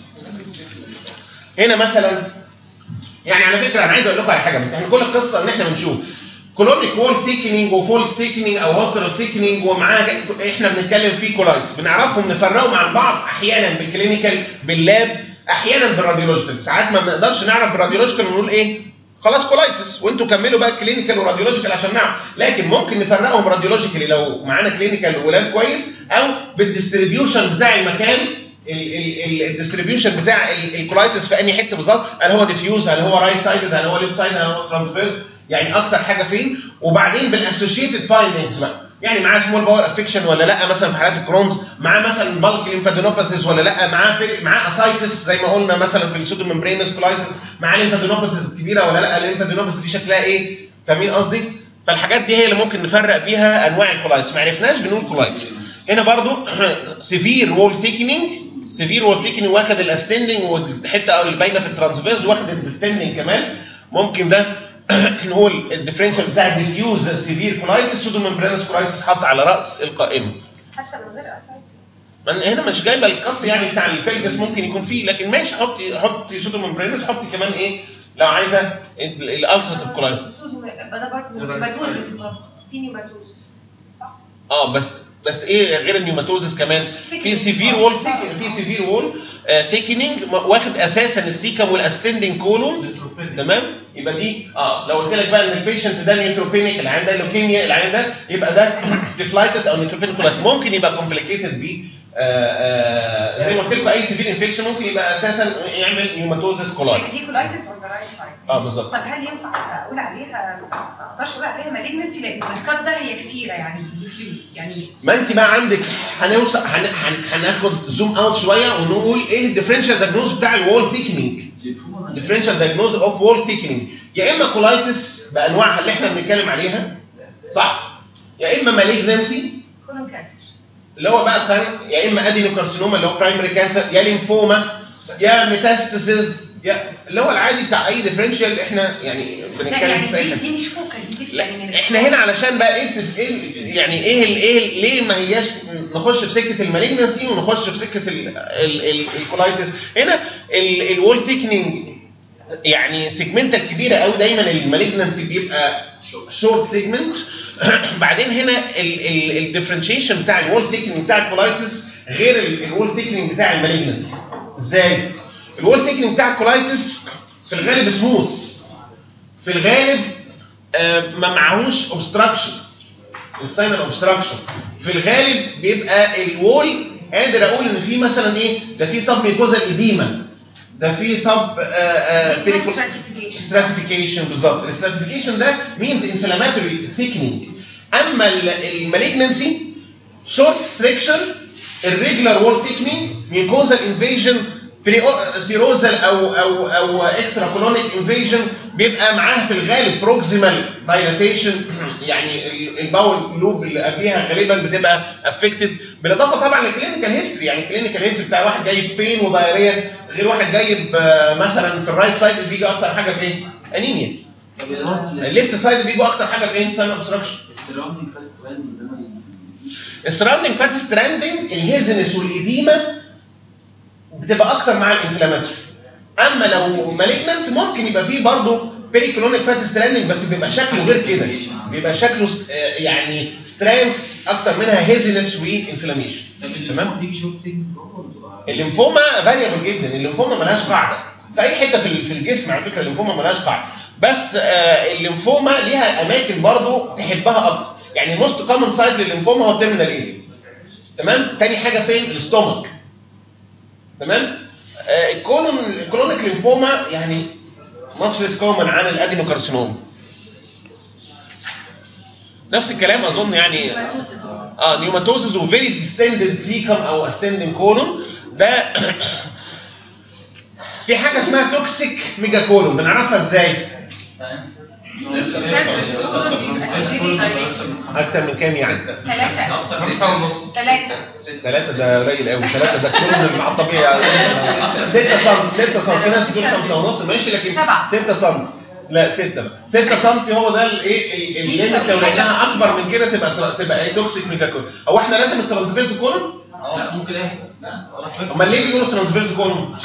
هنا مثلا يعني على فكره انا عايز اقول لكم على حاجه بس احنا كل القصه ان احنا بنشوف كولونيك وول ثيكنينج وفول ثيكنينج او هوسترال ثيكنينج ومعاه احنا بنتكلم فيه كولايتس بنعرفهم نفرقهم عن بعض احيانا بالكلينيكال باللاب احيانا بالراديولوجيكال ساعات ما بنقدرش نعرف بالراديولوجيكال ونقول ايه خلاص كولايتس وانتوا كملوا بقى كلينيكال وراديولوجيكال عشان نعرف لكن ممكن نفرقهم راديولوجيكالي لو معانا كلينيكال ولاب كويس او بالديستريبيوشن بتاع المكان الديستريبيوشن بتاع ال- الكولايتس في انهي حته بالظبط هل هو ديفيوز هل هو رايت سايد هل هو ليفت سايد هل هو ترانسفيرس يعني اكتر حاجه فين وبعدين بالاسوشيتد فايندنجز بقى يعني معاه سمول باور افكشن ولا لا مثلا في حالات الكرونز معاه مثلا بالك ليمفادينوباثيز ولا لا معاه في- معاه اسايتس زي ما قلنا مثلا في السودو ممبرينس كولايتس معاه ليمفادينوباثيز كبيره ولا لا الليمفادينوباثيز دي شكلها ايه فاهمين قصدي فالحاجات دي هي اللي ممكن نفرق بيها انواع الكولايتس ما عرفناش بنقول كولايتس هنا برضو سيفير وول ثيكنينج سيفير وول ثيكنينج واخد الاسندنج والحته اللي باينه في الترانسفيرز واخد الديسندنج كمان ممكن ده نقول الديفرنشال بتاع ديفيوز سيفير كولايتس سودو ممبرينس كولايتس حط على راس القائمه حتى من غير اسايتس من هنا مش جايبه الكف يعني بتاع الفلجس ممكن يكون فيه لكن ماشي حطي حطي سودو ممبرينس حطي كمان ايه لو عايزه الالتراتيف كولايتس ده برضه نيوماتوزس برضه في نيوماتوزس صح؟ اه بس بس ايه غير النيوماتوزس كمان في سيفير وول في سيفير وول ثيكنينج واخد اساسا السيكم والاسندنج كولون تمام يبقى دي اه لو قلت لك بقى ان البيشنت ده نيوتروبينيك العين ده لوكيميا العين ده يبقى ده تيفلايتس او نيوتروبينيك كولايتس ممكن يبقى كومبليكيتد ب زي ما قلت لكم اي سيفير انفكشن ممكن يبقى اساسا يعمل نيوماتوزس كولايتس دي كولايتس اون ذا رايت سايد اه بالظبط طب هل ينفع اقول عليها ما اقدرش اقول عليها مالجنسي لان الكات ده هي كتيره يعني ديفيوز يعني ما انت بقى عندك هنوصل هن... هن... هناخد زوم اوت شويه ونقول ايه الديفرنشال دايجنوز بتاع الوول ثيكنينج differential diagnosis of wall thickening يا اما كولايتس بانواعها اللي احنا بنتكلم عليها صح يا اما مالجنسي كولون كانسر اللي هو بقى كان يا اما ادينوكارسينوما اللي هو برايمري كانسر يا ليمفوما يا ميتاستاسيز يا اللي هو العادي بتاع اي ديفرنشال احنا يعني لا بنتكلم في اي يعني دي, حته دي مش فوكال دي لا يعني من احنا هنا علشان بقى ايه التف- ايه يعني ايه ال- ايه ال- ليه ما هياش نخش في سكه المالجنسي ونخش في سكه ال- ال- ال- الكولايتس هنا الوول ثيكنينج يعني سيجمنتال كبيره قوي دايما المالجنسي بيبقى شورت سيجمنت بعدين هنا الديفرنشيشن بتاع الوول ثيكنينج بتاع الكولايتس غير الوول ثيكنينج بتاع المالجنسي ازاي؟ الوول ثيكنينج بتاع الكولايتس في الغالب سموث في الغالب آه، ما معهوش اوبستراكشن انساينال اوبستراكشن في الغالب بيبقى الوول قادر اقول ان في مثلا ايه ده في سب ميكوزال اديما ده في سب stratification. stratification بالظبط الستراتيفيكيشن ده means inflammatory thickening اما المالجنسي short structure irregular wall thickening mucosal invasion سيروزال او او او اكسترا كولونيك انفيجن بيبقى معاه في الغالب بروكسيمال دايلاتيشن يعني ال- الباول لوب اللي قبليها غالبا بتبقى افكتد بالاضافه طبعا للكلينيكال هيستوري يعني الكلينيكال هيستوري بتاع واحد جايب بين ودايريا غير واحد جايب آه، مثلا في الرايت سايد بيجي اكتر حاجه بايه؟ انيميا طب يا رب الليفت سايد بيجوا اكتر حاجه بايه؟ ساين اوبستراكشن السراوندنج فاست تراند ده ما السراوندنج فات ستراندنج الهيزنس والايديما بتبقى اكتر مع الانفلاماتوري اما لو مالجنانت ممكن يبقى فيه برضه بيريكلونيك فات ستراندنج بس بيبقى شكله غير كده بيبقى شكله ست- آه، يعني سترانس اكتر منها هيزنس وانفلاميشن تمام تيجي شورت سيجمنت الليمفوما فاريبل جدا الليمفوما ملهاش قاعده في اي حته في ال- في الجسم على فكره الليمفوما ملهاش قاعده بس آه، الليمفوما ليها اماكن برضو تحبها اكتر يعني موست كومن سايت للليمفوما هو التيرمينال ايه تمام تاني حاجه فين الاستومك تمام آه، الكولون الكولونيك ليمفوما يعني ماتش ليس كومن عن الادينوكارسينوما نفس الكلام اظن يعني اه نيوماتوزز وفيري ديستندد سيكم او اسندنج كولون ده في حاجه اسمها توكسيك ميجا كولون بنعرفها ازاي؟ اكتر من كام يعني؟ ثلاثة خمسة ونص ثلاثة ثلاثة ده قليل قوي ثلاثة ده كولون على الطبيعي 6 سم 6 سم في ناس بتقول 5 ونص ماشي لكن سبعة. 6 سم لا 6 6 سم هو ده الايه الليمت لو لقيناها اكبر من كده تبقى تبقى ايه توكسيك ميجا كولون هو احنا لازم الترانسفيرز كولون؟ لا ممكن ايه امال ليه بيقولوا ترانسفيرز كولون؟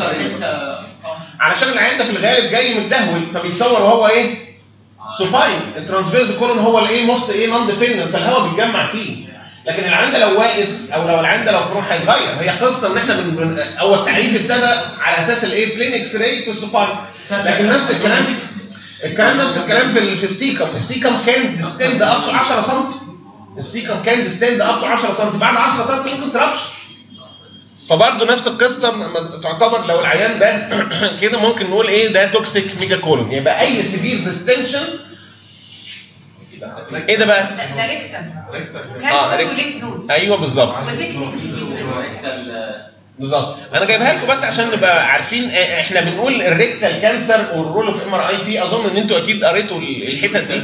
علشان العيان ده في الغالب جاي متدهول فبيتصور وهو ايه؟ سوباين الترانسفيرز كولون هو الايه موست ايه نون ديبندنت فالهواء بيتجمع فيه لكن العيان ده لو واقف او لو العيان ده لو بروح هيتغير هي قصه ان احنا بن... بن... او التعريف ابتدى على اساس الايه بلين اكس راي تو سوباين لكن نفس الكلام الكلام نفس الكلام في ال- في السيكم السيكم كان ديستند اب تو 10 سم السيكم كان ديستند اب تو 10 سم بعد 10 سم ممكن تربش فبرضه نفس القصه م- م- تعتبر لو العيان ده كده ممكن نقول ايه ده توكسيك ميجا كولون يبقى اي سيفير ديستنشن ايه ده بقى؟ ده ريكتم آه، كانسر ريكتم. وليمف نودز ايوه بالظبط وذكر ديزيز بالظبط انا جايبها لكم بس عشان نبقى عارفين آه، احنا بنقول الريكتال كانسر والرول اوف ام ار اي فيه اظن ان انتوا اكيد قريتوا ال- الحتت دي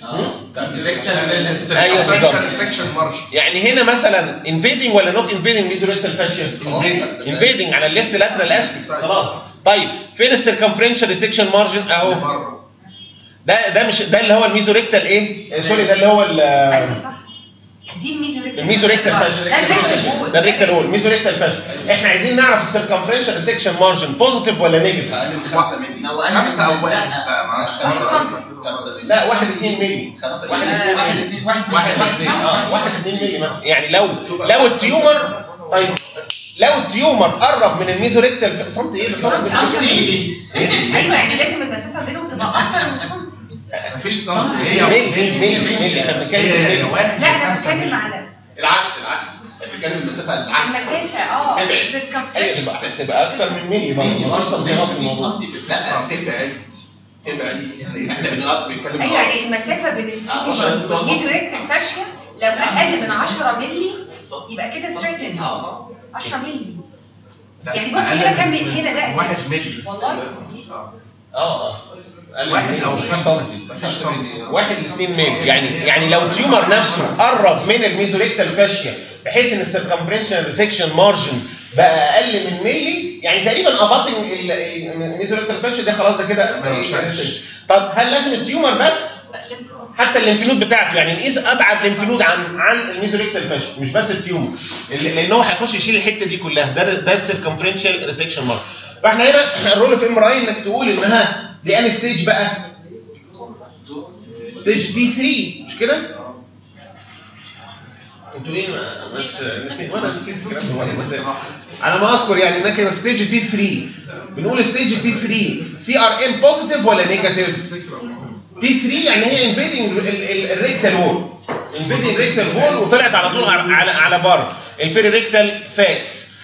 ايوه بالظبط سكشن مارش يعني هنا مثلا انفيدنج ولا نوت انفيدنج ميزوريكتال فاشيوس انفيدنج على الليفت لاترال اسبيكت خلاص طيب فين السيركمفرنشال ريستكشن مارجن اهو ده ده مش ده اللي هو الميزوريكتال ايه آه، سوري ده اللي هو ال- ايوه صح دي الميزوريكتال الميزوريكتال ده فاشل الريكتال ده الريكتال هول الميزوريكتال فاشل احنا عايزين نعرف السيركمفرنشال ريستكشن مارجن بوزيتيف ولا نيجاتيف اقل من 5 مللي خمسة أو واحد لا معرفش لا 1 2 مللي 5 واحد مللي واحد اتنين واحد واحد واحد اه 1 2 مللي مثلاً. يعني لو لو التيومر طيب لو التيومر قرب من الميزوريكتال ف- سنتي ايه ده سنتي ايوه يعني لازم المسافه بينهم تبقى اكتر من سنتي مفيش سنتي هي ملي ملي ملي احنا بنتكلم هي ملي واحد لا انا خمسة بتكلم مللي. على العكس العكس بتتكلم المسافه العكس المسافه اه ابعد. ايوه السيركمفرنس تبقى تبقى اكتر من ملي برضه مفيش سنتيمات في الموضوع لا تبعد تبعد يعني احنا بنقعد بنتكلم ايوه يعني المسافه بين التيومر والميزوريكتال فاشيا لو اقل من 10 مللي يبقى كده ستريتن اه 10 مللي يعني بص هنا كام هنا ده واحد مللي والله اه اه أقل واحد من أو ملي. خمسة مفيش سنتي واحد لاثنين ميل يعني يعني لو التيومر نفسه قرب من الميزوريكتال فاشيا بحيث ان السيركمفرنشال ريسكشن مارجن بقى اقل من ملي يعني تقريبا اباطن الميزوريكتال فاشيا ده خلاص ده كده طب هل لازم التيومر بس حتى الليمفنود بتاعته يعني نقيس ابعد ليمفنود عن عن الميزوريكتال فاشيا مش بس التيومر اللي- لان هو هيخش يشيل الحته دي كلها ده ده السيركمفرنشال ريسكشن مارجن فاحنا هنا الرول اوف ام ار اي انك تقول انها دي انهي ستيج بقى؟ ستيج دي 3 مش كده؟ انتوا ليه ما- مش نسيت وانا نسيت الكلام ده وأنا بس- على ما اذكر يعني انها كانت ستيج دي 3 بنقول ستيج دي 3 سي ار ام بوزيتيف ولا نيجاتيف؟ دي 3 يعني هي انفيدنج الريكتال وول انفيدنج ريكتال وول وطلعت على طول على على, على بره البيري ريكتال فات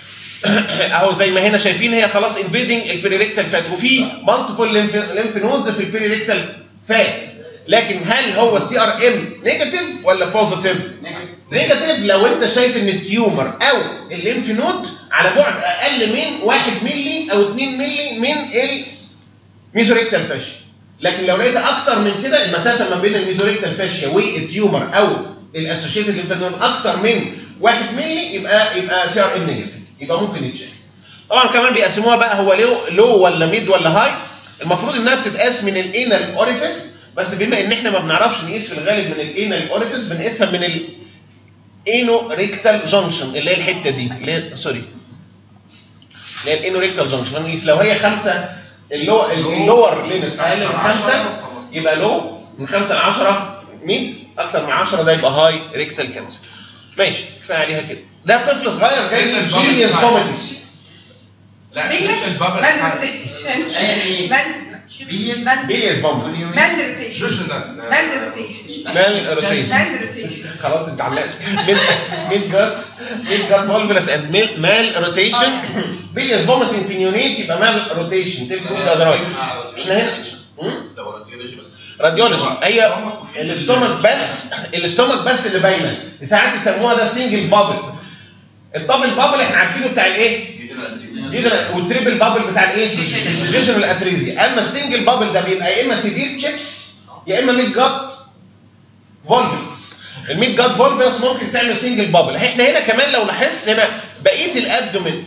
اهو زي ما هنا شايفين هي خلاص انفيدنج البيريريكتال فات وفي مالتيبل ليمف نودز في البيريريكتال فات لكن هل هو السي ار ام نيجاتيف ولا بوزيتيف؟ نيجاتيف لو انت شايف ان التيومر او الليمف نود على بعد اقل من 1 مللي او 2 مللي من الميزوريكتال فاشيا لكن لو لقيت اكتر من كده المسافه ما بين الميزوريكتال فاشيا والتيومر او الاسوشيتد ليمف نود اكتر من 1 مللي يبقى يبقى سي ار ام نيجاتيف يبقى ممكن يتشاف طبعا كمان بيقسموها بقى هو لو لو ولا ميد ولا هاي المفروض انها بتتقاس من الانال اوريفيس بس بما ان احنا ما بنعرفش نقيس في الغالب من الانال اوريفيس بنقيسها من الانو ريكتال جانكشن اللي هي الحته دي اللي هي سوري اللي هي الانو ريكتال جانكشن هنقيس لو هي خمسه اللو اللور ليميت اقل من خمسه يبقى لو من خمسه ل 10 ميد اكتر من 10 ده يبقى هاي ريكتال كانسر ماشي كفايه عليها كده ده طفل صغير جاي Rectal جينيوس bubble كوميدي لا بيليس ليتل بابل بالروتيشن أي. بيليس. بيليس بامبل بالروتيشن جوش ده بالروتيشن مال روتيشن بالروتيشن خلاص انت علقت ميد ميد جاس ميد جاس فولفلس اند مال روتيشن بيليس فوميتنج في نيونيت يبقى مال روتيشن تلك ده دراي احنا هنا هم؟ لو راديولوجي بس راديولوجي هي الاستومك بس الاستومك بس اللي باينه ساعات يسموها ده سنجل بابل الدبل بابل احنا عارفينه بتاع الايه؟ دي ده والتريبل بابل بتاع الايه؟ جيجنال اتريزيا اما السنجل بابل ده بيبقى يا اما سيفير تشيبس يا اما ميد جات فولفلز الميد جات فولفلز ممكن تعمل سنجل بابل احنا هنا كمان لو لاحظت هنا بقيه الابدومين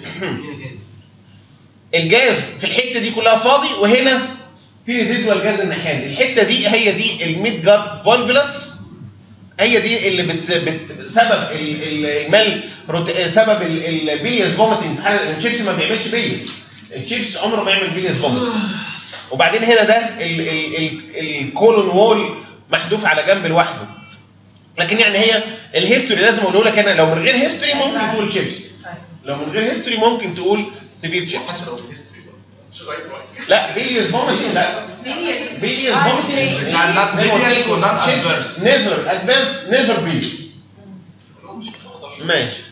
الجاز في الحته دي كلها فاضي وهنا في ريزيدوال جاز الناحيه دي الحته دي هي دي الميد جات فولفلس هي دي اللي بت... بت... سبب ال- ال- المال روت... سبب ال- البيليس فوميتنج في حاله الشيبس ما بيعملش بيليس الشيبس عمره ما يعمل بيليس فوميت وبعدين هنا ده ال... ال... ال... الكولون وول محذوف على جنب لوحده لكن يعني هي الهيستوري لازم اقوله لك انا لو من غير هيستوري ممكن تقول شيبس لو من غير هيستوري ممكن تقول سيفير شيبس لا بيليس فوميتنج لا بيليس فوميتنج يعني not bilious و not adverse. نيفر ادفانس نيفر بيليس ماشي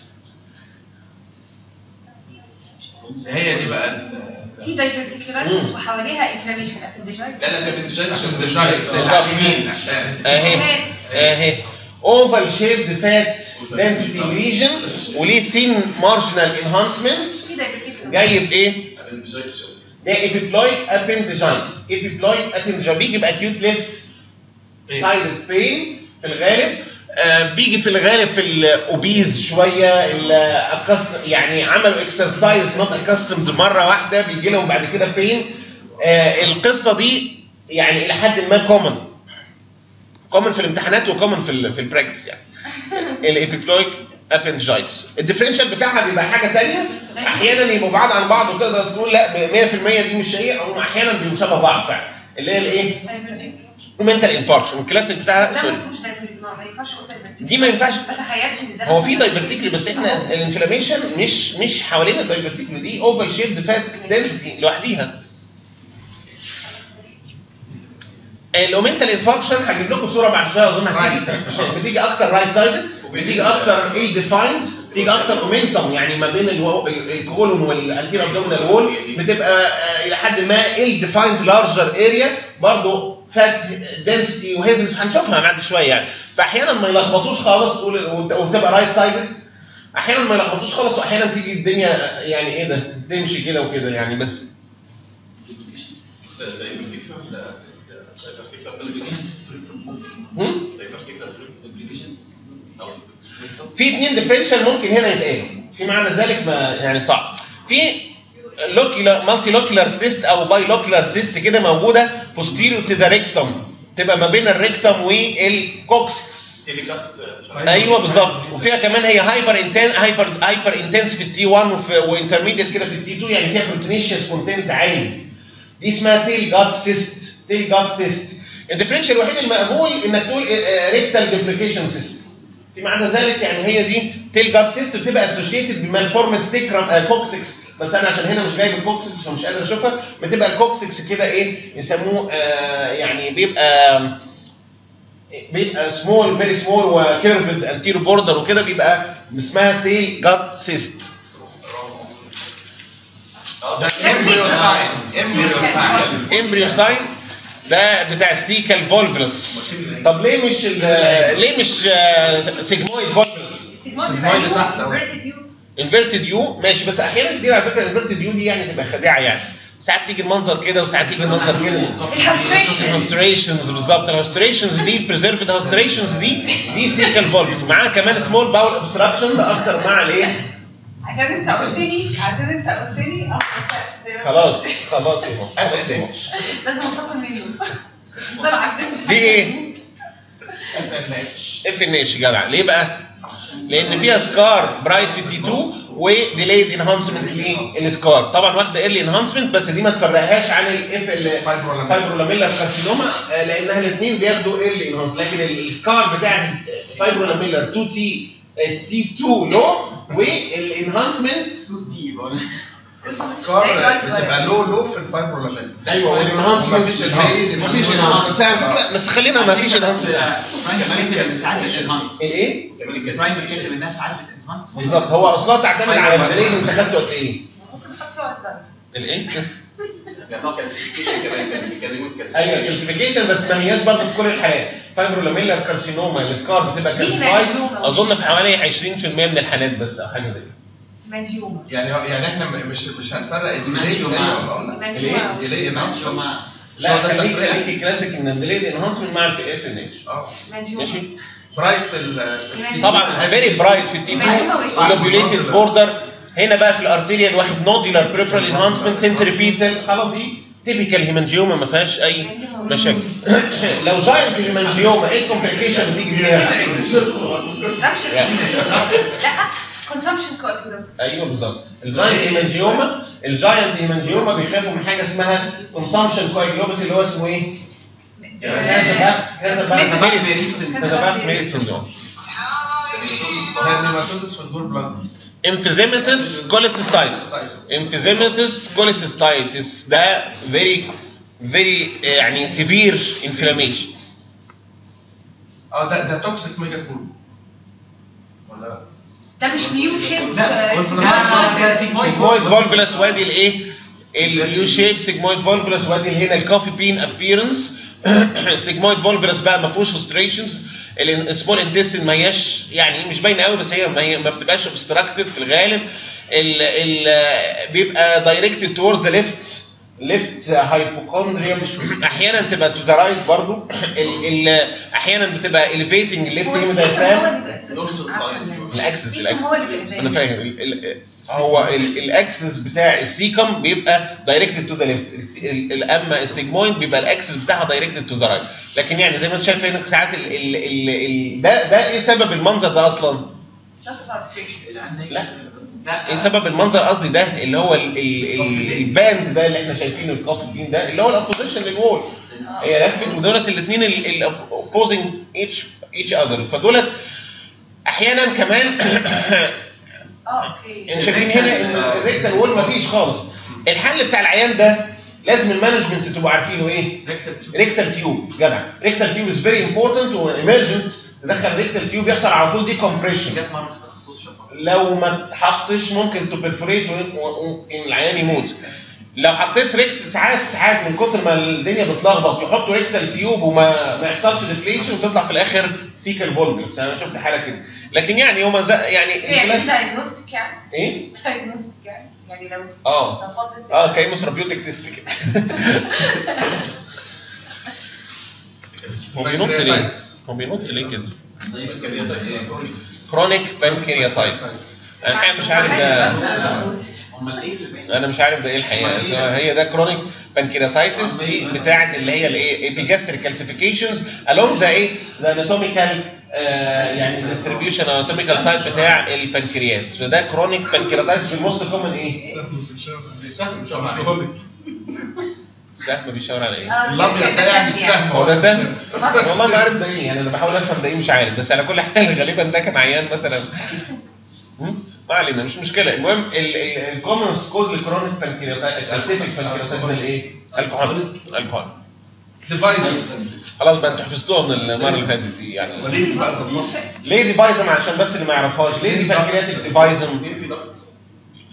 هي دي بقى ال- في دايفرتيكولاريتس وحواليها انفلاميشن ابندجايت لا لا ده بنتجايز الدجايز بالظبط. عشان مين عشان اهي اهي اوفال شيبد فات دنسيتي ريجن وليه ثين مارجنال انهانسمنت في دايفرتيكولار جاي بايه؟ بنتجايز ده ايبيبلويد ابندجايتس ايبيبلويد ابندجايتس بيجي باكيوت ليفت سايدد بين في الغالب آه بيجي في الغالب في الاوبيز شويه ال- accustomed- يعني عملوا اكسرسايز نوت اكاستمد مره واحده بيجي لهم بعد كده بين آه القصه دي يعني الى حد ما كومن كومن في الامتحانات وكومن في ال في البراكتس يعني الابيبلويك ابندجايتس الديفرنشال بتاعها بيبقى حاجه ثانيه احيانا يبقوا بعاد عن بعض وتقدر تقول لا 100% دي مش هي او احيانا بيبقوا شبه بعض فعلا اللي هي الايه؟ منتال انفاركشن الكلاسيك بتاعها ده سوري ما فيهوش دايفرتيكولار ما ينفعش اقول دايفرتيكولار دي ما ينفعش ما تخيلش ان ده هو في مثلاً- دايفرتيكلي بس احنا الانفلاميشن مش مش حوالين الدايفرتيكلي دي اوفال شيبد فات دنسيتي لوحديها الاومنتال انفاركشن هجيب لكم صوره بعد شويه اظن هتيجي بتيجي اكتر رايت سايدد بتيجي اكتر ايه ديفايند بتيجي اكتر اومنتم يعني ما بين الو- ال- الكولون والانتير ابدومينال وول بتبقى آه، الى حد ما ال ديفايند لارجر اريا برضه فات دنسيتي وهيزنس هنشوفها بعد شويه يعني فاحيانا ما يلخبطوش خالص تقول وت- وتبقى رايت سايدد احيانا ما يلخبطوش خالص واحيانا تيجي الدنيا يعني ايه ده تمشي كده وكده يعني بس هم؟ في اثنين ديفرنشال ممكن هنا يتقالوا في معنى ذلك ما يعني صعب في لوكيلر مالتي لوكيلر سيست او باي لوكيلر سيست كده موجوده posterior to the rectum تبقى ما بين الريكتم والكوكسكس ايوه بالظبط وفيها كمان هي هايبر انتن هايبر هايبر انتنس في التي 1 وفي وانترميديت كده في التي 2 يعني فيها بروتينيشيوس كونتنت عالي دي اسمها تيل جات سيست تيل جات سيست الديفرنشال الوحيد المقبول انك تقول ريكتال ديبليكيشن سيست في معنى ذلك يعني هي دي تيل جات سيست بتبقى اسوشيتد بمالفورمت سيكرم كوكسكس بس انا عشان هنا مش جايب الكوكسكس فمش قادر اشوفها بتبقى الكوكسكس كده ايه يسموه آه يعني بيبقى بيبقى سمول فيري سمول وكيرفد انتيرو بوردر وكده بيبقى اسمها تيل جات سيست ده امبريو ساين امبريو ساين امبريو ساين ده بتاع السيكال فولفلس طب ليه مش ال- ليه مش آه، سيجمويد فولفلس سيجمويد اللي تحت أهو. inverted U. انفيرتد يو ماشي بس احيانا كتير على فكره الانفيرتد يو دي يعني تبقى خداعه يعني ساعات تيجي المنظر كده وساعات تيجي المنظر كده الهاستريشن الهاستريشنز بالظبط الهاستريشنز دي بريزرفد هاستريشنز دي دي سيكال فولفز معاها كمان سمول باول اوبستراكشن ده اكتر مع الايه عشان انت قلت لي عشان انت قلت لي اه خلاص خلاص يبقى خلاص يبقى. لازم اصطدم منه ده عارفين دي ايه؟ اف ان اتش جدع ليه بقى؟ لان فيها سكار برايت في التي 2 وديليد انهانسمنت للسكار طبعا واخده ايرلي انهانسمنت بس دي ما تفرقهاش عن الاف الفايبرولاميلا كارسينوما آه، لانها الاثنين بياخدوا ايرلي انهانسمنت لكن السكار بتاع الفايبرولاميلا 2 تي تي 2 لو والانهانسمنت السكار بتبقى لو لو في الفايبرولامين ايوه والانهانسمنت مفيش enhancement. مفيش enhancement. تعرف- بس خلينا مفيش انهانسمنت فرانك كمان كده ساعات مش انهانس الايه؟ كمان الجسم برايمري كده الناس عدت انهانس بالظبط هو اصلا تعتمد على الدليل انت خدته قد ايه؟ ممكن نحط شويه ده الايه؟ كالسيفيكيشن كمان كان بيتكلموا ايوه كالسيفيكيشن كالسيفيكيشن بس ما هياش برضه في كل الحالات فايبرولاميلا كارسينوما السكار بتبقى دي كالسيفايد مانجيوما. اظن في حوالي 20% من الحالات بس او حاجه زي كده مانجيوما يعني يعني احنا م- مش مش هنفرق الديلي زي ماشي، ما قلنا مانجيوما ديلي مانجيوما لا شو ده خليك التفريق؟ خليك كلاسيك ان الديليد انهانسمنت مع الفي اف ان اتش اه مانجيوما ماشي برايت في ال في ال- طبعا فيري برايت في التي 2 مانجيوما وش؟ ولوبيوليتد بوردر هنا بقى في الارتيريال واخد نوديولار بريفرال انهانسمنت سنتريبيتال خلاص دي تيبيكال هيمانجيوما ما فيهاش اي مشاكل لو جاينت هيمانجيوما ايه الكومبليكيشن بتيجي بيها؟ رابشر لا كونسامشن كوكولوم ايوه بالظبط الجاينت هيمانجيوما الجاينت هيمانجيوما بيخافوا من حاجه اسمها كونسامشن كويجلوبس اللي هو اسمه ايه؟ كذا باث كذا باث كذا باث ميريت سندروم ده النيماتوزس في الجول بلاد emphysematous cholecystitis emphysematous cholecystitis ده very very آه، يعني severe inflammation اه ده ده توكسيك ميجا كول ولا لا؟ ده مش نيو شيب sigmoid volvulus وادي الايه اليو شيب sigmoid volvulus وادي اللي هنا الكوفي بين appearance sigmoid volvulus بقى ما فيهوش frustrations السمول انتستين ما هياش يعني مش باينه قوي بس هي ما, هي ما بتبقاش obstructed في الغالب ال ال بيبقى directed toward the left ليفت هايبوكوندريوم احيانا تبقى تو ذا رايت برضه ال ال احيانا بتبقى elevating left هو هيمودايفرام dorsal side. الاكسس الاكسس هو اللي بيبقى انا فاهم ال- ال- هو ال- الاكسس بتاع السيكم بيبقى دايركتد تو ذا ليفت اما السيجمويد بيبقى الاكسس بتاعها دايركتد تو ذا رايت لكن يعني زي ما انت شايف هنا ساعات ال ال ال ال ده ده ايه سبب المنظر ده اصلا؟ لا. ايه سبب المنظر قصدي ده اللي هو ال ال ال الباند ده اللي احنا شايفينه الكوفي بين ده اللي هو الابوزيشن للوول هي لفت ودولت الاثنين الاوبوزنج ايتش ايتش اذر فدولت احيانا كمان اه اوكي يعني شايفين هنا ان الريكتال وول مفيش خالص الحل بتاع العيان ده لازم المانجمنت تبقوا عارفينه ايه ريكتال تيوب جدع ريكتال تيوب از فيري امبورتنت وايمرجنت تدخل ريكتال تيوب يحصل على طول دي كومبريشن جت مره في تخصص شفاف لو ما اتحطش ممكن تبرفوريت العيان يموت لو حطيت ريكت ساعات ساعات من كتر ما الدنيا بتلخبط يحطوا ريكتال تيوب وما ما يحصلش ديفليشن وتطلع في الاخر سيكال فولجرز انا شفت حاله كده لكن يعني هما زي- يعني يعني الكلاس- دايجنوستيك يعني ايه؟ دايجنوستيك يعني يعني لو اه لو فضلت اه كايمو ثيرابيوتيك تيست كده هو بينط ليه؟ هو بينط ليه كده؟ كرونيك بانكرياتايتس انا الحقيقه مش عارف ده امال ايه اللي باين؟ انا مش عارف ده ايه الحقيقه بس هو- هي ده كرونيك بانكرياتايتس دي بتاعه اللي هي الايه ايبيجاستريك كالسيفيكيشنز along ذا ايه ذا اناتوميكال يعني ديستريبيوشن اناتوميكال سايت بتاع البنكرياس فده كرونيك بانكرياتايتس بالموست كومن ايه؟ السهم مش عليه السهم بيشاور على ايه؟ آه، الابيض ده يعني السهم هو ده سهم؟ والله ما عارف ده ايه يعني انا بحاول افهم ده ايه مش عارف بس على كل حال غالبا ده كان عيان مثلا هم؟ ما علينا مش مشكله المهم الكومن كوز لكرونيك بانكرياتايتس السيتيك بانكرياتايتس الايه؟ الكحول الكحول ديفايس خلاص بقى انتوا حفظتوها من المره اللي فاتت دي يعني وليه بقى في النص ليه ديفايزم عشان بس اللي ما يعرفهاش ليه دي بانكرياتيك ديفايزم في ضغط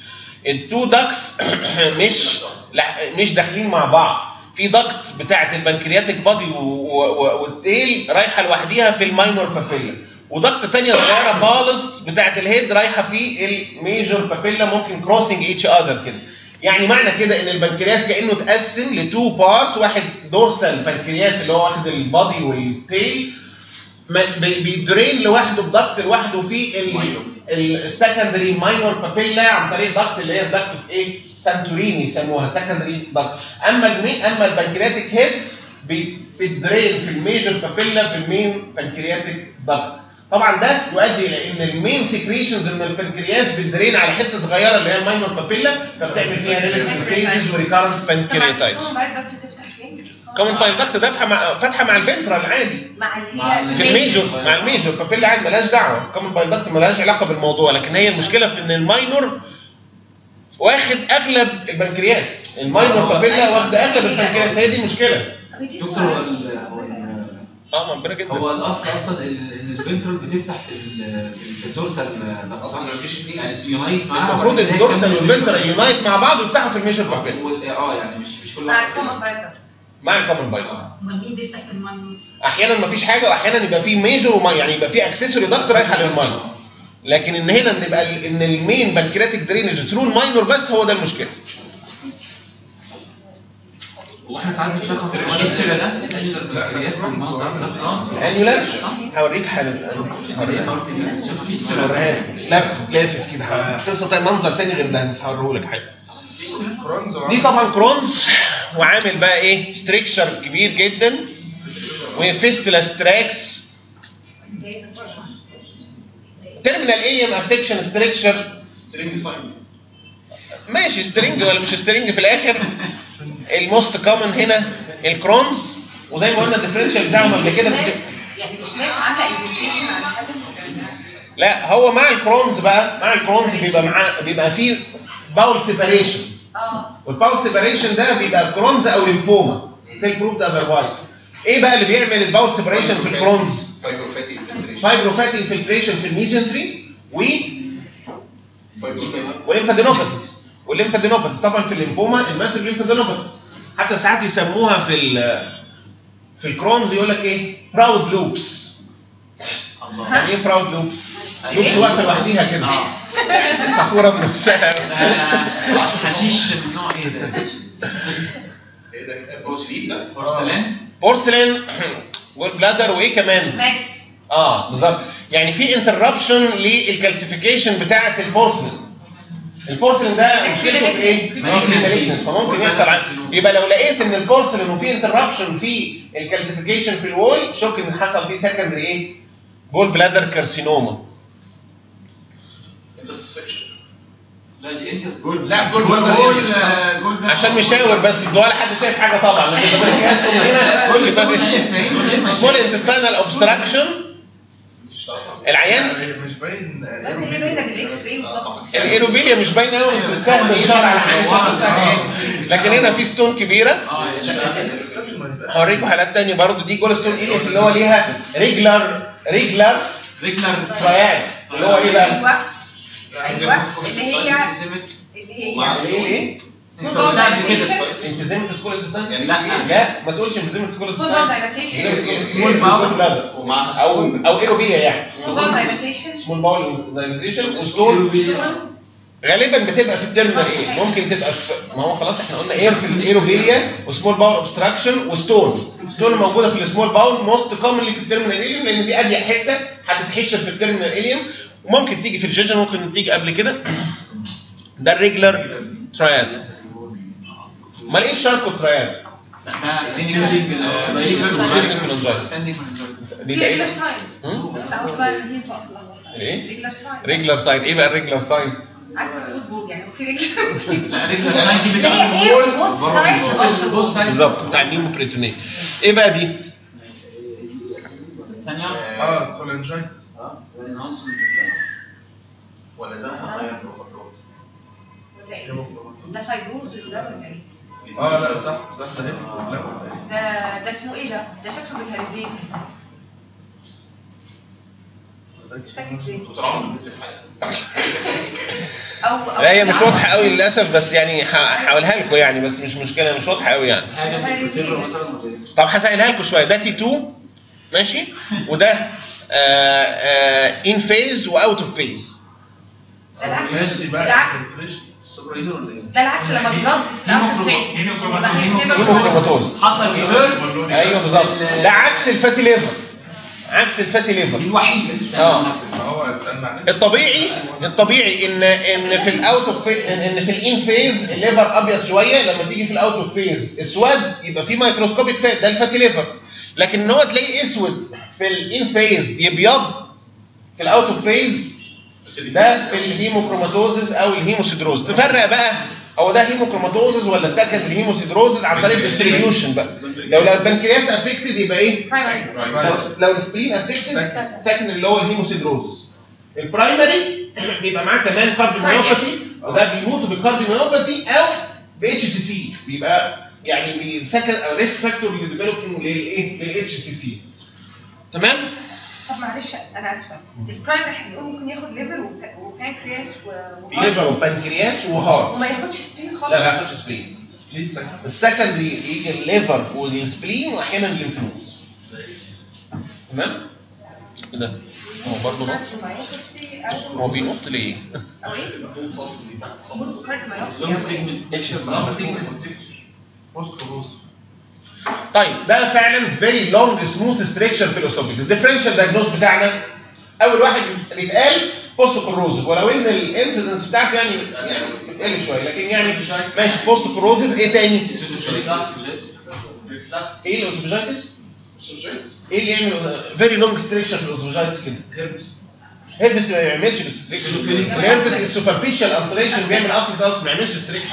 التو داكس مش لا- مش داخلين مع بعض في دكت بتاعه البنكرياتيك بادي والتيل رايحه لوحديها في الماينور بابيلا ودكت تانية صغيرة خالص بتاعة الهيد رايحة في الميجور بابيلا ممكن كروسنج ايتش اذر كده يعني معنى كده ان البنكرياس كانه اتقسم لتو بارتس واحد دورسال بنكرياس اللي هو واخد البادي والتيل ما- بي- بيدرين لوحده بدكت لوحده في السكندري ماينور بابيلا عن طريق دكت اللي هي الدكت في ايه؟ سانتوريني يسموها سكندري دكت اما المي اما البنكرياتيك هيد بي- بيدرين في الميجر بابيلا بالمين بنكرياتيك دكت طبعا ده يؤدي الى ان المين سكريشنز من البنكرياس بتدرين على حته صغيره اللي هي الماينور بابيلا فبتعمل فيها ريلاتيف ستيجز وريكارنت بنكرياتايتس طبعا الكومن بايل دكت تفتح فين؟ كومن بايل دكت ده فاتحه مع فاتحه مع الفنترال عادي مع اللي مع هي اللي في الميجور مع الميجور بابيلا عادي ملهاش دعوه كومن بايل دكت ملهاش علاقه بالموضوع لكن هي المشكله في ان الماينور واخد اغلب البنكرياس الماينور بابيلا واخد اغلب البنكرياس هي دي المشكله طب دي دكتور سؤال. هو ال- هو ال- اه منبره جدا هو الاصل اصلا ان إن الفنترال بتفتح في ال- في الدورسال ده اصلا مفيش اتنين يعني يونايت معاها المفروض ولا هي الدورسال كامل والفنترال يونايت مع بعض ويفتحوا في الميجور بابيلا وال- اه يعني مش مش كل مع واحد الكومن بايل دكت مع الكومن بايل آه. امال مين بيفتح في الماينور؟ احيانا مفيش حاجه واحيانا يبقى في ميجور وما يعني يبقى في اكسسوري دكت رايحه للماينور لكن ان هنا ان يبقى ال- ان المين بنكرياتيك درينج ثرو الماينور بس هو ده المشكله واحنا ساعات بنشخص المشكله ده لان البنكرياس بالمنظر ده انيولار هوريك حالا هوريك هوريها لك. لف لافف كده هتوصل تاني منظر تاني غير ده هوريه لك حاجه كرونز دي طبعا كرونز وعامل بقى ايه ستريكشر كبير جدا وفيستولا ستراكس تيرمينال ايم افكشن ستريكشر سترينج ساين ماشي سترينج ولا مش سترينج في الاخر الموست كومن هنا الكرونز وزي ما قلنا الديفرنشال بتاعهم قبل كده بس يعني مش ناس عامله ايفنتيشن على حاجه لا هو مع الكرونز بقى مع الكرونز بيبقى معاه بيبقى فيه باول سيباريشن اه والباول سيباريشن ده بيبقى كرونز او ليمفوما تيك بروف ده اذروايز ايه بقى اللي بيعمل الباول سيباريشن في الكرونز فايبروفاتي انفلتريشن فايبروفاتي انفلتريشن في الميزنتري و فايبروفاتي والليمفادينوباثيس والليمفادينوباثيس طبعا في الليمفوما الماسيف ليمفادينوباثيس حتى ساعات يسموها في ال في الكرونز يقول لك ايه براود لوبس الله يعني ايه براود لوبس؟ لوبس إيه؟ واقفه لوحديها كده اه فخوره بنفسها ده حشيش من نوع ايه ده؟ ايه ده بروسلين ده بورسلان بورسلين جول بلادر وايه كمان؟ ماس اه بالظبط يعني في انتربشن للكالسيفيكيشن بتاعه البورسلين البورسلين ده مشكلته في ايه؟ Malignancy. فممكن يحصل عن... يبقى لو لقيت ان البورسلين وفي انتربشن في الكالسيفيكيشن في الوول شك ان حصل فيه سكندري ايه؟ جول بلادر كارسينوما انت سسبشن لا دي انت لا جول جول بلادر جول إيه؟ جول عشان مشاور بس ده ولا حد شايف حاجه طبعا لكن لما في اسهم هنا كل يبقى سنه في سمول انتستينال اوبستراكشن العيان يعني مش باين لا هي باينه بالاكس راي بالظبط الايروبيليا مش باينه قوي بس السهم بيشاور على حاجه الشكل بتاعها ايه لكن هنا في ستون كبيره اه يا شباب هوريكم حالات تانية برضو دي جول ستون ايليس اللي هو ليها ريجلر ريجلر ريجلر ترايات اللي هو ايه بقى؟ ايوه ايوه اللي هي اللي هي ومع ايه ايه؟ انت قلتها قبل كده انفيزيمة سكول اسيستنت؟ يعني لا. لا ما تقولش انفيزيمة سكول سمول اسيستنت دايلاتيشن سمول باول ومع او او ايروبيليا يعني سمول دايلاتيشن سمول باول دايليتيشن وستون غالبا بتبقى في التيرمينال ايه ممكن تبقى في ما هو خلاص احنا قلنا اير في الايروبيليا وسمول باول اوبستراكشن وستون ستون موجوده في السمول باول موست كومنلي في التيرمينال اليوم لان دي اضيق حته هتتحشر في التيرمينال اليوم وممكن تيجي في الجيجن ممكن تيجي قبل كده ده الريجلر ترايال امال ايه الشاركو ترايال؟ ده دي في ايه؟ ريجلر ساين هم؟ تعرف بقى الهيز بقى الايه؟ ريجلر ساين ريجلر ساين ايه بقى الريجلر ساين؟ عكس الفوتبول يعني في ريجلر لا ريجلر ساين دي اللي هي بتبقى ايه بوث سايدز اوف ذا بول بالظبط بتاع النيمو بريتونيه ايه بقى دي؟ ثانية اه كولنجايت ولا ده هاير اوفرلود ده فايبروزس ده ولا ايه؟ اه لا صح صح ده هيك لا ده ده اسمه ايه ده؟ ده شكله بالهرزيز ساكت ليه؟ دكتور عمرو بيمسك حاجه او او لا هي مش واضحه قوي للاسف بس يعني ه- هقولها لكم يعني بس مش مشكله مش واضحه قوي يعني حاجه من الكتيبه مثلا ولا إيه؟ طب هسهلها لكم شويه ده تي 2 ماشي وده ان فيز واوت اوف فيز ده العكس فانسي بقى بالعكس سوبرين ولا ايه؟ ده العكس لما بينضف في الاوتر فيس هيموكروماتوز حصل ريفرس ايوه بالظبط ده عكس الفاتي ليفر عكس الفاتي ليفر دي الوحيده اه. ما هو المعلومات الطبيعي الطبيعي ان ان في الاوت اوف ان ان في الان فيز الليفر ابيض شويه لما تيجي في الاوت اوف فيز اسود يبقى في مايكروسكوبيك فات ده الفاتي ليفر لكن ان هو تلاقيه اسود في الان فيز يبيض في الاوت اوف فيز ده في الهيموكروماتوزز او الهيموسيدروز تفرق بقى هو ده هيموكروماتوزز ولا سكند هيموسيدروزز عن طريق الديستريبيوشن بقى لو لو البنكرياس افكتد يبقى ايه؟ لو لو السبلين افكتد ساكن اللي هو الهيموسيدروزس البرايمري بيبقى معاه كمان كارديوميوباثي وده بيموت بالكارديوميوباثي او ب اتش سي سي بيبقى يعني بيسكن او ريسك فاكتور للديفلوبينج للايه؟ للاتش سي سي تمام؟ طب معلش انا اسفه البرايمري احنا بنقول ممكن ياخد ليفر وب- وبانكرياس و- ليفر وبنكرياس وهارت وما ياخدش سبرين خالص لا لا ما ياخدش سبلين سبليت سكند السكندري يجي الليفر والسبلين واحيانا الليمف نودز تمام؟ ايه ده؟ هو برضه نط كارديوميوباثي أو- هو بينط ليه؟ او ايه؟ المفروض خالص دي تحت بص كارديوميوباثي لونج أو إيه؟ سيجمنت ستيكشن لونج سيجمنت ستيكشن بوست كروز طيب ده فعلا فيري لونج سموث ستريكشر في الاسوفيجس الديفرنشال دايجنوز بتاعنا اول واحد بيتقال بوست كوروزيف ولو ان الانسيدنس بتاعته يعني يعني بتقل شويه لكن يعني ماشي بوست كوروزيف ايه تاني؟ ايه الاوسوفيجايتس؟ السوشيالز ايه اللي يعمل فيري لونج ستريكشر في الاوسوفيجايتس كده؟ هيربس هيربس ما يعملش ستريكشن الهيربس السوبرفيشال التريشن بيعمل اصلا ما يعملش ستريكشن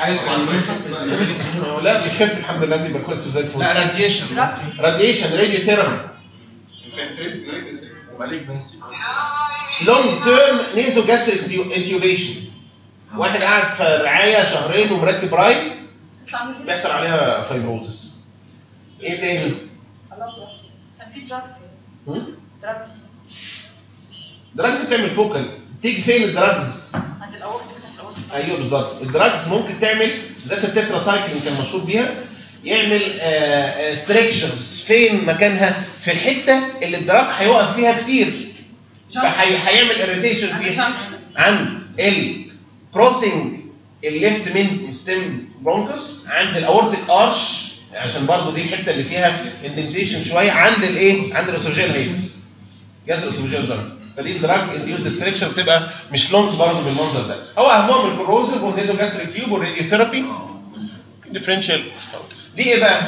لا بيخف الحمد لله بيبقى كويس زي الفل لا راديشن drugs. راديشن راديو ثيرابي انفلتريت مالجنسي ومالجنسي لونج تيرم نيزو جاستريك انتيوبيشن واحد قاعد في رعايه شهرين ومركب راي يطلع من هنا. بيحصل عليها فايبروزس ايه تاني؟ خلاص بقى. كان في دراجز دراجز دراجز بتعمل فوكال تيجي فين الدراجز؟ عند الاورطه تحت الاورطه ايوه بالظبط الدراجز ممكن تعمل ذات التترا سايكلين كان مشهور بيها يعمل ستريكشرز فين مكانها في الحته اللي الدراج هيقف فيها كتير فهيعمل اريتيشن عند فيها junction. عند الكروسنج الليفت من ستيم برونكس عند الاورتيك ارش عشان برضو دي الحته اللي فيها اندنتيشن شويه عند الايه عند الاوسوجيال هيدز جهاز الاوسوجيال جنب فدي دراج انديوز ستريكشر بتبقى مش لونج برضه بالمنظر ده هو اهمهم الكوروزيف والنيزو جاستريك تيوب والراديو ثيرابي ديفرنشال دي ايه بقى؟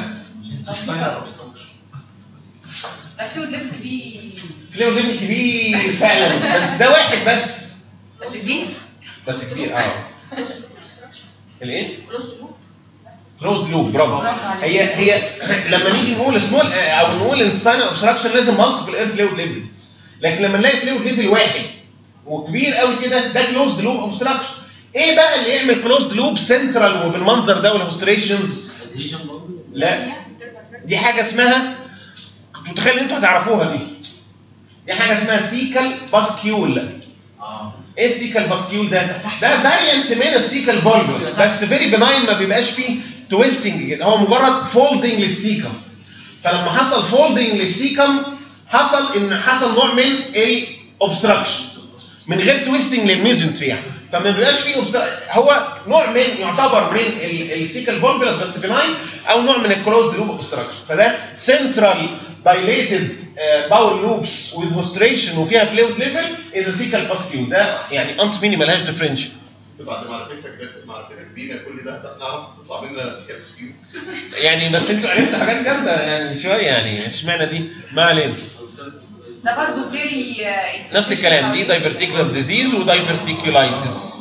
ده فلويد ليفل كبير فليو ليفل كبير فعلا بس ده واحد بس بس كبير بس كبير اه الايه؟ كلوز لوب كلوز لوب برافو برافو عليك. هي هي لما نيجي نقول سمول او نقول انسان اوبستراكشن لازم مالتيبل اير فلويد ليفلز لكن لما نلاقي فلويد ليفل واحد وكبير قوي كده ده كلوزد لوب اوبستراكشن ايه بقى اللي يعمل كلوزد لوب سنترال وبالمنظر ده والهوستريشنز لا دي حاجه اسمها كنت متخيل ان انتوا هتعرفوها دي دي حاجه اسمها سيكال باسكيول اه ايه السيكال باسكيول ده؟ ده فاريانت من السيكال فولفوس بس فيري بناين ما بيبقاش فيه تويستنج كده هو مجرد فولدنج للسيكم فلما حصل فولدنج للسيكم حصل ان حصل نوع من الاوبستراكشن من غير تويستنج للميزنتري يعني فما بيبقاش فيه obstru- هو نوع من يعتبر من السيكال فولفوس بس بناين او نوع من الكلوزد لوب اوبستراكشن فده سنترال dilated باول لوبس with hostration وفيها فلويد ليفل از سيكال باسكيو ده يعني انت ميني ملهاش ديفرنشال بعد معرفتك معرفتك كبيره كل ده نعرف تطلع مننا سيكال سكيو يعني بس انتوا عرفتوا حاجات جامده يعني شويه يعني اشمعنى دي ما علينا ده برضه فيري نفس الكلام دي دايفرتيكولار ديزيز ودايفرتيكولايتس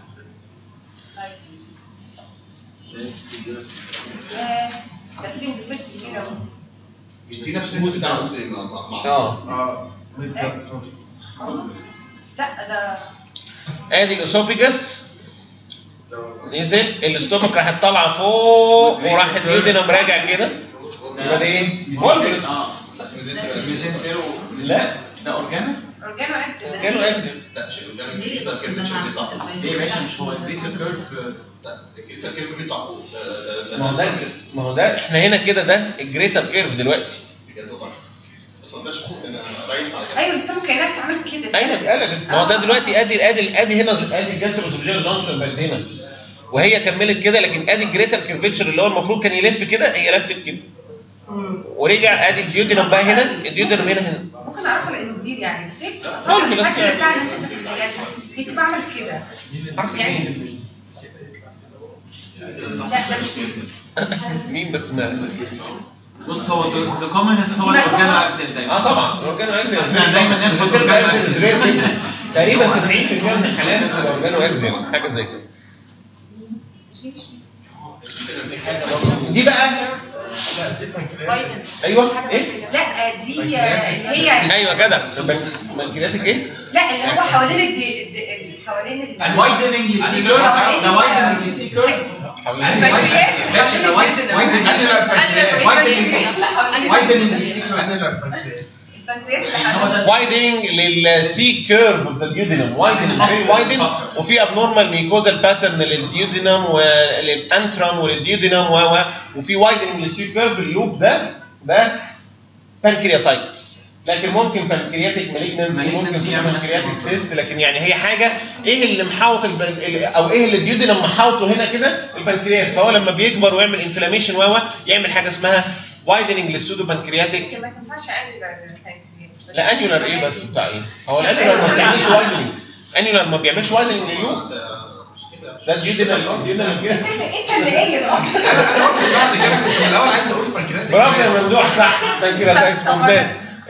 ده في ديفكت كبير قوي مش دي نفس المود بتاع بس مع- مع- مع- اه اه لا ده ادي الاسوفيجاس نزل الاستومك راحت طالعه فوق وراحت اليودينم راجع كده يبقى ده ايه؟ فولفلس ميزنتيرو لا ده اورجانيك؟ اورجانو اكس كانوا اكزل لا مش قدام الجريتر كيرف مش بيطلع فوق ليه يا باشا مش هو الجريتر كيرف لا الجريتر كيرف بيطلع فوق ده- ده- ده- ما هو ده ما هو ده احنا هنا كده ده الجريتر كيرف دلوقتي بجد والله بس ما ده فوق انا رايح على ايوه الاستوم كانها بتعمل كده ايوه اتقلبت ما هو ده دلوقتي ادي ادي ادي هنا ادي الجسر اسوفجيال جانكشن بقت هنا وهي كملت كده لكن ادي الجريتر كيرفتشر اللي هو المفروض كان يلف كده هي لفت كده ورجع ادي الديودينم بقى هنا الديودينم هنا هنا ممكن اعرفها لانه كبير يعني بس هي بتبقى ممكن صعبه بس الفكره يعني. بتاع ان انت تتخيلها هي بتبقى عامل كده يعني لا ده مش مين بس ما بص هو ذا كومنست هو الاورجانو اكسل دايما اه طبعا اورجانو اكزل احنا دايما ناخد اورجانو أورجانو اكزل رير جدا تقريبا 90% من الحالات بتبقى اورجانو اكزل حاجه زي كده دي بقى ايوه ايه لا دي اللي هي ايوه جدع بس مالكيناتيك ايه لا اللي هو حوالين الدي الدي- حوالين ال- الوايدنج ستيكر ده وايدنج ستيكر ماشي ده وايدنج وايدنج ستيكر البنكرياس هو ده وايدنج للسي كيرف اوف ذا ديودينم وايدنج فيري وايدنج وفي ابنورمال ميكوزال باترن للديودينم وللانترم وللديودينم و و وفي وايدنج للسي كيرف اللوب ده ده بانكرياتايتس لكن ممكن بانكرياتيك مالجنسي ممكن Malignancy سوبر يعمل بانكرياتيك نفس سيست لكن يعني هي حاجه ايه اللي محاوط الب... ال- او ايه اللي الديودينم محاوطه هنا كده البنكرياس فهو لما بيكبر ويعمل انفلاميشن و و يعمل حاجه اسمها وايدنج للسودو بانكرياتيك ما تنفعش انيولار البنكرياس لا انيولار ايه بس بتاع ايه؟ هو الانيولار ما بيعملش وايدنج انيولار ما بيعملش وايدنج لليوم مش كده ده الديودينال الديودينال كده انت انت اللي قايل اصلا انا انا قلت بعد كده كنت من الاول عايز اقول بنكرياتيك برافو يا ممدوح صح بانكرياتايتس ممتاز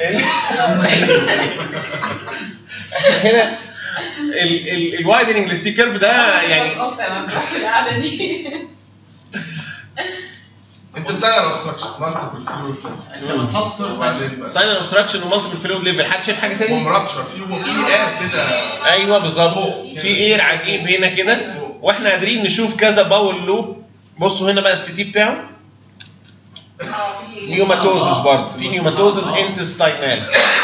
هنا الوايدنج للسي كيرف ده يعني القعده دي انت استنى لو اوبستراكشن مالتيبل فلويد انت بتحط صوره وبعدين ساين اوبستراكشن ومالتيبل فلويد ليفل حد شايف حاجه تاني؟ ومرابشر في وفي اير كده ايوه بالظبط في اير عجيب هنا كده واحنا قادرين نشوف كذا باول لوب بصوا هنا بقى السي تي بتاعه نيوماتوزس برضه في نيوماتوزس انتستاينال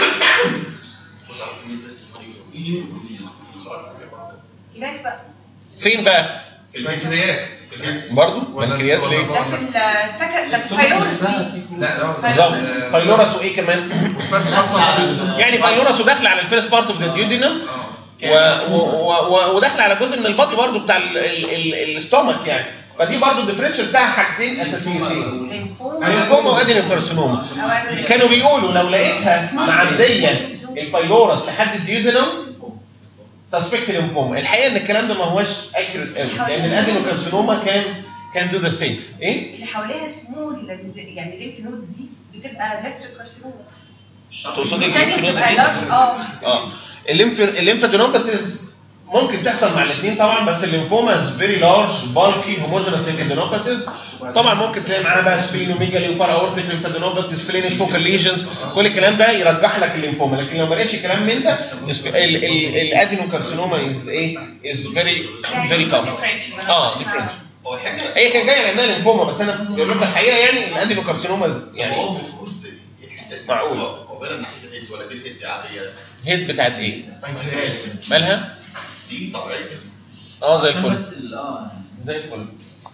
ناس بقى فين بقى؟ البنكرياس برضه ولا- بنكرياس ولا ليه؟ ده في السكن ده في الفيروس لا لا بالظبط بايلورس وايه كمان؟ والفيرست بارت يعني بايلورس وداخل على الفيرست بارت اوف ذا ديودينم و- و- و- وداخل على جزء من البادي برضه بتاع الاستومك يعني فدي برضه الديفرنشال بتاعها حاجتين اساسيتين لينفوما لينفوما وادينوم كارسينوما كانوا بيقولوا لو لقيتها معديه البايلورس لحد الديودينم سسبكت لينفوما الحقيقه ان الكلام ده ما هوش اكيوريت قوي لان الادينوم كارسينوما كان كان دو ذا سيم ايه؟ اللي حواليها سمول يعني الليمف نودز دي بتبقى لاستر كارسينوما تقصدي الثانية الليمف نودز بتبقى دي؟ لارج اه اه الليمف الليمفادينوباثيز ممكن تحصل مع الاثنين طبعا بس الليمفوما فيري لارج بالكي هوموجينس ليمفادينوباثيز طبعا ممكن تلاقي معاها بقى سبلينوميجالي وبارا اورتيك ليمفادينوباثي سبلينيك فوكال ليجنز كل الكلام ده يرجح لك الليمفوما لكن لو ما لقيتش كلام من ده الادينوكارسينوما از ايه از فيري فيري كومن اه ديفرنت هو الحاجه هي كان جايه لانها ليمفوما بس انا بقول لك الحقيقه يعني الادينوكارسينوما يعني هو المفروض الحته دي معقول. هو بين ناحيه الهيد ولا دي الهيد عاديه هيد بتاعت ايه؟ بنكرياس مالها؟ دي طبيعيه اه زي عشان الفل بس ال- اه زي الفل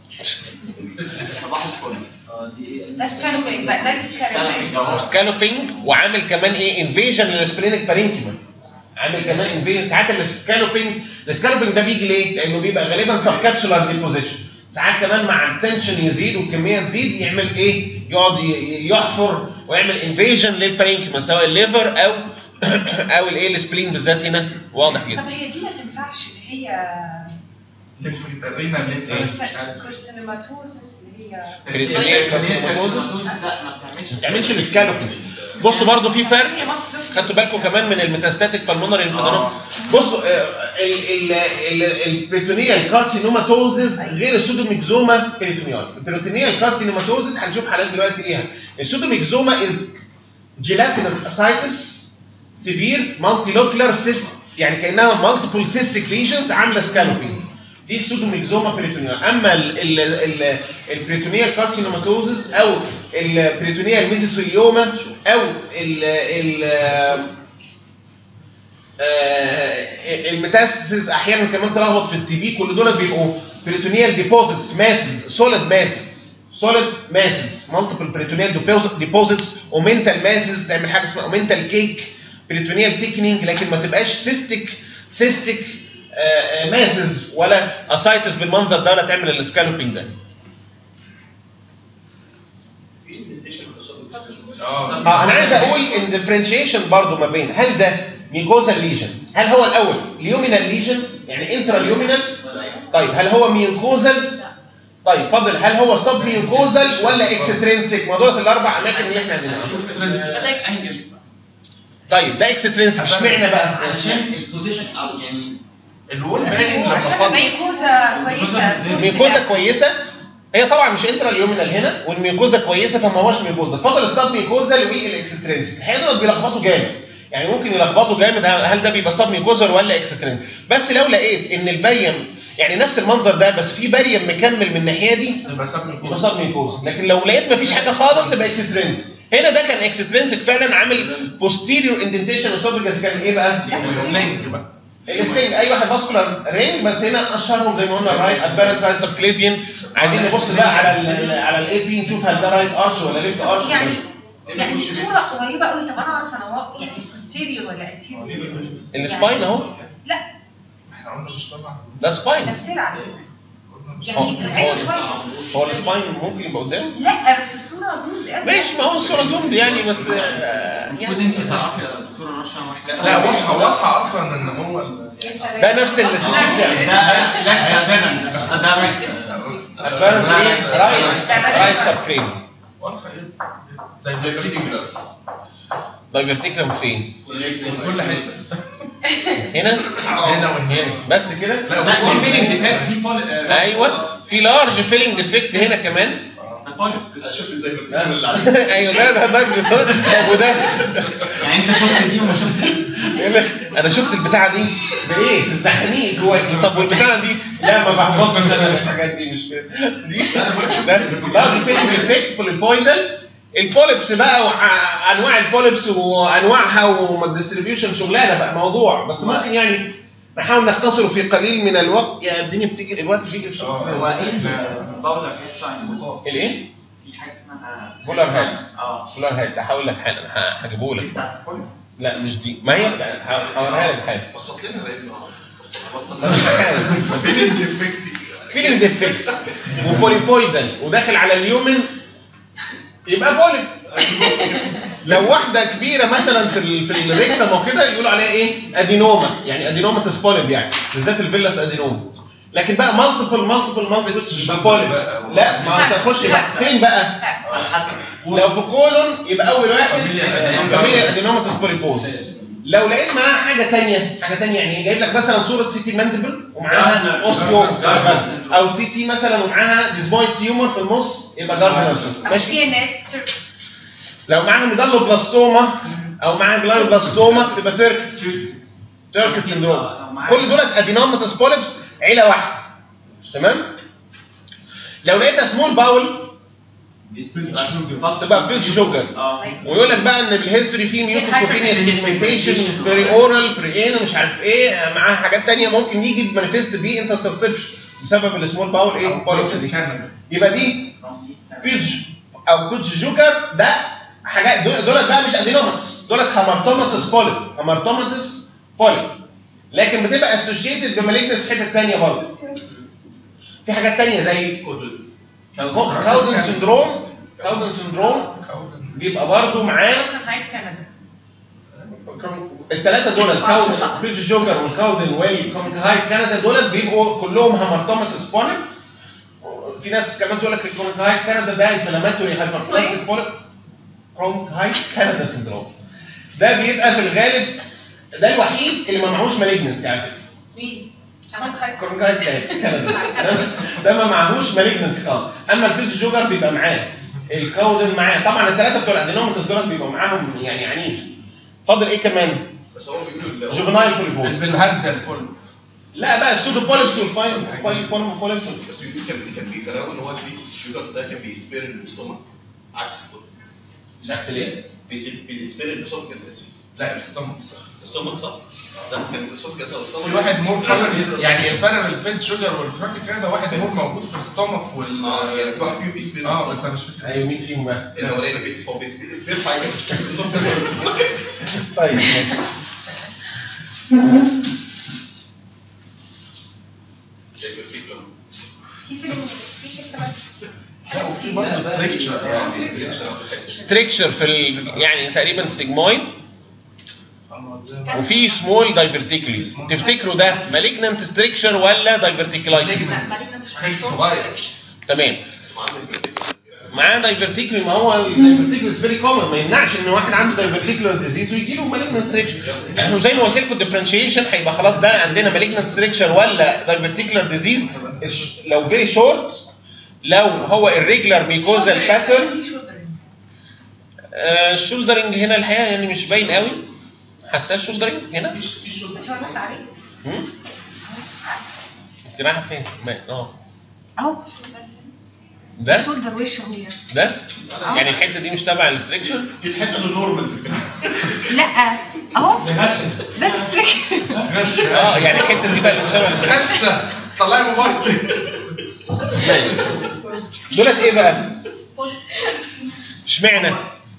صباح الفل اه دي ايه ده سكانوبيز بقى ده السكانوبيز سكالوبينج وعامل كمان ايه انفيجن للسبلينيك بارينكيما عامل كمان انفيجن ساعات السكالوبينج السكالوبينج ده بيجي ليه؟ لانه بيبقى غالبا سب كابسولار ديبوزيشن ساعات كمان مع التنشن يزيد والكميه تزيد يعمل ايه؟ يقعد ي- يحفر ويعمل انفيجن للبارينكيما سواء الليفر او او الايه السبلين بالذات هنا واضح طب جدا هي دي ما تنفعش اللي هي لينف الرينا لينف كورسينوماتوزس اللي هي بريتونيال كارسينوماتوزس لا ما بتعملش ما تعملش السكالوبينج بصوا برضو في فرق هي multiple- خدتوا بالكم كمان من الميتاستاتيك بالمونري انفيدونوم بصوا البريتونيال كارسينوماتوزز غير السودوميكزوما بريتونيال البريتونيال كارسينوماتوزز هنشوف حالات دلوقتي ليها السودوميكزوما از جيلاتينس اسايتس سيفير مالتي لوكلر سيست يعني كانها مالتيبل سيستيك ليجنز عامله سكالوبينج دي السودوميكزوما بريتونيا اما ال ال ال البريتونيال كارسينوماتوزس او البريتونيال ميزوثيليوما او ال ال آه، الميتاستاسيس احيانا كمان تلخبط في التي بي كل دول بيبقوا بريتونيال ديبوزيتس ماسز سوليد ماسز سوليد ماسز مالتيبل بريتونيال ديبوزيتس اومنتال ماسز تعمل حاجه اسمها اومنتال كيك بريتونيال ثيكنينج لكن ما تبقاش سيستيك سيستيك ماسز ولا اسايتس بالمنظر ده ولا تعمل السكالوبينج ده في indentation في الصدر. اه انا عايز اقول ان ديفرنشيشن برضو ما بين هل ده ميوكوزال ليجن هل هو الاول ليومينال ليجن يعني انترا ليومينال طيب هل هو ميوكوزال طيب فاضل هل هو سب ميوكوزال ولا اكسترينسيك ما دولت الاربع اماكن اللي احنا عندنا طيب ده اكسترينسيك اشمعنى بقى علشان البوزيشن او يعني الوول باين لما عشان فاضي الميكوزا كويسه الميوكوزا كويسه هي طبعا مش انترا اليومينال هنا والميوكوزا كويسه فما هوش ميوكوزا فاضل السب ميوكوزا والاكسترينسيك الحقيقه دول بيلخبطوا جامد يعني ممكن يلخبطوا جامد هل هل ده بيبقى سب ميوكوزا ولا اكسترينسيك بس لو لقيت ان البريم يعني نفس المنظر ده بس في بريم مكمل من الناحيه دي يبقى ساب يبقى سب ميوكوزا لكن لو لقيت مفيش حاجه خالص تبقى اكسترينسيك هنا ده كان اكسترينسيك فعلا عامل بوستيريور اندنتيشن اسوفيجاس كان ايه بقى؟ السلينج بقى الاثنين اي واحد فاسكولار رينج بس هنا اشهرهم زي ما قلنا الرايت ادفيرنت رايت سبكليفيان عايزين نبص بقى على ال على الاي بي نشوف هل ده رايت ارش ولا ليفت ارش يعني يعني الصوره قريبه قوي طب انا اعرف انا وا- يعني بوستيريور ولا انتيريور السباين اهو لا احنا قلنا مش طبعا ده سباين لفتنا على فكره هو يعني هو بعيد شويه هو السباين ممكن يبقى قدام لا بس الصوره زوم قوي ماشي ما هو الصوره زومد يعني بس آه، المفروض يعني انت تعرفي يا دكتوره رشا واحنا لا واضحه واضحه اصلا ان هو ال- ده نفس اللي ده لا ده بيرن ده ده رايت ادفيرنت رايت رايت سبكليفيان واضحه ايه Diverticular. دايفرتيكلم فين؟ من كل حته هنا هنا وهنا هنا بس كده لا لا وفي في فيلينج ديفكت في بول ايوه في لارج فيلينج ديفكت هنا كمان ده بول اشوف الدايفرتيكولار اللي عليك ايوه ده ده ده طب وده يعني انت شفت دي وما شفتش يقول لك انا شفت البتاعه دي بايه؟ الزحميق جواك طب والبتاعه دي لا ما بحفظش انا الحاجات دي مش كده دي ده لارج فيلينج ديفكت بوليبويدال البوليبس بقى وانواع البوليبس وانواعها والديستريبيوشن شغلانه بقى موضوع بس ممكن يعني نحاول نختصره في قليل من الوقت يا الدنيا بتيجي الوقت بيجي بسرعه هو ايه الباولر هيد ساين الايه؟ في حاجه اسمها بولر هيد. اه بولار هيد هحاول لك حالا ه- هجيبه دي لك بتاعت البول لا مش دي ما هي ه- هوريها لك حالا بسط لنا لان بسط فيلينج فيلينج ديفكت وبوليبويدال وداخل على اليومن يبقى بوليب لو واحده كبيره مثلا في ال في الريكتم وكده يقولوا عليها ايه؟ ادينوما يعني ادينوماتس بوليب يعني بالذات الفيلاس ادينوما لكن بقى مالتيبل مالتيبل مالتيبل مش بوليبس لا ما انت تخش بقى فين بقى؟ على حسب لو في كولون يبقى اول واحد Familial adenomatous. فاميليا ادينوماتس بوليبوز لو لقيت معاها حاجه ثانيه حاجه ثانيه يعني جايب لك مثلا صوره سي تي ماندبل ومعاها جاردنر. اوستيو جاردنر. او سي تي مثلا ومعاها ديسبويد تيومر في النص يبقى جاردنر او ماشي سي ان اس لو معاها ميدالوبلاستوما او معاها جلايوبلاستوما تبقى تيرك تيركت سندروم كل دولت ادينوماتس بوليبس عيله واحده تمام لو لقيتها سمول باول تبقى بيج شوجر اه ويقول لك بقى ان بالهيستوري في ميوكوكوبينيوس بيجمنتيشن بري اورال بري ايه مش عارف ايه معاها حاجات تانية ممكن يجي بمانيفيست بيه انت بسبب السمول باول ايه بوليبس دي كندا يبقى دي بيج او بيج جوكر ده حاجات دول- دولت بقى مش ادينوماتس دولت هامارتوماتس بوليب هامارتوماتس بوليب لكن بتبقى اسوشيتد بمالجنس في حته ثانيه برضه في حاجات ثانيه زي كاودن سندروم كاودن سندروم بيبقى برضه معاه هاي كندا الثلاثه دول الكاودن بيج جوكر والكاودن والكونكهاي كندا دول بيبقوا كلهم هامارتوماتس بوليب في ناس كمان تقول لك الكونكهاي كندا ده انفلاماتوري هايبرتروفيك بوليب كونكهاي كندا سندروم ده بيبقى في الغالب ده الوحيد اللي ما معهوش مالجنسي على فكره مين؟ كمان هاي كونكهاي كندا ده- ده ما معهوش مالجنسي خالص اما البيج جوكر بيبقى معاه الكاودن معاه طبعا الثلاثه بتوع الادينوماتس دول بيبقوا معاهم يعني عنيف فاضل ايه كمان؟ بس هو بيقولوا ال- جوفنايل بوليبوز الفيلهانزا الكل لا بقى السودو بوليبس والفاين فاين فورم بوليبس بس بيقول كان كان بيفرقوا ان هو البيتس الشوجر ده كان بيسبير الاستومك عكس الكل شكل ايه؟ بيسي- بيسبير الاسوفجس اسف لا الاستومك صح الاستومك صح؟ ده كان الاسوفجس او في الاستومك واحد مور حصل يعني الفرق بين البيت شوجر والكراكي كده ده واحد مور موجود في الاستومك وال اه يعني في واحد فيهم بيسبير اه بس الاسوفجس انا مش فاكر ايوه مين فيهم بقى؟ الاولاني بيتس هو بيسبير بيسبير حاجه مش فاكر الاسوفجس ولا الاستومك. طيب ماشي. شايف الفكره؟ في فيلم في حته بس لا وفي برضه ستريكشر يعني ستريكشر في ال... يعني تقريبا سيجمويد وفي سمول دايفرتيكولي تفتكروا ده مالجنانت ستريكشر ولا دايفرتيكولايتس حاجه صغير تمام اسمه عامل الفكرة. معاه دايفرتيكولي ما هو الدايفرتيكولي فيري كومن ما يمنعش ان واحد عنده دايفرتيكولار ديزيز ويجي له مالجنانت ستريكشر وزي ما قلت لكم الديفرنشيشن هيبقى خلاص ده عندنا مالجنانت ستريكشر ولا دايفرتيكولار ديزيز لو فيري شورت لو هو الريجلر ميكوزال باترن في شولدرنج الشولدرنج هنا الحقيقه يعني مش باين قوي حاساه شولدرنج هنا مش هو نط عليه هم؟ انت رايحه فين؟ ما- اه اهو بس ده شولدر وش اهو ده يعني الحته دي مش تبع الستريكشر دي الحته اللي نورمال في الفيلم لا اهو ده الستريكشر اه يعني الحته دي بقى اللي مش تبع الستريكشر غشه طلعي موبايلك ماشي دولت ايه بقى؟ اشمعنى؟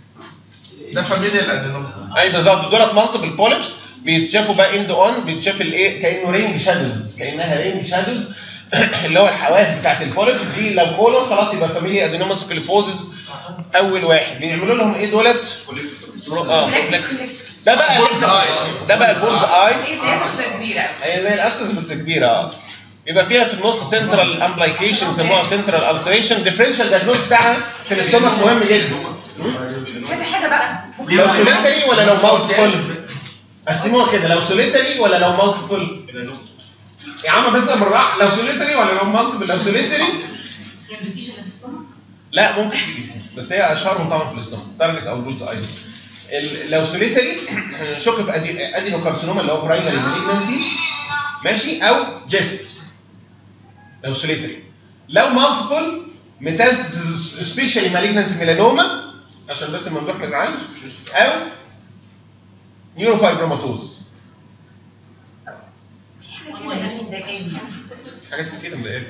ده فاميليا الادينوم اي بالظبط دولت مالتيبل بوليبس بيتشافوا بقى اند اون بيتشاف الايه كانه رينج شادوز كانها رينج شادوز اللي هو الحواف بتاعت البوليبس دي لو كولون خلاص يبقى فاميليا ادينوماس بيليفوزز اول واحد بيعملوا لهم ايه دولت؟ اه ده بقى بولز آي. ده بقى البولز اي ايه زياده كبيره هي زي الاسس بس كبيره اه يبقى فيها في النص سنترال امبلايكيشن يسموها سنترال السريشن ديفرنشال دايجنوز بتاعها في الاستومك مهم جدا كذا حاجه بقى لو سوليتري ولا لو مالتيبل قسموها كده لو سوليتري ولا لو مالتيبل يا عم بس بالراحه لو سوليتري ولا لو مالتيبل لو سوليتري يعني بتجيش الا في السtomach؟ لا ممكن تيجي بس هي اشهرهم طبعا في الاستومك تارجت او البولز ايضا ال- لو سوليتري شك في أدي- ادينوكارسينوما اللي هو برايمري مالجنسي ماشي او جيست لو سوليتري لو مالتيبل ميتاز سبيشالي مالجنت ميلانوما عشان بس الممدوح ما يزعلش او نيوروفايبروماتوز في حاجه كده يعني مضايقاني حاجات كتير مضايقاني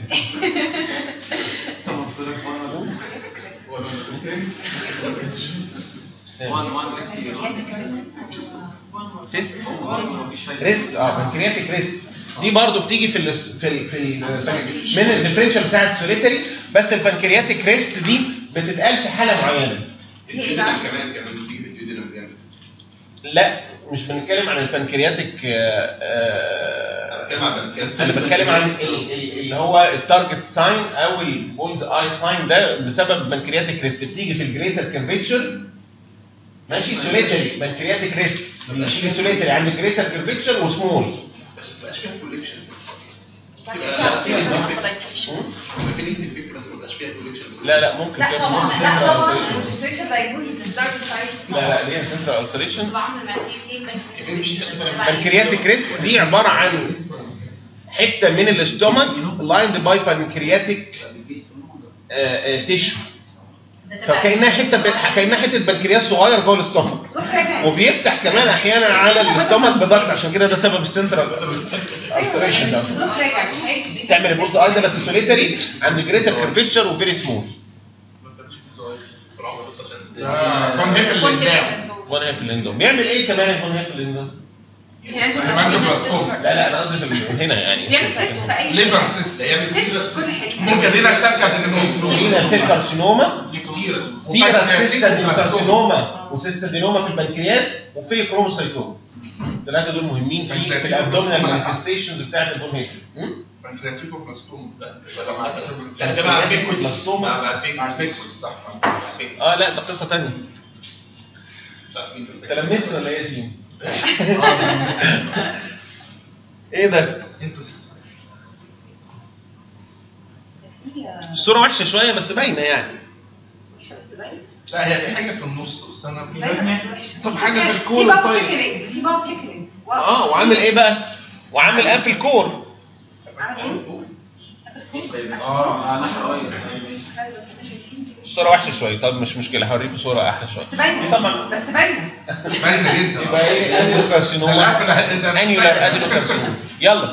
سيست ريست اه بنكرياتيك ريست دي برضو بتيجي في ال في ال في ال من الديفرنشال بتاع السوليتري بس البنكرياتيك ريست دي بتتقال في حاله معينه الجديد كمان كمان بتيجي في الجديد جامد لا مش بنتكلم عن البنكرياتيك آه، آه، بتكلم عن البنكرياس. انا بتكلم عن ال- ال- اللي هو التارجت ساين او البولز اي ساين ده بسبب بنكرياتيك ريست بتيجي في الجريتر كيرفيتشر ماشي سوليتري بنكرياتيك ريست بتيجي سوليتري عند الجريتر كيرفيتشر وسمول بس ما تبقاش فيها كوليكشن لا يبقى في نيجاتيف فيك بس ما تبقاش فيها كوليكشن لا لا ممكن لا فيها طبعا small لا central طبعا ulceration. الديفرنشال دايجنوستس الدارك سايد لا لا دي سنترال ulceration طبعا عامله معاك ايه بنكرياتيك ريست دي عباره عن حته من الاستومك لايند باي بنكرياتيك تيشو فكانها حته كانها حته بنكرياس صغير جوه الاستومك وبيفتح كمان احيانا على الاستومك بضغط عشان كده ده سبب السنترال ulceration ده تعمل البولز اي ده بس سوليتري عند جريتر كيرفيتشر وفيري سمول برافو بس عشان فون هيك اللي قدام فون هيبلندوم بيعمل ايه كمان الفون هيبلندوم؟ هيمانجوبلاستوم لا لا انا قصدي في ال- هنا يعني بيعمل سيست في اي ليفر سيست ده يعمل سيرس سيست في كل حته ممكن هنا سالكه ادينوم لينا سيل كارسينوما سيرس سيرا سيستا كارسينوما وسيستا دينوما في البنكرياس وفي كروموسايتوم الثلاثه دول مهمين في في الابدومينال مانيفستيشنز بتاعت البون هيبل بنكرياتيكوبلاستوم لا ده مع فيكوس بلاستوما. مع مع فيكوس فيكوس صح فيكوس. اه لا ده قصه ثانيه مش عارف مين ده. تلمسنا ولا ايه يا جيم؟ ايه ده؟ الصوره وحشه شويه بس باينه يعني لا هي في حاجه في النص بس انا طب حاجه في في الكور بابا طيب بيكرينج في بابا بيكرينج اه وعامل ايه بقى؟ وعامل ايه في الكور؟ اه انا حرايق الصوره وحشه شويه طب مش مشكله هوريكم صوره احلى شويه بس باينه طبعا بس باينه باينه جدا يبقى ايه ادينو كارسينوما انيولار ادينو كارسينوما يلا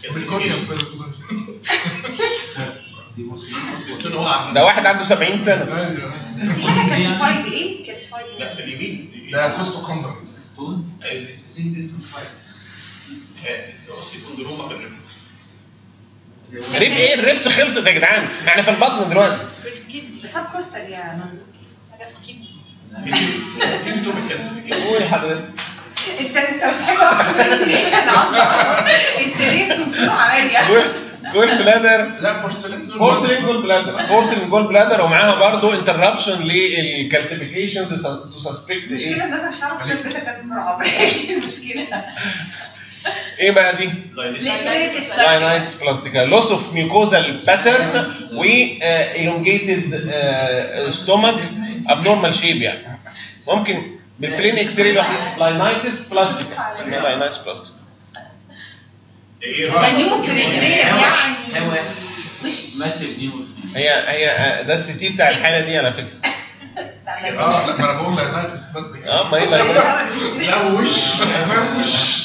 استنى هو عامل ده واحد عنده 70 سنه بس في حاجه كالسيفايد ايه؟ كالسيفايد لا في اليمين ده كوستو كوندر ستون ايوه سيندس فايت قصدي كوندروما في الرجل ريب ايه الريبس خلصت يا جدعان احنا في البطن دلوقتي سب كوستال يا مندو حاجه في كيمو دي توميك كالسيفيكيشن قولي حضرتك انت انت بتحب انا عارفه انت ليه بتنصر عليا؟ جول جول بلادر لا بورسلين بورسلين جول بلادر بورسلين جول بلادر ومعاها برضه انتربشن للكالسيفيكيشن تو سسبكت المشكله ايه ان انا مش هعرف اثبتك بسرعه المشكله ايه بقى دي؟ لاينيتس لاينايتس بلاستيكا لوس اوف ميوكوزال باترن و الونجيتد ستومك ابنورمال شيب يعني ممكن بالبلين اكس راي لوحدها لاينايتس بلاستيكا لاينايتس بلاستيكا ايه ده نيو بريتريا يعني كام واحد؟ وش ماسف نيو هي هي آه، ده السي تي بتاع الحاله دي على فكره اه لا ما انا بقول لاينايتس بلاستيك اه ما هي لاينايتس لا وش ما وش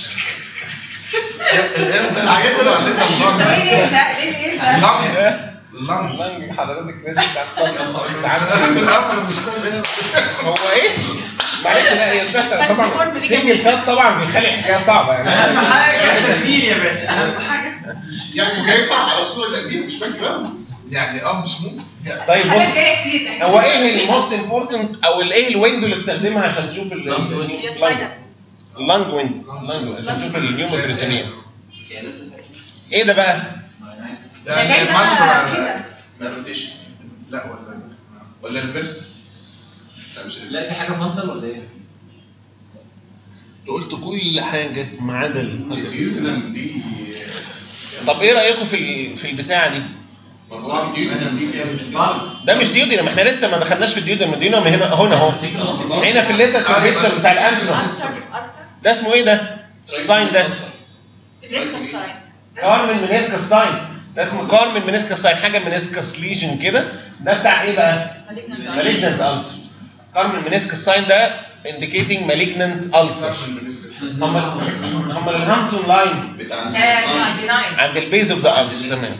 القرد ده الحاجات اللي علمنا النظام ده ده ايه ده ايه ايه ده؟ اللنج اللنج لانج حضرتك لازم تعرف عشان القرد مش فاهم ايه هو ايه؟ معلش لا هي بتحصل طبعا سنجل كات طبعا بيخلي الحكايه صعبه يعني اهم حاجه التسجيل يا باشا اهم حاجه يعني جايبها على الصوره القديمه مش فاكر يعني اه مش ممكن طيب حاجات بص جايه كتير هو ايه الموست امبورتنت او الايه الويندو اللي بتستخدمها عشان تشوف ال اللانج ويندو اللانج ويندو عشان تشوف النيوموكريتينيا ايه ده بقى؟ ده جاي بقى كده ما روتيشن لا ولا ولا ريفرس لا مش لا في حاجه فانتل ولا ايه؟ انت قلت كل حاجه ما عدا ال- الديودنم دي طب ايه رايكم في ال- في البتاعه دي؟ والله الديودنم دي فيها مش ده مش ديودينم احنا لسه ما دخلناش في الديودينم الديودينم هنا هنا اهو هنا في الليزر كونفكشن بتاع الانترو ارسل ارسل ده اسمه ايه ده؟ الساين ده الريسك ساين كارمن منسكس ساين ده اسمه كارمن منسكس ساين حاجه منسكس ليجن كده ده بتاع ايه بقى؟ مالجنت ألسر كارمن منسكس ساين ده indicating malignant ulcer هم هم الهامتون لاين بتاع ده بناين عند البيز اوف ذا ألسر تمام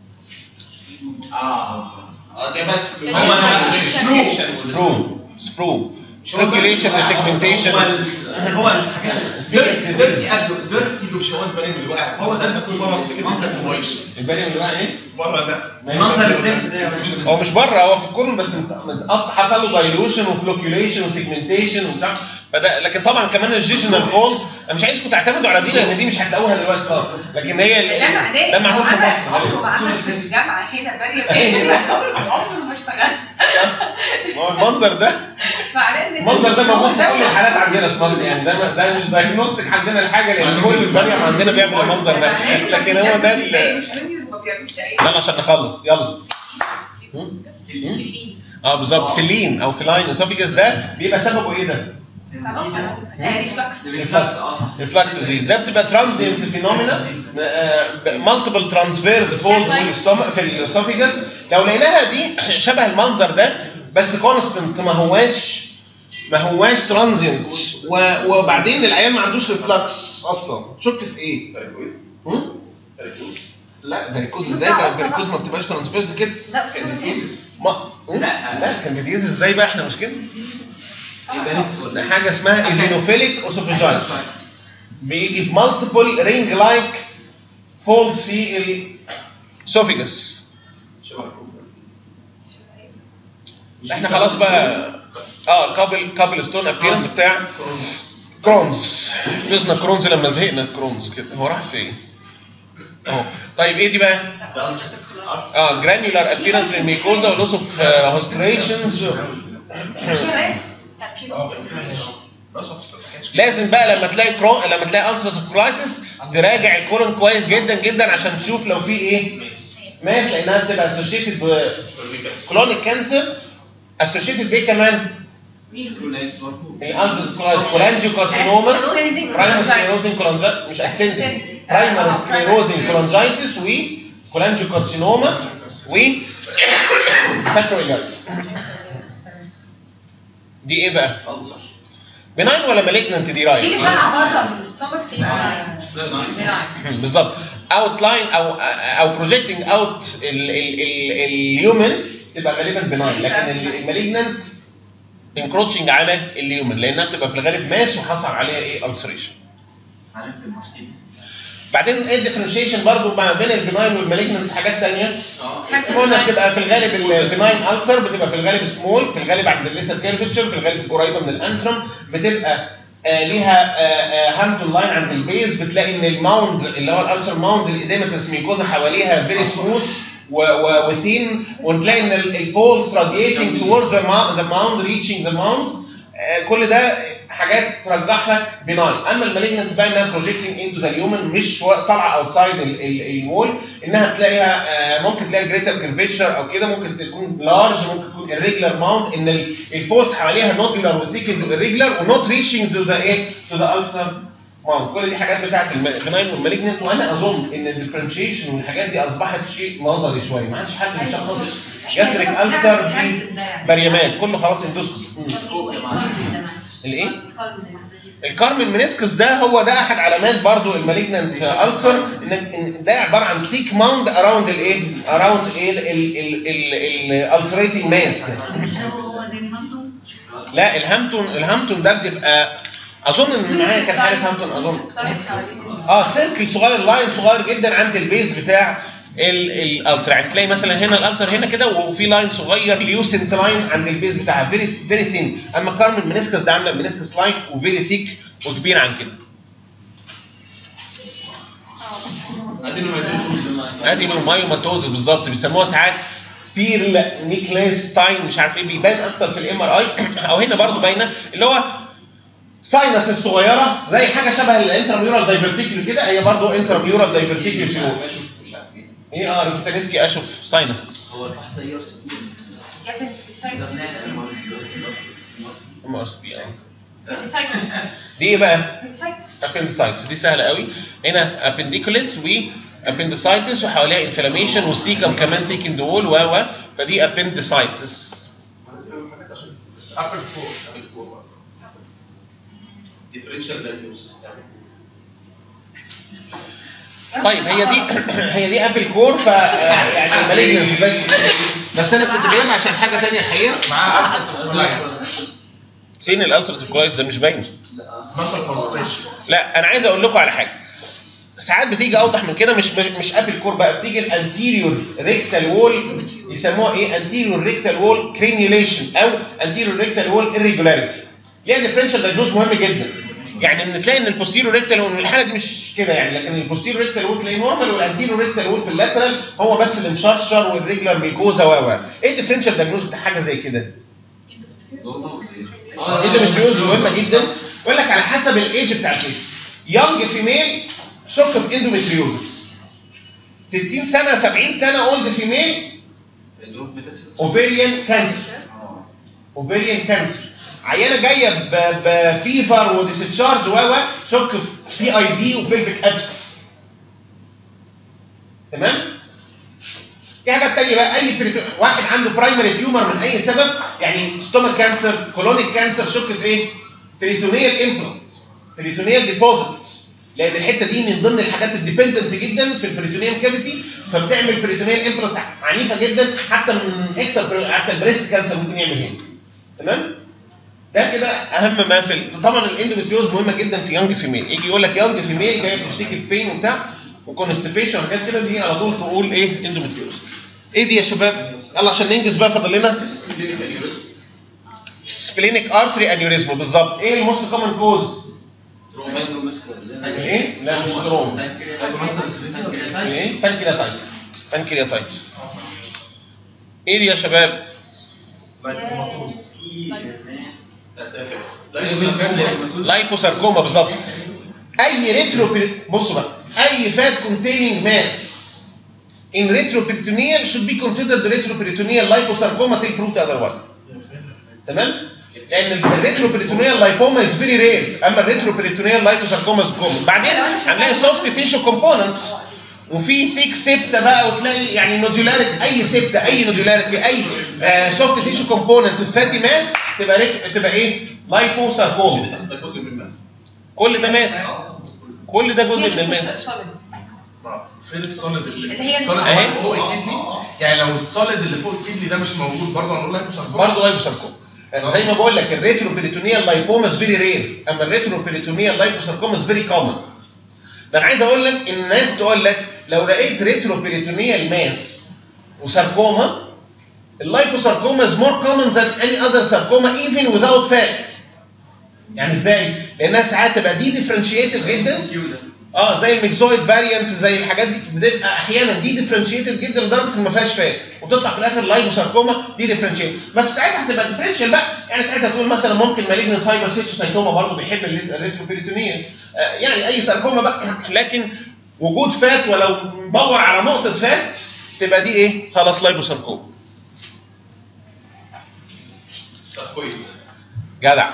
اه اه ده بس هو سبرو سبرو سبريكيوليشن وسيجمنتيشن هو ال- هو الحاجات ديرتي ابدو ديرتي لوش مش هو البريم اللي واقع هو ده سبت بره منظر المويش البني اللي بقى ايه؟ بره ده منظر الزفت ده يا باشا هو مش بره هو في الكورن بس مت- متقط- حصل له دايلوشن وفلوكيوليشن وسيجمنتيشن وبتاع فده لكن طبعا كمان الجيجنال فولز انا مش عايزكم تعتمدوا على دي لان دي مش هتلاقوها دلوقتي خالص لكن هي ده ال- معناه ده معمول في عمل- مصر عمره ما عمل في الجامعه هنا بارية عمره ما اشتغل ما هو المنظر ده فعلى ان المنظر ده موجود في كل الحالات عندنا في مصر يعني ده ده مش دايجنوستيك عندنا الحاجه لان كل البريم عندنا بيعمل المنظر ده لكن هو ده ال- ما بيعملش اي يلا عشان نخلص يلا اه بالظبط فيلين او فيلاين اسوفيجاس ده بيبقى سببه ايه ده؟ ريفلكس ريفلكس اه صح ريفلكس ديزيز ده بتبقى ترانزينت فينومينا مالتيبل ترانسفيرز فولز في السtom- في الاسوفيجاس لو لقيناها دي شبه المنظر ده بس كونستنت ما هواش ما هواش ترانزينت وبعدين العيال ما عندوش ريفلكس اصلا شك في ايه؟ هم؟ لا فاريكوز ازاي ده الفاريكوز ما بتبقاش ترانسفيرز كده لا بس ما لا لا كانديديز ازاي بقى احنا مش كده؟ ايبانكس ولا ده ايه؟ حاجه اسمها ايزينوفيليك اوسوفيجايتس بيجي بمالتيبل رينج لايك فولز في السوفيجس احنا خلاص بقى اه كابل كابل ستون ابيرنس بتاع كرونز حفظنا كرونز لما زهقنا كرونز كده هو راح فين؟ اهو طيب ايه دي بقى؟ اه جرانيولار ابيرنس للميكوزا ولوس اوف هوسبريشنز لازم بقى لما تلاقي كرو... لما تلاقي ulcerative colitis تراجع الكورن كويس جدا جدا عشان تشوف لو في ايه ماس لانها بتبقى associated ب chronic cancer associated بايه كمان كلونايس برضه الالسر كولايتس كولانجيو كارسينوما برايمر سكليروزنج كولانجيتس مش اسندنج برايمر سكليروزنج كولانجيتس و كولانجيو كارسينوما و ساكرويلايتس دي ايه بقى؟ ألسر بناين ولا مالجننت دي دي رايت؟ اللي طالعه بره من الستومك دي بناين بالظبط اوت لاين او او بروجيكتنج اوت اليومن تبقى غالبا بناين لكن المالجننت انكروتشنج على اليومن لانها بتبقى في الغالب ماس وحصل عليها ايه السريشن عرفت المرسيدس بعدين ايه الديفرنشيشن برضو ما بين البناين والمالجننت حاجات ثانيه قلنا بتبقى في الغالب البناين السر بتبقى في الغالب سمول في الغالب عند الليسر كيرفتشر في الغالب قريبه من الانترم بتبقى آه ليها هامتون لاين عند البيز بتلاقي ان الماوند اللي هو الالسر ماوند الاديمتس ميكوزا حواليها فيري سموث وثين وتلاقي ان الفولز راديتنج towards the mou- the mound reaching the mound آه، كل ده حاجات ترجح لك بناين اما المالجنت بقى انها بروجيكتنج انتو ذا اليومن مش وا- طالعه اوتسايد الوول انها تلاقيها آه، ممكن تلاقي جريتر كيرفيتشر او كده ممكن تكون لارج ممكن تكون irregular ماوند ان ال- الفولز حواليها نودولار وثيكند irregular ونوت ريتشنج تو ذا ايه تو ذا السر ماوند كل دي حاجات بتاعت البناين والمالجنت وانا اظن ان الديفرنشيشن والحاجات دي اصبحت شيء نظري شويه ما عادش حد بيشخص جاستريك السر في بريمات كله خلاص اندوسكوبي الايه؟ الكارمن منسكس ده هو ده احد علامات برضو المالجنانت السر ان إن ده عباره عن ثيك ماوند اراوند الايه؟ اراوند ايه الالسريتنج ماس هو زي الهامبتون لا الهامتون الهامتون ده بتبقى اظن ان معايا كان عارف هامتون اظن اه سيركل صغير لاين صغير جدا عند البيز بتاع الالسر يعني تلاقي مثلا هنا الالسر هنا كده وفي لاين صغير ليوسنت لاين عند البيز بتاعها فيري فيري ثين اما كارمن منسكس ده عامله منسكس لاين وفيري ثيك وكبير عن كده ادي مايوماتوز بالظبط بيسموها ساعات بيرل نيكلاستاين مش عارف ايه بيبان اكتر في الام ار اي او هنا برضو باينه اللي هو ساينس الصغيره زي حاجه شبه الانتراميورال دايفرتيكل كده هي برضو انتراميورال دايفرتيكل في مش عارف ايه ايه اه روتانيسكي اشوف ساينسز هو الفحص يرسم ام ار سي بي اه دي ايه بقى؟ appendicitis دي سهله قوي هنا appendiculis و appendicitis وحواليها انفلاميشن والسيكم كمان ثيكند وول و و فدي appendicitis ابل فور ديفرنشال دايجنوز طيب هي دي هي دي ابل كور ف يعني مالجنس بس بس انا كنت جايبها عشان حاجه ثانيه الحقيقه معاه ارسل كولايتس فين الالتراتيف كولايت ده مش باين مصر فوزيشن لا انا عايز اقول لكم على حاجه ساعات بتيجي اوضح من كده مش مش, مش ابل كور بقى بتيجي الانتيريور ريكتال وول يسموها ايه انتيريور ريكتال وول كرينيوليشن او انتيريور ريكتال وول irregularity ليها ديفرنشال دايجنوز مهم جدا يعني ان تلاقي ان البوستيريور ريكتال وول الحاله دي مش كده يعني لكن البوستيريور ريكتال وول تلاقيه نورمال والانتيريور ريكتال وول في اللاترال هو بس اللي مشرشر والريجلر ميكوزا و و ايه الديفرنشال دايجنوز بتاع حاجه زي كده؟ اندوميتريوز مهمه جدا يقول لك على حسب الايدج بتاع البيشنت يونج فيميل شوك في اندوميتريوزس 60 سنه 70 سنه اولد فيميل الظروف بتسد اوفيريان كانسر اه اوفيريان كانسر عيانه جايه ب- بفيفر وديستشارج و و شك في بي اي دي وبيلفيك ابس تمام في حاجات تانية بقى اي بريتو... واحد عنده برايمري تيومر من اي سبب يعني ستومك كانسر كولونيك كانسر شك في ايه؟ بريتونيال امبلانت بريتونيال ديبوزيت لان الحته دي من ضمن الحاجات الديبندنت جدا في البريتونيال كافيتي فبتعمل بريتونيال امبلانت عنيفه جدا حتى من اكثر حتى البريست كانسر ممكن يعمل هنا تمام؟ ده كده اهم ما في ال- طبعا الاندوميتريوز مهمه جدا في يونج فيميل يجي يقول لك يونج فيميل جايه بتشتكي ببين وبتاع وكونستيبيشن وحاجات كده دي على طول تقول ايه اندوميتريوز ايه دي يا شباب يلا عشان ننجز بقى فاضل لنا سبلينيك ارتري انيوريزم بالظبط ايه الموست كومن كوز ايه لا مش تروم ايه بانكرياتايتس بانكرياتايتس ايه دي يا شباب لايكوساركوما بالظبط اي ريترو بصوا بقى اي فات containing mass in retroperitoneal should be considered retroperitoneal liposarcoma till proved otherwise تمام لان الريتروبريتونيال لايبوما از فيري رير اما الريتروبريتونيال لايبوساركوما از كومن بعدين هنلاقي سوفت تيشو كومبوننتس وفي ثيك سيبتا بقى وتلاقي يعني نودولاريتي اي سيبتا اي نودولاريتي اي سوفت تيشو كومبوننت فاتي ماس تبقى ريك- تبقى ايه لايبوساركوما ده جزء من المس كل ده ماس كل ده جزء من الماس فين السوليد اللي اللي هي السوليد أهي. اللي فوق الكدني يعني لو السوليد اللي فوق الكدني ده مش موجود برضه هنقول لك مش هنقول برضه لايبوساركوما زي ما بقول لك الريتروبريتونيال لايبوما از فيري رير اما الريتروبريتونيال لايبوساركوما از فيري كومن ده انا عايز اقول لك ان الناس تقول لك لو لقيت ريتروبريتونيال ماس وساركوما اللايبوساركوما از مور كومن ذان اني اذر ساركوما ايفن without فات يعني ازاي؟ لانها ساعات تبقى دي ديفرنشيتد جدا اه زي الميكزويد فاريانت زي الحاجات دي بتبقى احيانا دي ديفرنشيتد جدا لدرجه ان ما فيهاش فات وتطلع في الاخر لايبوساركوما دي ديفرنشيتد بس ساعتها هتبقى ديفرنشال بقى يعني ساعتها تقول مثلا ممكن مالجنت فايبر سيستوسايتوما برضه بيحب الريتروبيريتونيا آه يعني اي ساركوما بقى لكن وجود فات ولو مدور على نقطه فات تبقى دي ايه؟ خلاص لايبوساركوما ساركويد جدع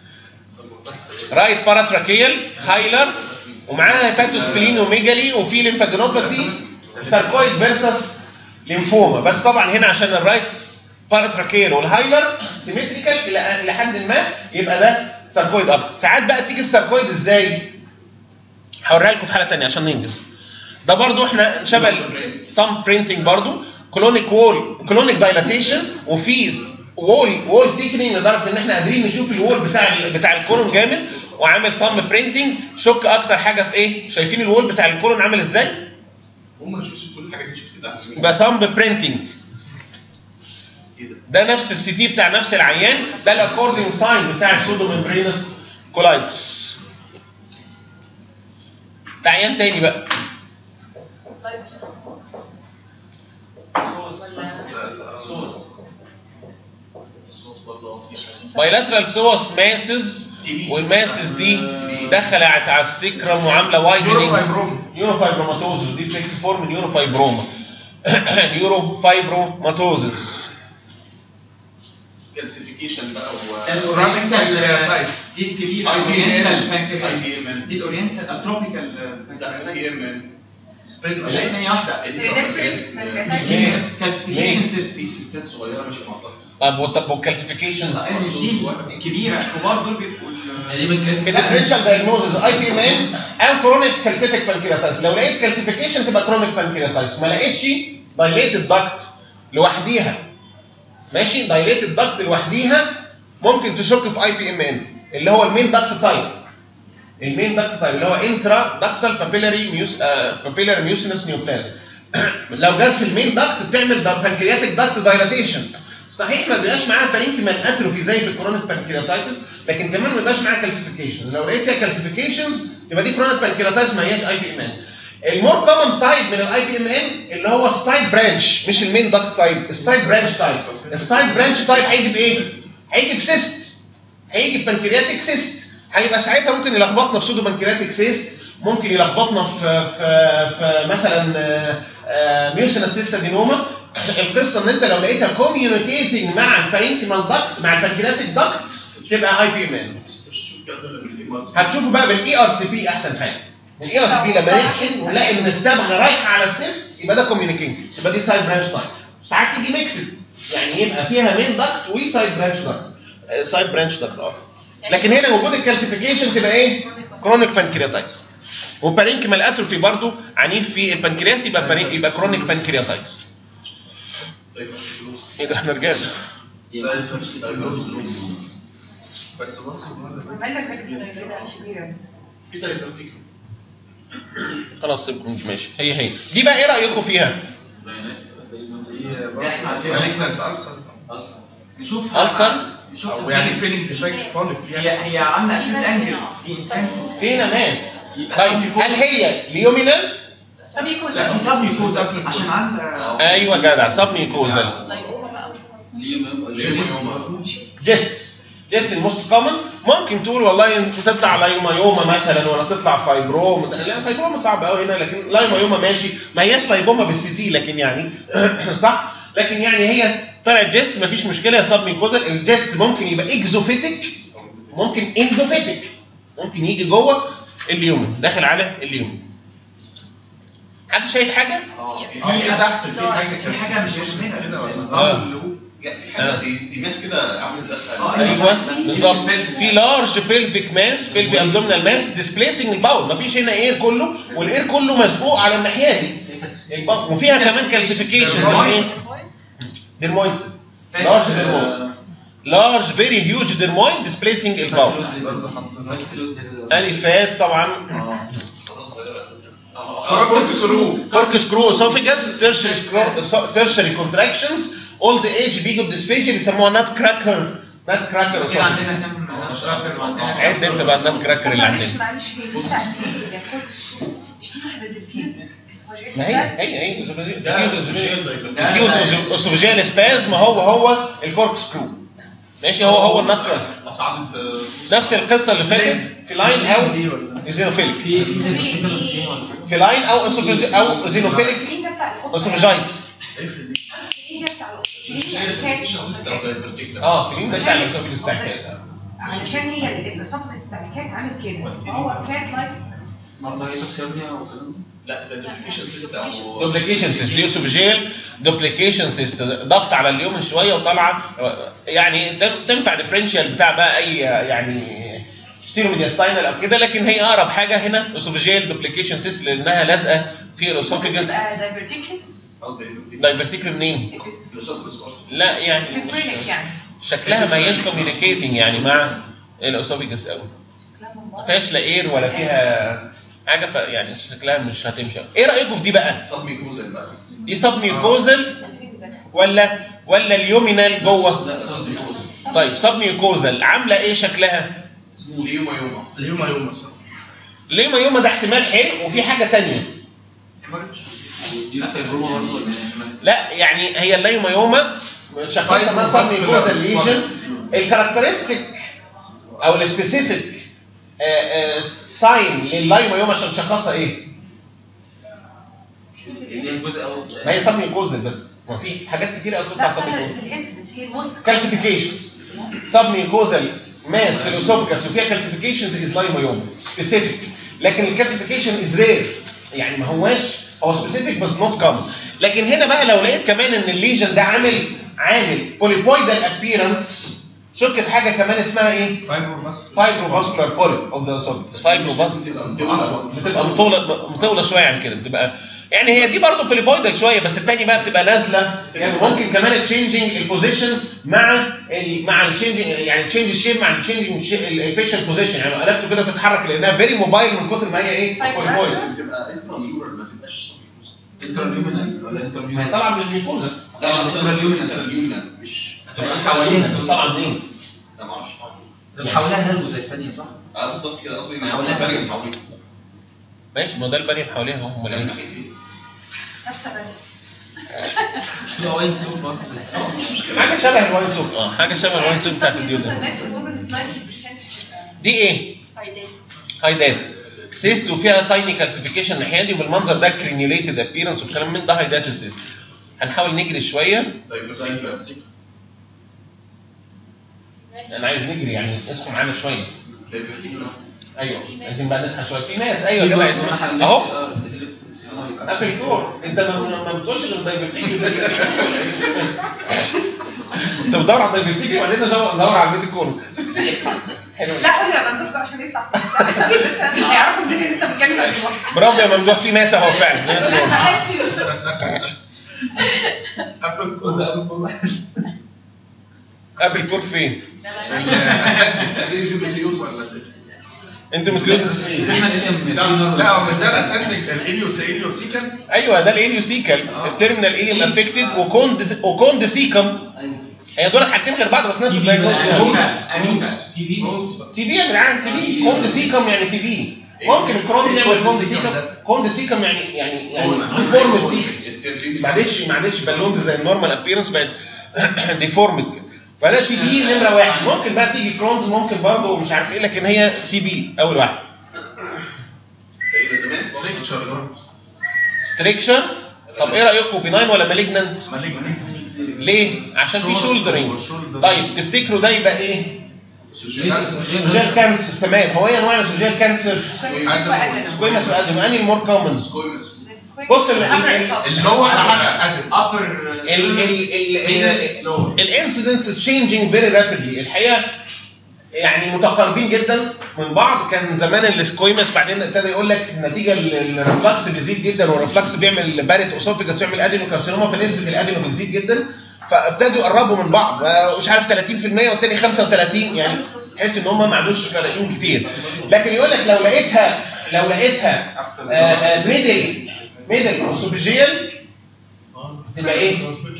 رايت باراتراكيال هايلر ومعاها هيباتوسبلين وميجالي وفي ليمفادينوباثي ساركويد فيرسس ليمفوما بس طبعا هنا عشان الرايت باراتراكيال والهايلر سيمتريكال الى الى حد ما يبقى ده ساركويد اكتر ساعات بقى تيجي الساركويد ازاي هوريها لكم في حاله ثانيه عشان ننجز ده برضو احنا شبه ثامب برينتنج برضو كلونيك وول كلونيك دايلاتيشن وفي وول وول تيكنينج لدرجه ان احنا قادرين نشوف الوول بتاع ال- بتاع الكولون جامد وعامل ثامب برينتنج شك اكتر حاجه في ايه شايفين الوول بتاع الكولون عامل ازاي هم انا شفت كل الحاجات دي شفت ده يبقى ثامب برينتنج ده نفس السي تي بتاع نفس العيان ده الاكوردنج ساين بتاع السودو ممبرينس كولايتس ده عيان تاني بقى صوص صوص برضه بايلاترال سوس ماسز والماسز دي دخلت على السكرم وعامله وايدنج يوروفايبروما يوروفايبروماتوزس دي تكس فورم يوروفايبروما يوروفايبروماتوزس كالسيفيكيشن بقى الاورينتال دي الكبير اي بي الاورينتال ام اي بانكرياس بي ام دي الاورينتال التروبيكال لا اي ام ام سبين لا ثانيه واحده ليه؟ كالسيفيكيشن في سيستات صغيره ماشيه مع بعض طب وطب والكالسيفيكيشنز مش دي كبيره الكبار دول بيبقوا تقريبا كانت الديفرنشال دايجنوزز اي بي ام ان او كرونيك كالسيفيك بانكرياتايتس لو لقيت كالسيفيكيشن تبقى كرونيك بانكرياتايتس ما لقيتش دايليتد داكت لوحديها ماشي دايليتد داكت لوحديها ممكن تشك في اي بي ام ان اللي هو المين داكت تايب المين داكت تايب اللي هو انترا داكتال بابيلاري ميوس بابيلاري ميوسينس نيوبلازم لو جت في المين داكت بتعمل بانكرياتيك داكت دايلاتيشن صحيح ما بيبقاش معاها بارينكمان اتروفي زي في الكرونيك بانكرياتايتس لكن كمان ما بيبقاش معاها كالسيفيكيشن لو لقيت فيها كالسيفيكيشنز يبقى دي كرونيك بانكرياتايتس ما هياش اي بي ام ان المور كومن تايب من الاي بي ام ان اللي هو السايد برانش مش المين داكت تايب السايد برانش تايب السايد برانش تايب هيجي بايه؟ هيجي بسيست هيجي بانكرياتيك سيست هيبقى ساعتها ممكن يلخبطنا في سودو بانكرياتيك سيست ممكن يلخبطنا في في في مثلا ميوسينس سيستادينوما القصه ان انت لو لقيتها كوميونيكيتنج مع البارينكيمال داكت مع البانكرياتيك داكت تبقى اي بي ام ان شوف الكلام ده من الام هتشوفوا بقى بالاي ار سي بي احسن حاجه الاي ار سي بي لما نحقن ونلاقي ان الصبغه رايحه على السيست يبقى ده كوميونيكينج يبقى دي سايد برانش تايب ساعات تيجي ميكسد يعني يبقى فيها مين داكت وسايد برانش داكت سايد برانش داكت اه لكن هنا وجود الكالسيفيكيشن تبقى ايه؟ كرونيك بانكرياتايتس وبارينكيمال اتروفي برضو عنيف في البنكرياس يبقى بارين يبقى كرونيك بانكرياتايتس طيب فلوس ايه ده احنا رجاله يبقى الفرش بس برضه عملنا حاجه كده كبيره في دايفرتيكو خلاص سيبكم ماشي هي هي دي بقى ايه رايكم فيها؟ بيانات ده احنا عارفين مالجنت ألسر نشوف ألسر؟ نشوف او يعني فيلينج ديفكت كرونيك هي هي عامله اكيد انجل دي انسان فين ناس؟ طيب هل هي ليومينال؟ سبيكوزا لا دي سب ميكوزا عشان عامله ايوه جدع سب ميكوزال لايقوما بقى ليوم ولا جست جست الموست كومن ممكن تقول والله انت تطلع لايومايوما مثلا ولا تطلع فايبروم لا فايبروما صعب قوي هنا لكن لايومايوما ماشي ما هياش لايبوما بالسي تي لكن يعني صح لكن يعني هي طلع جيست مفيش مشكله يا سب ميكوزال الجيست ممكن يبقى اكزوفيتك ممكن اندوفيتك ممكن يجي جوه اليومن داخل على اليومن حد شايف حاجه؟ في تحت في حاجه في حاجه مش هنا كده ولا آه. لا في حاجه يمس كده عامل زي ايوه بالظبط في لارج بيلفيك ماس بيلفي ابدومينال ماس ديسبليسنج الباول مفيش هنا اير كله والاير كله مسبوق على الناحيه دي الباول. وفيها كمان كالسيفيكيشن ديرمويدز لارج ديرمويد لارج فيري هيوج ديرمويد ديسبليسنج الباول ادي فات طبعا كورك سرو كورك سكرو اسوفيجاس تيرشري سكرو تيرشري كونتراكشنز اولد ايج بيجي بديسفيجيا بيسموها نات كراكر نات كراكر كده عندنا esophagus. كام شابتر وعندنا عد انت بقى النات كراكر اللي معلش عندنا معلش هي لسه قد ايه؟ يعني كل مش دي واحده ديفيوز ما هي هي هي ديفيوز اسوفيجيال سباز ما هو هو الكورك سكرو ماشي هو هو النات كراكر اصعد نفس القصه اللي فاتت في لاين او ايزينوفيليك في في في ولا في لاين او اسوفيج او ايزينوفيليك مين ده بتاع القطه؟ اسوفيجايتس مين ده بتاع القطه؟ مين اه في ده بتاع الاسوفيجيس بتاع الكات. علشان هي الاسوفجس بتاع الكات عامل كده فهو كات لايك مرضية السيرنيا وكده لا ده الدوبليكيشن سيستم او دوبليكيشن سيست دي اسوفيجيال دوبليكيشن سيست ضغط على اليوم شويه وطالعه يعني تم- تنفع ديفرنشال بتاع بقى اي يعني ستيروميدياستاينال او كده لكن هي اقرب حاجه هنا اسوفيجيال دوبليكيشن سيست لانها لازقه في الاسوفيجس تبقى دايفرتيكل دايفرتيكل منين؟ لا يعني مش- نفرنك يعني شكلها ما هياش كوميونيكيتنج يعني مع الاسوفيجس قوي ما فيهاش لا اير ولا فيها حاجه ف يعني شكلها مش هتمشي ايه رايكم في دي بقى؟ صاب ميكوزل بقى دي سب ميوكوزل ولا ولا اليومينال جوه؟ لا صوت ميكوزا طيب سب ميوكوزل عامله ايه شكلها؟ ليوما يوما اليوم يوم صح ليه ما يوم ده احتمال حلو وفي حاجه تانية ودي فايبروما برضه ولا إيه؟ لا يعني هي الليوميوما شخصها اسمها سب ميوكوزال ليجن الكاركترستيك او السبيسيفيك ساين لللايوميوما عشان تشخصها ايه؟ اللي هي جزء أول ما هي سب ميوكوزال بس ما في حاجات كتير قوي بتطلع لا سب ميوكوزال الانسيدنس هي الموست كالسيفيكيشن سب ميوكوزال ماس في الاسوفجاس وفيها كالسيفيكيشن از لايمويوما سبيسيفيك لكن الكالسيفيكيشن از رير يعني ما هواش هو سبيسيفيك بس نوت كومن لكن هنا بقى لو لقيت كمان ان الليجن ده عامل عامل بوليبويدال ابييرنس شك في حاجه كمان اسمها ايه؟ فايبر بس فايبروفاسكولار بوليب اوف ذا اسوفجاس فايبروفاسكولار بتبقى مطوله مطوله شويه عن كده بتبقى يعني هي دي برضه بوليبويدال شويه بس الثاني بقى بتبقى نازله يعني ممكن كمان تشينجينج البوزيشن مع ال مع التشينجينج يعني تشينج الشيب مع التشينجينج البيشنت بوزيشن يعني لو قلبته كده تتحرك لانها فيري موبايل من كتر ما هي ايه طيب، بوليبويد بس- بتبقى انترا نيورال ما تبقاش انترنيومينال ولا انترنيومينال طبعا من الجلوكوزا لا انترا انترا نيورال مش تبقى حواليها بس طبعا نيز لا ما اعرفش اللي حواليها نلغو زي الثانيه صح؟ اه بالظبط كده قصدي ان حواليها. حواليها بريم حواليها ماشي ما ده البني حواليها هم لا، اللي ناحية ايه؟ نفس بس مش في واين سوق برضه زي اه مش مشكله حاجه شبه الواين سوب اه حاجه شبه الواين سوب بتاعت الديودن دي ايه؟ هاي داتا سيست وفيها تايني كالسيفيكيشن الناحيه دي وبالمنظر ده كرينيوليتد ابييرنس والكلام من ده هاي داتا سيست هنحاول نجري شويه طيب انا عايز نجري يعني اسكوا معانا شويه دايفرتيكولا ايوه عايزين بقى نصحى شويه في ناس ايوه كده عايزين اهو ابل كور انت ما ما بتقولش غير دايبرتيك انت بتدور على الدايبرتيك وبعدين ندور ندور على البيت الكور حلو لا قول يا ممدوح بقى عشان يطلع بس هيعرفوا منين ان انت بتتكلم عن الوقت. برافو يا ممدوح في ناس اهو فعلا قبل كل ده قبل كل ابل كور فين؟ الفيوز ولا اندومتريوزس لا هو مش ده الاسندنج الاليوس اليوسيكرز ايوه ده الاليوسيكال التيرمينال اليوم افكتد وكوند وكوند سيكم هي دول حاجتين غير بعض بس نفس الدايجنوز تي في تي بي يا جدعان تي بي كوند سيكم يعني تي بي ممكن الكرونز يعمل كوند سيكم كوند سيكم يعني يعني يعني ديفورمد سيكم ما عادتش ما عادتش بالون زي النورمال ابييرنس بقت ديفورمد كده فده تي بي نمره واحد ممكن بقى تيجي كرونز ممكن برضه مش عارف ايه لكن هي تي بي اول واحد ستريكشر طب ايه رايكم بناين ولا مالجنانت؟ ليه؟ عشان في شولدرنج طيب تفتكروا ده يبقى ايه؟ سوجيال كانسر تمام هو ايه انواع السوجيال كانسر؟ سكويمس وادم انهي المور كومن؟ سكويمس بص ال- ال- اللي هو على حسب upper ال ال ال الانسيدنس تشينجينج فيري رابيدلي الحقيقه يعني متقاربين جدا من بعض كان زمان السكويمس بعدين ابتدى يقول لك نتيجه ال- الريفلكس بيزيد جدا والريفلكس بيعمل بارت اوسوفيجاس يعمل ادينوكارسينوما فنسبه الادينو بتزيد جدا فابتدوا يقربوا من بعض آه، مش عارف 30% والتاني 35 يعني تحس ان هم ما عندوش فارقين كتير لكن يقول لك لو لقيتها لو لقيتها آه، آه، ميدل ميدل اوسوفيجيال تبقى ايه؟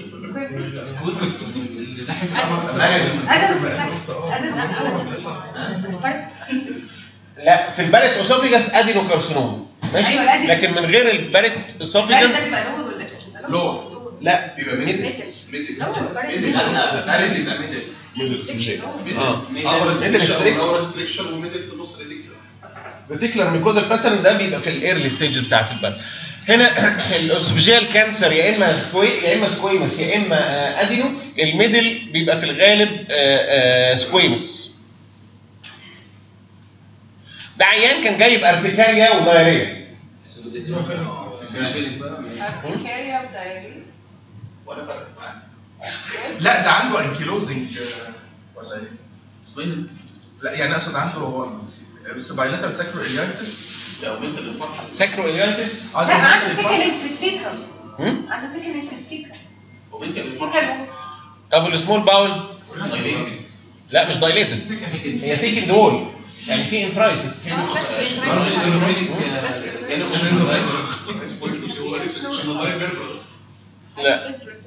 لا في البارت اوسوفيجاس ادينوكارسينوما ماشي أيوة، الأدينو. لكن من غير البارت اوسوفيجاس لور لا بيبقى ميدل ميدل ميدل لا ميدل يبقى ميدل اه اور ميدل ريستريكشن اور ريستريكشن وميدل في النص ريديكولار ريتيكولار ميكوزال باترن ده بيبقى في الايرلي ستيج بتاعت البلد هنا الاوسوفيجيال كانسر يا اما سكوي يا اما سكويمس يا اما آه، ادينو الميدل بيبقى في الغالب آه، آه، سكويمس ده عيان كان جايب ارتكاريا ودايريا ولا فرق معاه لا ده عنده انكيلوزنج ولا ايه؟ لا يعني اقصد عنده هو بس بايلاتر ساكرو اليانتس لو انت بتفكر ساكرو اليانتس اه لا ده عنده ممكن سكن يفرق. في السيكل هم؟ عنده سكن في السيكل وانت بتفكر سيكل طب والسمول باول لا مش دايليتد هي ثيكند وول يعني في انترايتس لا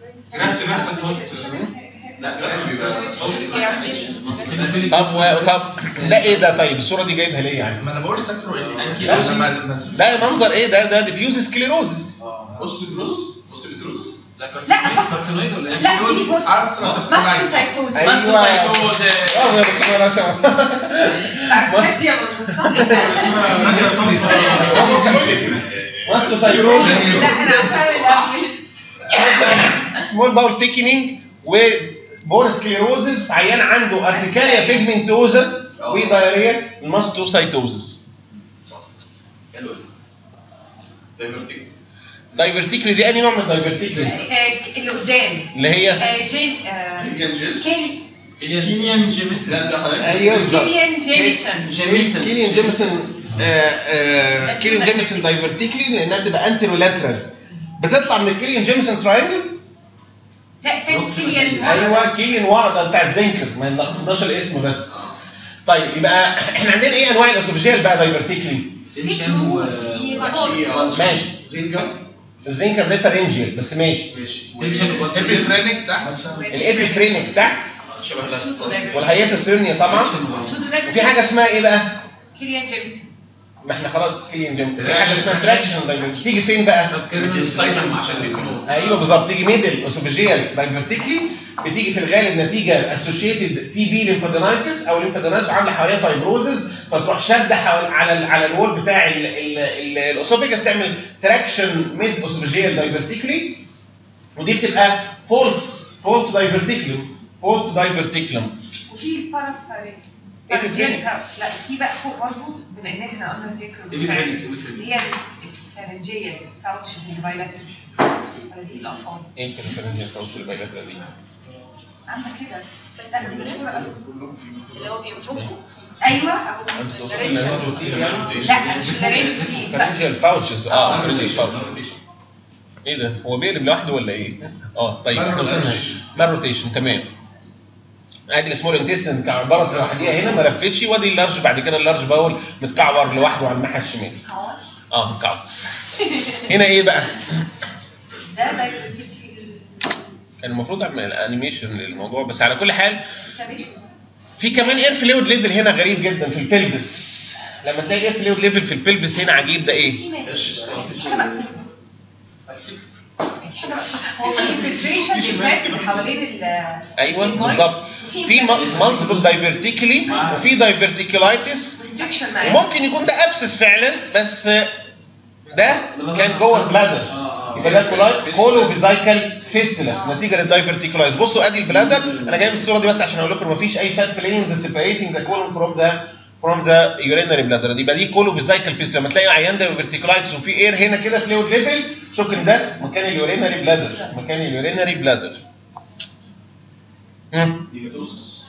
طب و... طب ده ايه ده طيب الصوره دي جايبها ليه يعني ما انا بقول ساكرو اليانتس ما- ما- ده منظر ايه ده ده ديفيوز سكليروزس اوستيبروزس اوستيبروزس لا بص لا دي بص عارف ماستوسايتوز ايوه اه يا دكتور رشا ارتكاسيا ماستوسايروزس لا انا عارفه الاول سمول باول ثيكنينج وبون سكليروزس عيان عنده ارتكاريا بيجمنتوزا ودايريا ماستوسايتوزس حلو دايفرتيك دايفرتيكلي دي انهي نوع من الدايفرتيكلي آه، اللي قدام اللي هي آه، جين آه، كيليان جيلز كيلي كينيان جيمس لا ده حضرتك ايوه بالظبط كيليان جيميسون جيميسون كيليان جيمسون آه، آه، كيليان جيمسون دايفرتيكلي لانها بتبقى انترولاترال بتطلع من الكيليان جيمسون تراينجل لا كان كيليان ايوه كيليان ورا ده بتاع الزنكر ما نلخبطناش الاسم بس طيب يبقى احنا عندنا ايه انواع الاسوفيجيال بقى دايفرتيكلي في تيوب في بطاطس ماشي زنجر الزنكر ده فارنجيال بس ماشي ماشي ابيفرينك تحت الابيفرينك تحت شبه ده والهياتوسيرنيا طبعا وفي حاجه اسمها ايه بقى؟ كيليان جيمسون ما احنا خلاص كيليان جيمسون في حاجه اسمها تراكشن دايفرتيكلي تيجي فين بقى؟ بتستيمم عشان تفهم ايوه بالظبط تيجي ميدل اوسوفيجيال دايفرتيكلي بتيجي في الغالب نتيجه اسوشيتد تي بي ليمفادينايتس او ليمفادينايتس عامله حواليها فايبروزز فتروح شاده حوالي على ال على الوول بتاع ال- ال- ال- الاوسوفيجاس تعمل تراكشن ميد اوسوفيجيال دايفرتيكلي ودي بتبقى فولس فولس دايفرتيكلم فولس دايفرتيكلم وفي البارافارين إيه في الفريق؟ لا في بقى فوق برضه بما ان احنا قلنا ذكر إبيفرينس، إبيفرينس. اللي هي الفارنجيه الكاوتشز الفايلاتر دي الاطفال ايه الفرنجيال كاوتش البايلاترال دي؟ عندك كده لا دي مشهوره قوي اللي هو بينفخوا ايوه انت او توصل للهيدروسيل يعني؟ لا مش الرينسي بقى فرنجيال باوتشز اه فرنجيال باوتش روتيشن ايه ده؟ هو بيقلب لوحده ولا ايه؟ اه طيب احنا وصلنا مال روتيشن تمام ادي السمول انتستين كعباره لوحديها هنا ما لفتش وادي اللارج بعد كده اللارج باول متكعور لوحده على الناحيه الشمال اه متكعور هنا ايه بقى؟ ده دايجنوستيك كان المفروض اعمل انيميشن للموضوع بس على كل حال شبيه في كمان اير فلويد ليفل هنا غريب جدا في البلبس لما تلاقي اير فلويد ليفل في البلبس هنا عجيب ده ايه؟ في ماشي حاجه بقى في حاجه بقى هو في انفلتريشن للفات حوالين ال ايوه الماء. بالظبط في مالتيبل دايفرتيكلي وفي دايفرتيكولايتس ريستريكشن معاه وممكن يكون ده ابسس فعلا بس ده كان جوه البلادر يبقى ده كولاي- كولو فيزايكال فيستولا نتيجه للدايفرتيكولايز بصوا ادي البلادر انا جايب الصوره دي بس عشان اقول لكم مفيش اي فات بلينز سيبريتنج ذا كولون فروم ذا فروم ذا يورينري بلادر دي يبقى دي كولو فيزايكال فيستولا لما تلاقي عيان ده فيرتيكولايتس وفي اير هنا كده فلويد ليفل شك ان ده مكان اليورينري بلادر مكان اليورينري بلادر مم. نيجاتوزس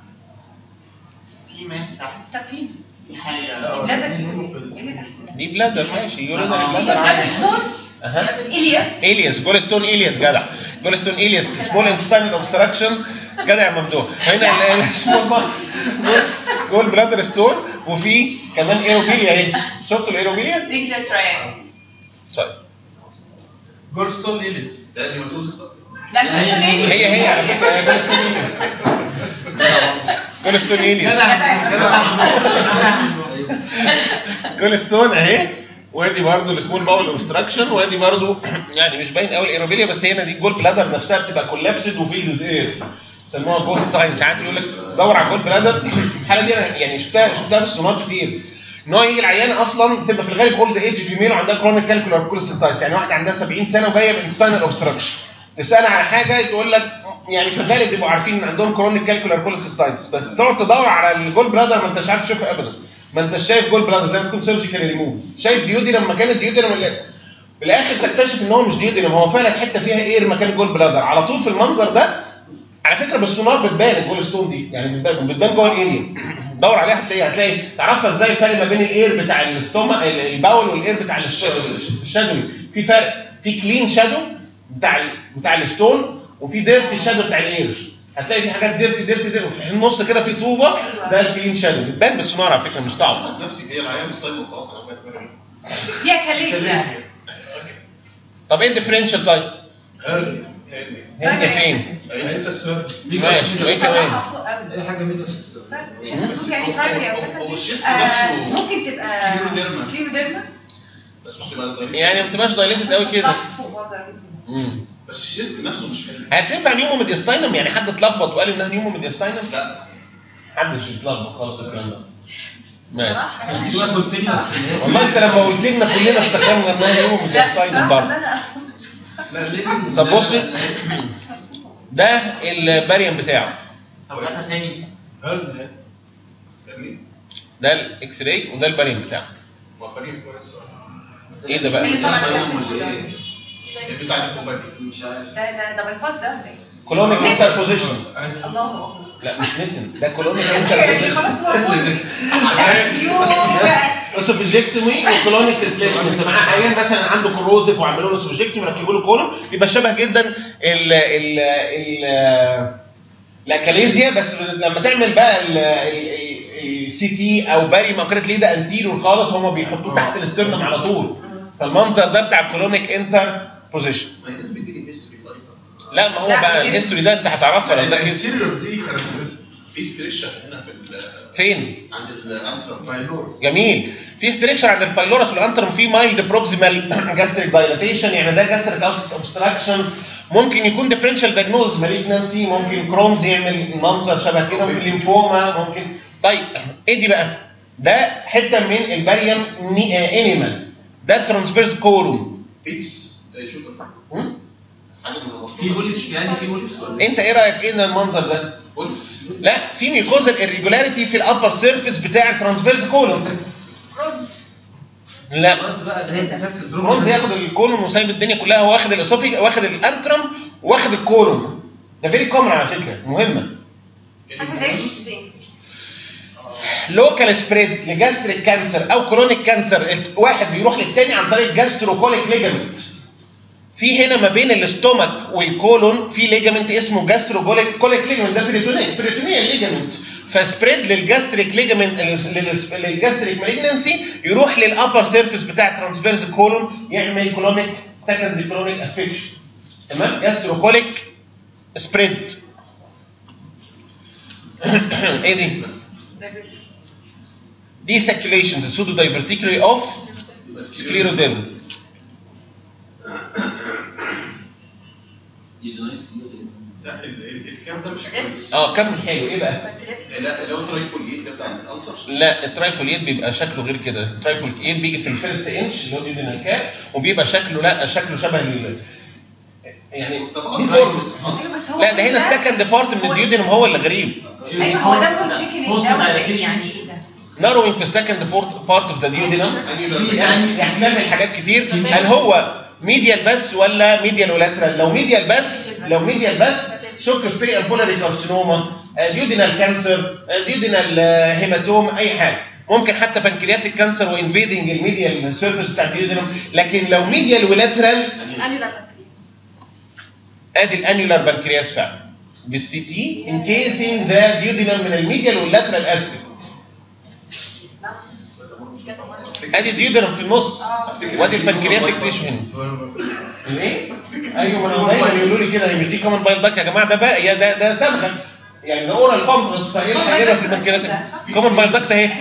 في ماس تحت طب فين؟ في حاجه البلادر اللي تحت دي بلادر ماشي يورينري آه. بلادر البلادر عادي ستونز اها الياس الياس جولستون الياس جدع جولستون الياس سمول انتستينال اوبستراكشن جدع يا ممدوح هنا ال- السمول جول بلادر ستون وفي كمان ايروبيليا اهي شفتوا الايروبيليا؟ ريجلر تراينجل طيب جولستون إيليس ده نيجاتوزس لا الجولستون هي هي على فكره هي جولستون الياس جولستون الياس جولستون اهي وادي برضه السمول باول اوبستراكشن وادي برضه يعني مش باين قوي الايروبيليا بس هنا دي الجول بلادر نفسها بتبقى كولابسد وفيلد اير يسموها جول ساين ساعات يقول لك دور على الجول بلادر الحاله دي انا يعني شفتها شفتها بالسونار كتير ان هو يجي العيان اصلا بتبقى في الغالب اولد ايج فيميل وعندها كرونيك كالكولار كوليسيستايتس يعني واحده عندها 70 سنه وجايه بانستاينال اوبستراكشن تسالها على حاجه تقول لك يعني في الغالب بيبقوا عارفين ان عندهم كرونيك كالكولار كوليسيستايتس بس تقعد تدور على الجول بلادر ما انتش عارف تشوفها ابدا ما انتش شايف جول بلادر زي ما تكون سيرجيكال ريموف شايف ديودينم مكان الديودينم اللي في الاخر تكتشف ان هو مش ديودينم هو فعلا حته فيها اير مكان الجول بلادر على طول في المنظر ده على فكره بالسونار بتبان الجول ستون دي يعني بتبان بتبان جوه الاريا دور عليها هتلاقيها هتلاقي تعرفها ازاي الفرق ما بين الاير بتاع الاستوما الباول والاير بتاع الش- الشادوي في فرق في كلين شادو بتاع ال- بتاع الستون وفي ديرتي شادو بتاع الاير هتلاقي في حاجات ديرتي ديرتي ديرتي وفي النص كده في طوبه ده الكلين شادو بتبان بالسونار على فكره مش صعب نفسي هي العيان الصيد وخلاص انا فاهم يا كاليزيا طب ايه الديفرنشال طيب؟ هادي هند فين؟ انت ماشي وايه كمان؟ فوق قوي اي حاجه منه مش يعني primary أو هو secondary. الشيست آه، نفسه ممكن تبقى سكليروديرما. سكليروديرما بس مش تبقى ضريبة. يعني ما بتبقاش دايليتد قوي كده طش فوق برضه. مم. بس الشيست نفسه مش حلو هتنفع نيومو ميدياستاينم يعني حد اتلخبط وقال انها نيومو ميدياستاينم؟ لا محدش يتلخبط خالص الكلام ده ماشي صراحة. شويه قلت لي بس والله انت لما قلت لنا كلنا افتكرنا انها نيومو لا ميدياستاينم صراحة برضه أنا لا ليه طب بصي ده الباريوم بتاعه طب هاتها تاني فاهمني؟ ده الاكس راي وده الباريوم بتاعه ما قريب كويس ايه ده بقى؟ اللي طبعا ولا ايه؟ بتاع الفوباتي مش عارف ده ده ده بايباس ده ولا إيه؟ كولونيك انتر بوزيشن الله أكبر. لا مش نسن ده كولونيك انتر بوزيشن خلاص موجود يو اوسوفيجيكتومي وكولونيك ريبليسمنت مع عيان مثلا عنده كوروزيف وعملوا له اوسوفيجيكتومي ركبوا له كولون بيبقى شبه جدا ال ال ال الاكاليزيا بس لما تعمل بقى السي تي او باري او كده تلاقيه ده انتيرور خالص هم بيحطوه تحت الاسترنم على طول فالمنظر ده بتاع الكولونيك انتر بوزيشن ما الناس بتيجي هيستوري ضعيفه لا ما هو لا، بقى كده. الهيستوري ده انت هتعرفها لو ده كده الانتيريور دي كاركترستيك في ستريشن هنا في ال- فين؟ عند الانترم بايلورز جميل في ستريكشر عند البايلورس والانترم في مايلد بروكسيمال جاستريك دايلاتيشن يعني ده جاستريك اوبستراكشن ممكن يكون ديفرنشال دايجنوز مالجنسي ممكن كرونز يعمل منظر شبه كده ممكن ليمفوما ممكن طيب ايه دي بقى؟ ده حته من الباريوم انيمال ده ترانسفيرس كولوم بيتس شوجر حاجه من المطلوب في بوليبس يعني في بوليبس ولا انت ايه رايك ايه ده المنظر ده؟ بولبس لا في ميكوزال irregularity في الابر سيرفيس بتاع الترانسفيرس كولوم كرونز لا خلاص بقى ده انت فاس برونز ياخد الكولوم وسايب الدنيا كلها هو واخد الاسوفي واخد الانترم واخد الكولوم ده فيري كومن على فكره مهمه حاجة غير الشيستين. لوكال سبريد لجاستريك كانسر او كرونيك كانسر واحد بيروح للتاني عن طريق جاستروكوليك ليجامنت في هنا ما بين الاستومك والكولون في ليجامنت اسمه جاستروكوليك كوليك ليجامنت ده بريتونيال بريتونيال ليجامنت فسبريد للجاستريك ليجامنت للجاستريك مالجنسي يروح للابر سيرفيس بتاع ترانسفيرس كولون يعمل كولونيك سكندري كولونيك افكشن تمام جاستروكوليك سبريد ايه دي؟ دي circulations السودو diverticularly of scleroderma دي نايس دي لا ال- ال- الكلام ده مش كويس اه كمل حلو ايه بقى؟ لا اللي هو ترايفوليت ده بتاع الالسر لا الترايفوليت بيبقى شكله غير كده الترايفوليت بيجي في الفيرست انش اللي هو ديودينال كاب وبيبقى شكله لا شكله شبه ال يعني طب دي فورم ايوه بس هو لا ده هنا السكند بارت من الديودينم هو اللي غريب ايوه هو ده بولفيكنج Post ده ولا ايه dilatation. يعني ايه ده؟ ناروينج في السكند بارت اوف ذا ديودينم انيولار يعني يعني بيعمل حاجات كتير هل هو ميديال بس ولا ميديال ولاترال لو ميديال بس لو ميديال بس شك في بيري امبولاري كارسينوما ديودينال كانسر ديودينال هيماتوم اي حاجه ممكن حتى بنكرياتيك كانسر وانفيدنج الميديال سيرفيس بتاع الديودينم لكن لو ميديال ولاترال ادي الانيولار بنكرياس فعلا بالسي تي انكيسنج ذا ديودينم من الميديال واللاترال اسبكت ادي الديودينم في النص وادي البنكرياتيك تيشو هنا ايه؟ ايوه ما انا دايما يقولوا لي كده هي مش دي كومن بايل داك يا جماعه ده بقى يا ده ده صبغه يعني ده اورال كونترس فايه اللي هيجيبها في البنكرياتيك كومن بايل داك اهي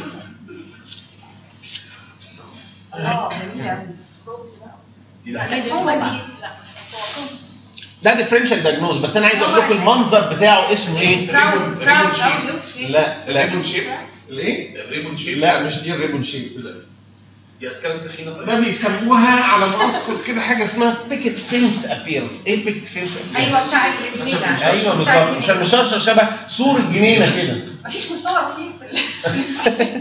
اه جميل قوي لا هو دي لا هو كونس ده ديفرنشال دايجنوز بس انا عايز اقول لكم المنظر بتاعه اسمه ايه؟ براون براون أوي، لوكس فيه. لا لا ريبون شيب الايه؟ ريبون شيب لا مش دي الريبون شيب دي اسكارس تخينه ده بيسموها على ما اذكر كده حاجه اسمها بيكت فينس ابيرنس ايه البيكت فينس ابيرنس؟ ايوه بتاع الجنينه ايوه بالظبط عشان مشرشر شبه سور الجنينه كده مفيش مستوى فيه في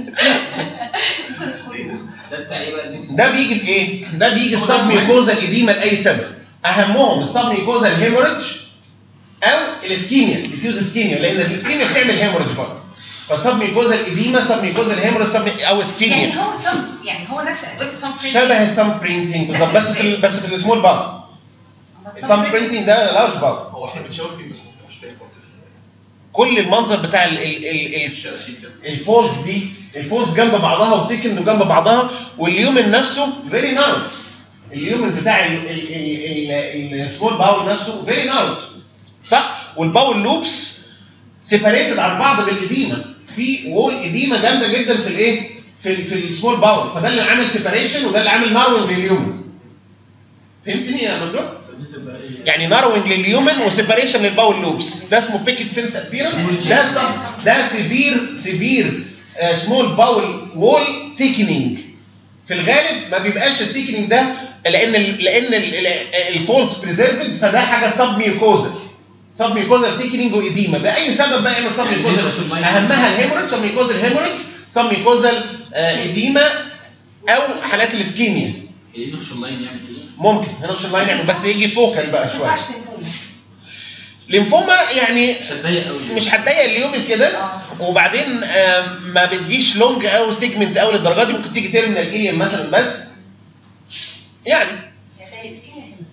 ده بتاع ايه بقى اللي- ده بيجي بايه؟ ده بيجي السب ميوكوزا الاديمه لاي سبب اهمهم السب ميوكوزا الهيموريدج او الاسكيميا ديفيوز اسكيميا لان الاسكيميا بتعمل هيموريدج برضه فسب ميوكوزا الاديمه سب ميوكوزا الهيموريدج سب او اسكيميا يعني هو ثumb يعني هو نفس ادوات الثumb print. شبه الثumb برينتنج بالظبط بس في ال- بس في السمول بار الثumb برينتنج ده لارج بار هو احنا بنشاور فيه بس مش فاهم كل المنظر بتاع ال ال ال ال الشاشيك كده الفولز دي الفولز جنب بعضها وثيكند وجنب بعضها واليومن نفسه فيري نارو اليومن بتاع السمول باول نفسه فيري نارو صح والباول لوبس سيباريتد عن بعض بالاديمه في وول اديمه جامده جدا في الايه في ال في السمول باول فده اللي عامل سيباريشن وده اللي عامل ناروينج لليومن فهمتني يا ممدوح؟ يعني ناروينج لليومن وسيباريشن للباول لوبس ده اسمه بيكت فينس ابيرنس ده سب- ده سيفير سيفير سمول باول وول ثيكنينج في الغالب ما بيبقاش الثيكنينج ده لان ال لان الفولس بريزيرفد فده حاجه سب ميوكوزا سب ميوكوزا ثيكنينج واديما باي سبب بقى يعمل سب يعني ميوكوزا هيدروس المية. اهمها الهيموريج سب ميوكوزا الهيموريج سب ميوكوزا اديما او حالات الاسكيميا ايه نخش اللاين يعمل كده ممكن هنخش اللاين يعمل بس يجي فوكال بقى ما شويه ينفعش تنفوه. ليمفوما يعني مش هتضايق قوي مش هتضايق اليوم كده وبعدين آم، ما بتجيش لونج او سيجمنت او للدرجه دي ممكن تيجي تيرمينال الين مثلا بس يعني يعني زي سكين هنا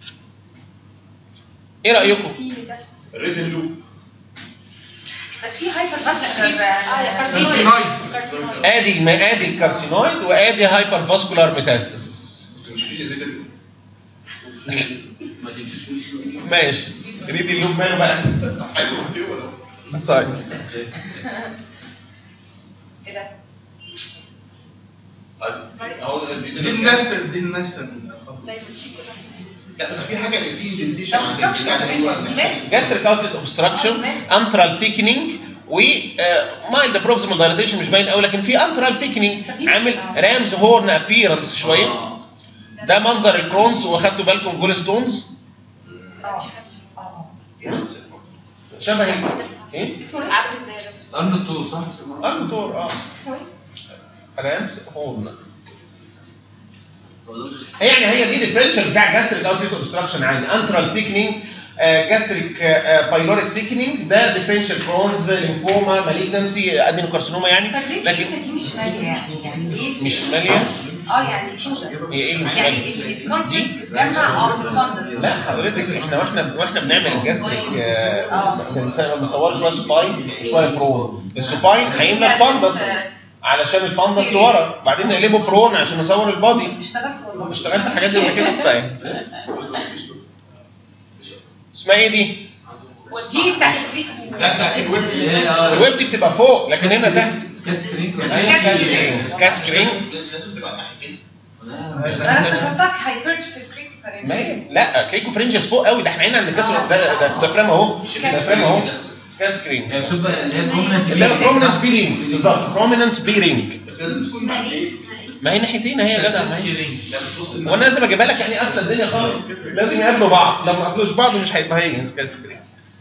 ايه رايكم؟ في ميتاس الريتن لوب بس في هايبر اه يا فاسكولار كارسينويد. كارسينويد ادي ما ادي الكارسينويد وادي هايبر فاسكولار ميتاستاسيس بس مش في الريتن لوب ما تنسوش وش- ماشي ريدي اللوب ماله بقى حاجه قلت إيه ولا طيب ايه ده؟ طيب اهو دي الريتن الناس دي الناس لا بس في حاجه في اندنتيشن عند البتاع ده ايوه جاستريك اوتلت اوبستراكشن انترال ثيكنينج و مايلد بروكسيمال دايليتيشن مش باين قوي لكن في انترال ثيكنينج عامل رامز هورن ابييرنس شويه آه. ده منظر الكرونز واخدتوا بالكم جول ستونز اه اه شبه ال- ايه؟ اسمه ايه؟ عامل ازاي ده؟ ارنولد تو صح بيسموها انتور اه اسمه ايه؟ رامز هورن يعني هي دي ديفرنشال بتاع جاستريك اوتلت اوبستراكشن عندي انترال ثيكنينج جاستريك بايلوريك ثيكنينج ده ديفرنشال كرونز ليمفوما مالجنسي ادينوكارسينوما يعني طب ليه لكن الحته دي مش ماليه يعني يعني ليه؟ مش ماليه اه يعني سودا هي ايه اللي مش يعني ماليه؟ الكونتراست بتجمع اه في الفندس لا حضرتك احنا واحنا واحنا بنعمل الجاستريك آه، بنصور شويه سوباين وشويه برون السوباين هيملى الفندس علشان الفندس لورا بعدين نقلبه برون عشان نصور البادي بس اشتغلت والله اشتغلت الحاجات دي قبل كده طيب اسمها ايه دي؟ دي بتاعت الفريق لا بتاع الويب ايه اه الويب دي بتبقى فوق لكن هنا تحت سكات سكرينز ايوه سكات سكرين لازم تبقى ناحيتين انا افتكرتك هايبرت في الكريك ما هي لا كريكو فرنجز فوق قوي ده احنا هنا عند الكسر ده ده ده فريم اهو ده فريم اهو سكان سكرين هي بتبقى اللي هي برومننت اللي هي بروميننت بي رينج بالظبط بروميننت بي رينج بس لازم تكون مع ايه؟ ما هي ناحيتين اهي يا جدع ما هي لا بس بص وانا لازم اجيبها لك يعني قافله الدنيا خالص لازم يقابلوا بعض لو ما قابلوش بعض مش هيبقى هي سكان سكرين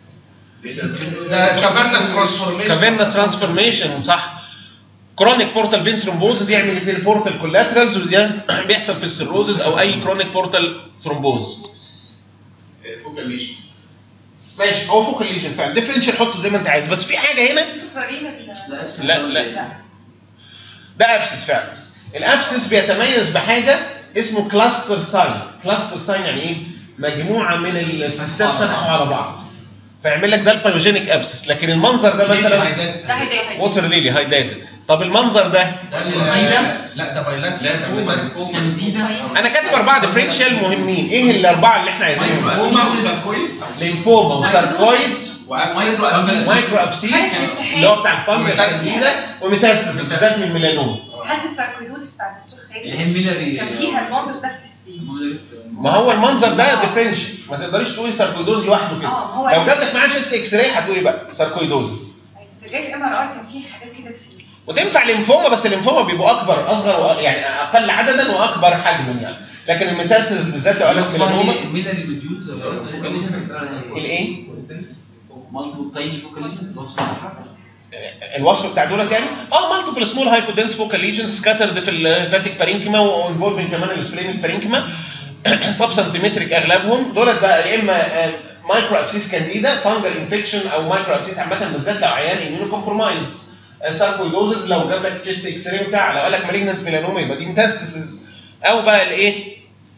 ده كافرنس ترانسفورميشن كافيرنا ترانسفورميشن صح كرونيك بورتال فين ثرومبوزز يعمل في البورتال كولاترالز وده بيحصل في السيروزز او اي كرونيك بورتال ثرومبوز فوكال ليشن ماشي هو فوق الليجن فعلا ديفرنشال حطه زي ما انت عايز بس في حاجه هنا سوبرارينا لا لا ده ابسس فعلا الابسس بيتميز بحاجه اسمه كلاستر ساين كلاستر ساين يعني ايه مجموعه من السيستات فتحوا على بعض فيعمل لك ده البايوجينيك ابسس لكن المنظر ده مثلا ده هيضايقك ووتر ليلي هايداتد طب المنظر ده لا ده بايلات لا فوما كانديدا انا كاتب اربعه ديفرنشال مهمين ايه الاربعه اللي احنا عايزينهم فوما وساركويد ليمفوما وساركويد مايكرو مايكرو ابسيس اللي هو بتاع الفم الجديده وميتاستاسيس بالذات من الميلانوم هل الساركويدوز بتاع الدكتور اللي خالد هي ميلاري كان فيها المنظر ده في الستين ما هو المنظر ده ديفرنشال ما تقدريش تقولي ساركويدوز لوحده كده اه هو لو جاب لك معاه شيست اكس راي هتقولي بقى ساركويدوز ده جاي في ام ار ار كان فيه حاجات كده فيه وتنفع ليمفوما بس الليمفوما بيبقوا اكبر اصغر وأ- يعني اقل عددا واكبر حجما يعني لكن الميتاستاسيس بالذات لو قال لك ميلانوما ميلاري مديولز الايه؟ مالتو تايني فوكاليشنز الوصف بتاع دولت يعني اه مالتيبل سمول هايبودنس فوكال ليجنز سكاترد في الهيباتيك بارينكيما وانفولفنج كمان السبلينيك بارينكيما سب سنتيمتريك اغلبهم دولت بقى يا اما مايكرو ابسيس كانديدا فانجل انفكشن او مايكرو ابسيس عامه بالذات لو عيان اميونو كومبرومايز ساركويدوزز لو جاب لك تشيست اكس راي بتاع لو قال لك مالجنت ميلانوما يبقى دي ميتاستاسيس او بقى الايه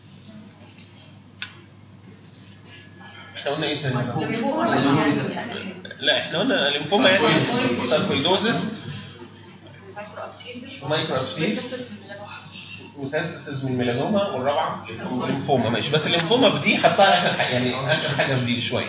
احنا قلنا ايه تاني؟ لا احنا قلنا الليمفوما يعني ساركويدوزز مايكرو ابسيسس مايكرو ابسيس ميتاستاسيس من الميلانوما والرابعه الليمفوما ماشي بس الليمفوما في دي حطها اخر حاجه يعني اخر حاجه في دي شويه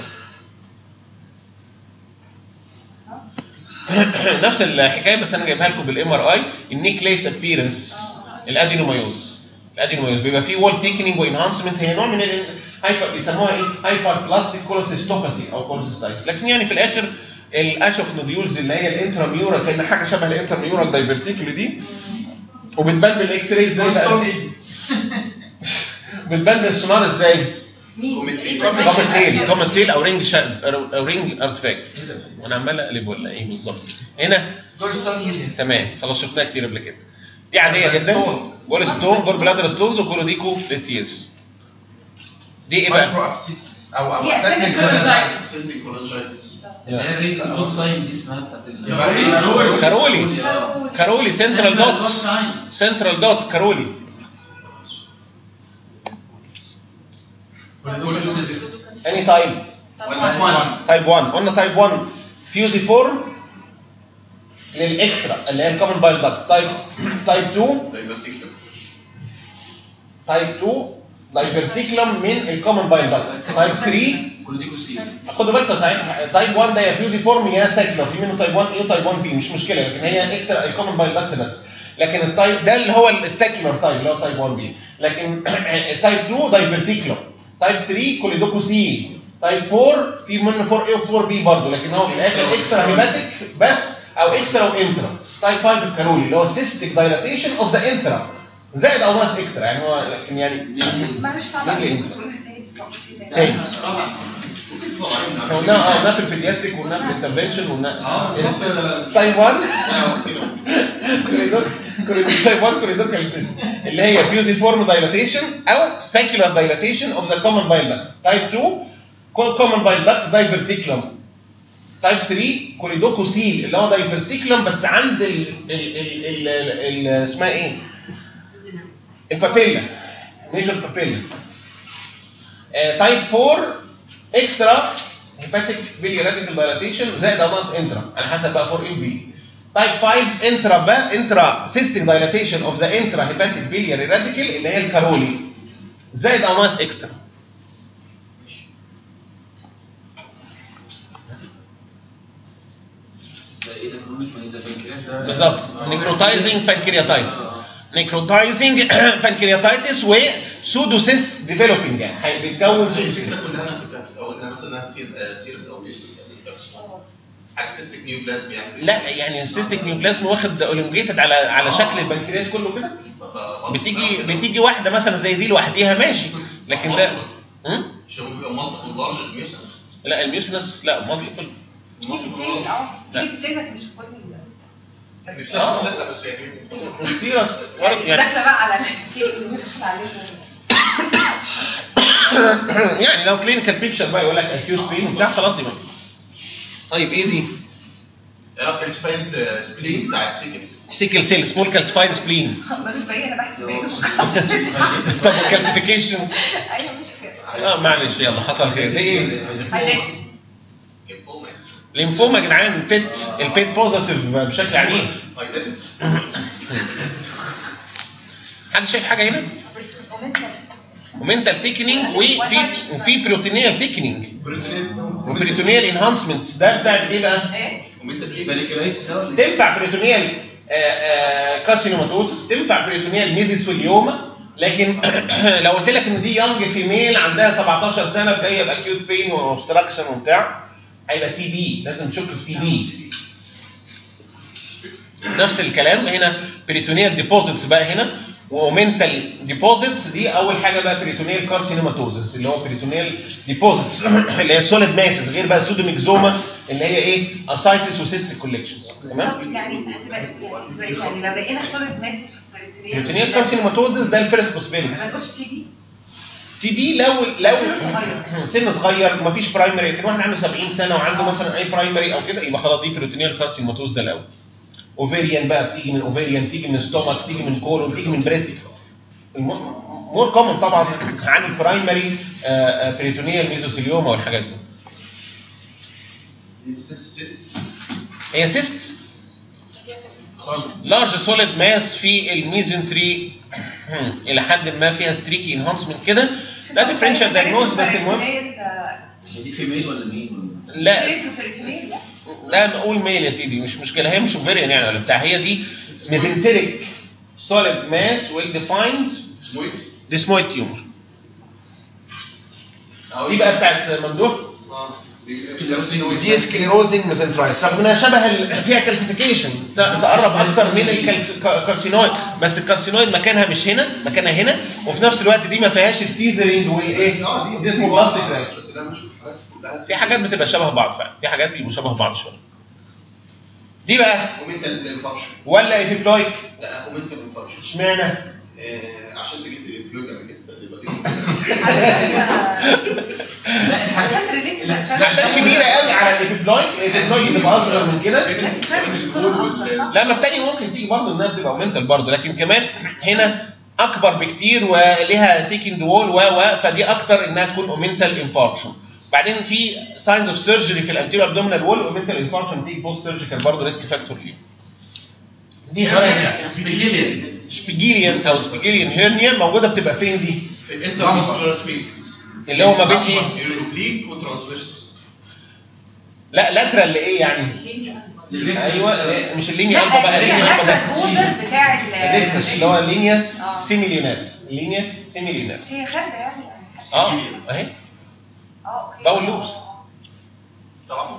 نفس الحكايه بس انا جايبها لكم بالام ار اي النيكليس ابييرنس الادينومايوز الادينومايوز بيبقى فيه وول ثيكنينج وانهانسمنت هي نوع من الهايبر بيسموها ايه هايبر بلاستيك كولوسيستوباثي او كولوسيستايتس لكن يعني في الاخر الاشوف نوديولز اللي هي الانتراميورال كان حاجه شبه الانتراميورال دايفرتيكولي دي وبتبان بالاكس راي ازاي بقى بتبان بالسونار ازاي مين؟ كومن تيل كومن تيل او رينج شا... او رينج ارتفاكت وانا عمال اقلب ولا ايه بالظبط هنا تمام خلاص شفناها كتير قبل كده دي عاديه جدا جول ستون فور بلادر ستونز وكولوديكو ليثيز دي ايه بقى؟ مايكرو ابسيس او او هي أسنان أسنان كولونجايتس. سيلفي كولونجايتس اللي هي الرينج دوت ساين دي اسمها بتاعت ال كارولي كارولي سنترال دوت سنترال دوت كارولي اني تايب تايب 1 قلنا تايب 1 فيوزي فورم للاكسترا اللي هي الكومن بايل داكت تايب تايب 2 دايفرتيكلم تايب 2 دايفرتيكلم من الكومن بايل داكت تايب 3 كولوديكو سي خدوا بالكم صحيح تايب 1 ده يا فيوزي فورم يا ساكلر في منه تايب 1 اي وتايب 1 بي مش مشكله لكن هي اكسترا الكومن بايل داكت بس لكن التايب ده اللي هو الساكلر تايب اللي هو تايب 1 بي لكن تايب 2 دايفرتيكلم تايب 3 كوليدوكوسيل تايب 4 في منه 4 اي و 4 بي برضه لكن هو في الاخر اكسترا هيباتيك بس او اكسترا وانترا تايب 5 الكارولي اللي هو سيستيك دايلاتيشن اوف ذا انترا زائد او ناقص اكسترا يعني هو لكن يعني معلش طبعا مين اللي انت؟ تاني تاني احنا قلناها اه قلناها في البيدياتريك وقلناها في الانترفنشن وقلناها اه بالظبط تايب 1 آه، كده. كوريدور كوريدور تايب 1 كوريدور كالسيست اللي هي فيوزي فورم دايلاتيشن او ساكيولار دايلاتيشن اوف ذا كومن بايل داكت تايب 2 كومن بايل داكت دايفرتيكلم تايب 3 كوريدوكوسيل اللي هو دايفرتيكلم بس عند ال ال ال ال ال اسمها ايه؟ البابيلا ميجر بابيلا تايب 4 اكسترا هيباتيك بيلي راديكال دايلاتيشن زائد او ناقص انترا على حسب بقى 4 اي بي تايب 5 انترا با انترا سيستيك دايلاتيشن اوف ذا انترا هيباتيك بيلياري راديكال اللي هي الكارولي زائد او ناقص اكسترا ده ايه ده كرونيك ما ده بنكرياس بالظبط نيكروتايزنج بانكرياتايتس نيكروتايزنج بانكرياتايتس وسودوسيست ديفلوبينج يعني بيتكون الفكره سودوسيست كلها انا كنت اقول انها مثلا انها سير- آه، سيرس او ايش بس حاجه سيستيك نيوبلازم يعني لا يعني السيستيك نيوبلازم واخد اولونجيتد على على شكل البنكرياس كله كده بتيجي بتيجي واحده مثلا زي دي لوحديها ماشي لكن ده هم؟ مش هو بيبقى مالتيبل لارج ميوسنس لا الميوسنس لا مالتيبل تيجي في التاني اه تيجي في التاني بس مش في كل ال- نفسي افهم لا بس يعني السيرس يعني مش يعني داخله بقى على الكيك اللي بندخل عليه يعني لو كلينيكال بيكتشر بقى يقول لك اكيوت بين وبتاع خلاص يبقى طيب ايه دي؟ اه كالسفايد سبلين بتاع السيكل سيكل سيل سمول كالسفايد سبلين بالنسبه لي انا بحسب ايه طب والكالسيفيكيشن ايوه مش كده اه معلش يلا حصل خير دي ايه؟ هايلايت ليمفوما ليمفوما يا جدعان بيت البيت بوزيتيف بشكل عنيف هايلايتد حد شايف حاجه هنا؟ ومنتال ثيكنينج وفي وفي بروتينيال ثيكنينج وبريتونيال انهانسمنت ده بتاع ايه بقى؟ ايه مالكيولايتس ده ولا إيه؟ تنفع بريتونيال كارسينوماتوزس تنفع بريتونيال ميزيسوليوما لكن لو قلت لك ان دي يونج فيميل عندها 17 سنه جايه باكيوت بين واوبستراكشن وبتاع هيبقى تي بي لازم تشك في تي بي نفس الكلام هنا بريتونيال ديبوزيتس بقى هنا ومنتال ديبوزيتس دي اول حاجه بقى بريتونيال كارسينوماتوزس اللي هو بريتونيال ديبوزيتس اللي هي سوليد ماسز غير بقى السودوميكزوما اللي هي ايه اسايتس وسيستيك كولكشنز تمام طب يعني هتبقى يعني يعني لو لقينا سوليد ماسس في البريتونيال بريتونيال كارسينوماتوزس ده الفيرست بوسيبيلتي ما نقولش تي بي تي بي لو لو سن صغير. سن صغير مفيش برايمري لكن واحد عنده 70 سنه وعنده مثلا اي برايمري او كده يبقى خلاص دي بريتونيال كارسينوماتوز ده الاول اوفيريان بقى بتيجي من اوفيريان تيجي من ستومك تيجي من كولون تيجي من بريست مور كومن طبعا عن البرايمري بريتونيال ميزوثيليوما والحاجات دي سيست هي سيست لارج سوليد ماس في الميزنتري الى حد ما فيها ستريكي انهانسمنت كده ده ديفرنشال دايجنوز بس المهم هي دي فيميل ولا مين ولا لا بريتونيال لا نقول ميل يا سيدي مش مشكله هي مش اوفيريان يعني ولا بتاع هي دي ميزنتريك solid mass well defined اسمه ايه؟ desmoid tumor دي بقى بتاعت ممدوح اه دي دي سكليروزنج ميزنترايتس رغم انها شبه ال- فيها كالسيفيكيشن تقرب اكتر من الكارسينويد بس الكارسينويد مكانها مش هنا مكانها هنا وفي نفس الوقت دي ما فيهاش التيزرنج وايه اه دي اسمه بلاستيك بس انا بشوف حاجات كلها في حاجات بتبقى شبه بعض فعلا في حاجات بيبقوا شبه بعض شويه دي بقى اومنتال انفاركشن ولا ايبيبلويك لا اومنتال انفاركشن اشمعنى عشان تجيب الفلوج قبل كده تبقى لا الحاجات عشان ريليتد عشان كبيره قوي على الايبيبلويك الايبيبلويك تبقى اصغر من كده لا ما التاني ممكن تيجي برضه انها تبقى اومنتال برضه لكن كمان هنا اكبر بكتير ولها ثيكند وول و و فدي اكتر انها تكون اومنتال انفاركشن بعدين في ساينز اوف سيرجري في الانتيريور ابدومينال وول اومنتال انفاركشن دي بوست سيرجيكال برضه ريسك فاكتور ليه دي سبيجيليان او سبيجيليان هيرنيا موجوده بتبقى فين دي؟ في الانتر سبيس اللي هو ما بين ايه؟ الاوبليك وترانسفيرس لا لاترال لايه يعني؟ ايوه مش اللينيا قلبه بقى اللينيا قلبه ده البوردر بتاع ال- الريكتس اللي هو اللينيا آه. سيميليونات اللينيا سيميليونات هي خارجه يعني اه اهي اه اوكي باول لوبس طبعا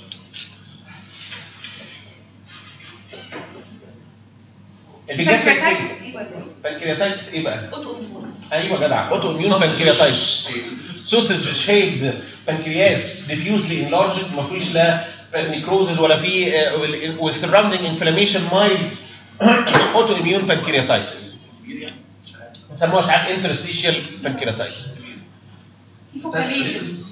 البيجاستريك بانكرياتايتس دي ولا ايه؟ بانكرياتايتس ايه بقى؟ اوتو اميون ايوه جدع اوتو اميون بانكرياتايتس سوسج شيبد بانكرياس ديفيوزلي انلارجد ما فيش لا نيكروزز ولا في والسراوندينج انفلاميشن مايل اوتو اميون بانكرياتايتس بيسموها ساعات انترستيشيال بانكرياتايتس في فوكاليشن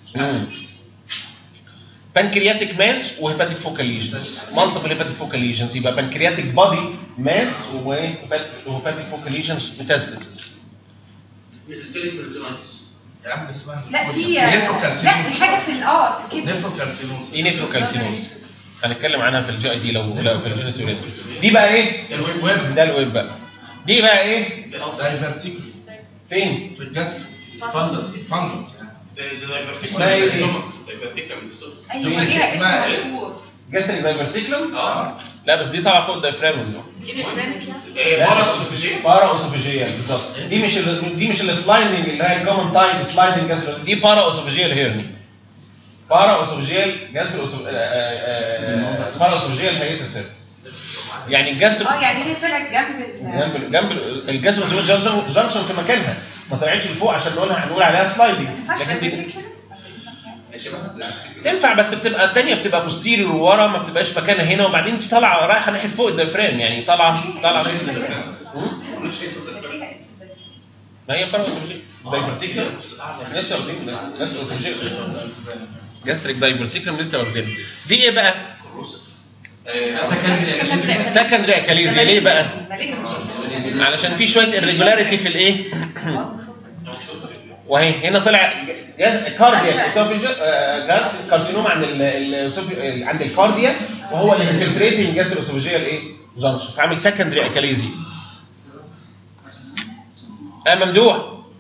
بانكرياتيك ماس وهيباتيك فوكال ليجنز مالتيبل هيباتيك فوكال ليجنز يبقى بانكرياتيك بادي ماس وهيباتيك فوكال ليجنز ميتاستاسيس ميزنتريك بريتونايتس يا عم اسمها لا في لا في حاجه في ال- اه في الكدني نيفروكالسينوز ايه نيفروكالسينوز هنتكلم عنها في الجي اي دي لو لا في الجينيتوريال دي بقى ايه؟ ده الويب ويب ده الويب بقى دي بقى ايه؟ ده دايفرتيكل فين؟ في الجسم فندس فانجس يعني ده دايفرتيكل اسمها ايه دي؟ دايفرتيكل من الستومك ايوه ليها اسم اسمها إيه؟ مشهور جاستريك دايفرتيكلم اه لا بس دي طالعه فوق الدايفرام منه بارا اسوفيجين بارا اوسوفيجيال بالظبط دي مش ال دي مش السلايدنج اللي هي الكومن تايب سلايدنج دي بارا اوسوفيجيال هيرني بارا اسوفجيال جاسترو بارا اسوفجيال هيئه السيرفس يعني الجاسترو اه يعني هي طلعت جنب ال- جنب جنب الجاسترو اسوفجيال جانكشن في مكانها ما طلعتش لفوق عشان نقولها هنقول عليها سلايدنج ما ينفعش لكن دي perpendicular؟ شبه تنفع بس بتبقى الثانيه بتبقى بوستيريور ورا ما بتبقاش مكانها هنا وبعدين انت طالعه رايحه ناحيه فوق الدفرام يعني طالعه طالعه ناحيه الدفرام مم؟ مش شايف بس ليها اسم ده. ما هي بارا اسوفجيال دايفرتيكلر لسه واخدين جاسترو اسوفجيال جاستريك دايفرتيكلر لسه واخدين دي ايه بقى؟ سكندري اكاليزيا ليه بقى؟ malignancy. علشان في شويه irregularity في الايه؟ وهي هنا طلع كارديا كارسينوم عند ال ال عند الكارديا وهو اللي انفلتريتنج جاسترو اسوفيجيال ايه؟ جانكشن فعامل سكندري اكاليزيا اه ممدوح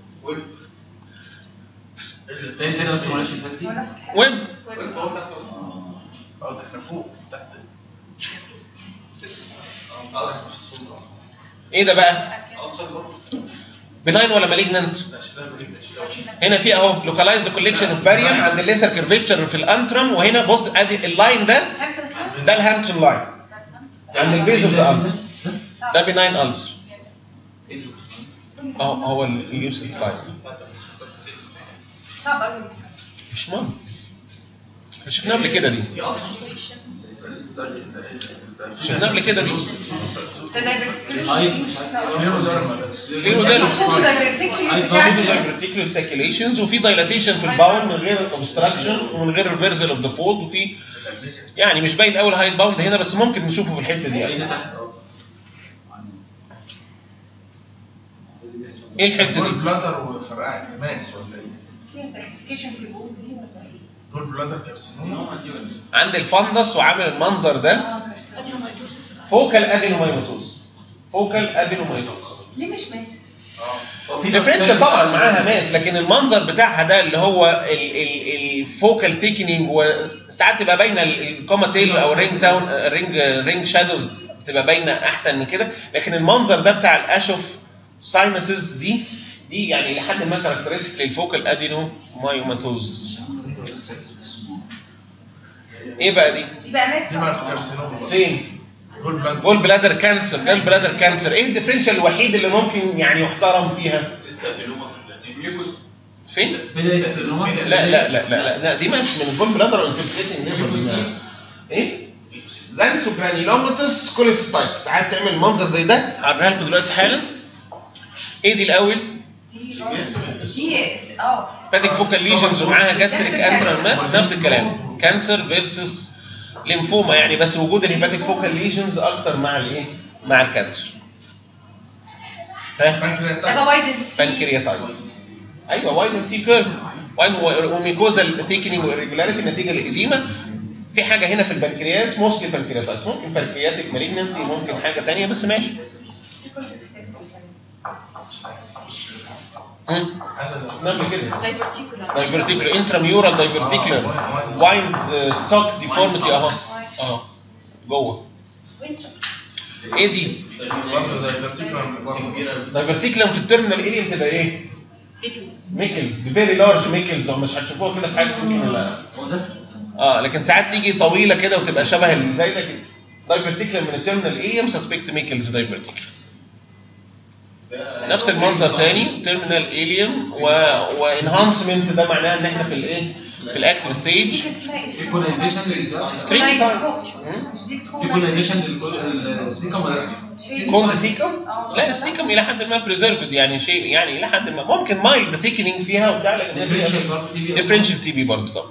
تاني تاني دكتور معلش الفات دي هو نفس الحاجة. وين؟ اه ده احنا فوق تحت ايه ده بقى؟ بناين ولا مالجننت؟ هنا في اهو لوكالايزد كوليكشن اوف باريوم عند الليسر كيرفيتشر في الانترم وهنا بص ادي اللاين ده ده الهامبتون لاين عند البيز اوف ذا الز ده بناين الز اهو هو اليوسف لاين صعب قوي مش مهم شفناه قبل كده دي شفناه قبل كده دي ده diverticular. ليرو دارما بس ليه ده المفروض diverticular بتاعت- ريتيكولو ساكيليشنز وفي دايلاتيشن في الباول من غير اوبستراكشن ومن غير ريفرسال اوف ذا فولد وفي يعني مش باين قوي الهايت باوند هنا بس ممكن نشوفه في الحته دي هنا تحت اه ايه الحته جول دي؟ بلادر وفرقعت ماس ولا ايه؟ فيها calcification في البول دي ولا ايه؟ جول بلادر كارسينوما عند الفندس وعامل المنظر ده اه calcification. فوكال ادينومايوتوز فوكال ادينومايوتوز ليه مش ماس؟ ديفرنشال طبعا معاها ماس لكن المنظر بتاعها ده اللي هو الفوكال ثيكنينج وساعات تبقى باينه الكوما تيل او الرينج تاون رينج رينج شادوز بتبقى باينه احسن من كده لكن المنظر ده بتاع الاشوف ساينسز دي دي يعني لحد ما كاركترستيك للفوكال ادينو مايوماتوزس ايه بقى دي؟ يبقى ماس دي بقى الكارسينوما بقى. فين؟ جول بلادر جول بلادر كانسر جول بلادر كانسر ايه الديفرنشال الوحيد اللي ممكن يعني يحترم فيها؟ ميوكوس فين؟ بدأ السيرنوما لا لا لا لا لا, لا دي مش من الجول بلادر انفلتريتنج ايه؟ زانسو جرانيلوماتس كوليستايتس ساعات تعمل منظر زي ده هوريها لكم دلوقتي حالا ايه دي الاول؟ دي دي اه باتيك فوكال ليجنز ومعاها جاستريك انترال نفس الكلام كانسر فيرسس ليمفوما يعني بس وجود الهيباتيك فوكال ليجنز اكتر مع الايه؟ مع الكانسر ها؟ بانكرياتايتس يبقى وايد بانكرياتايتس ايوه وايد اند سي كيرف وايد وميكوزال ثيكنينج وإريجولاريتي نتيجه للإديمة في حاجه هنا في البنكرياس موستلي بانكرياتايتس ممكن بانكرياتيك مالجنسي ممكن حاجه ثانيه بس ماشي مم. قبل كده دايفرتيكولار انتراميورال دايفرتيكولار وايند سوك ديفورميتي اهو اهو جوه ايه دي؟ برضه ده بارتيكولار برضه دايفرتيكولار في التيرمينال ايه بتبقى ايه؟ ميكلز دي فيري لارج ميكلز مش هتشوفوها كده في حياتكم يمكن ولا هو ده اه لكن ساعات تيجي طويله كده وتبقى شبه اللي زي ده كده دايفرتيكولار من التيرمينال ايه سسبكت ميكلز دايفرتيكولار نفس المنظر تاني تيرمينال اليم و... وانهانسمنت ده معناه ان احنا في الايه في الاكتف ستيج ايكونايزيشن سترينج ايكونايزيشن للسيكم ولا لا؟ كون سيكم لا السيكم الى حد ما بريزرفد يعني شيء يعني الى حد ما ممكن مايلد ثيكنينج فيها وبتاع لكن ديفرنشال برضه تي بي ديفرنشال تي بي برضه طبعا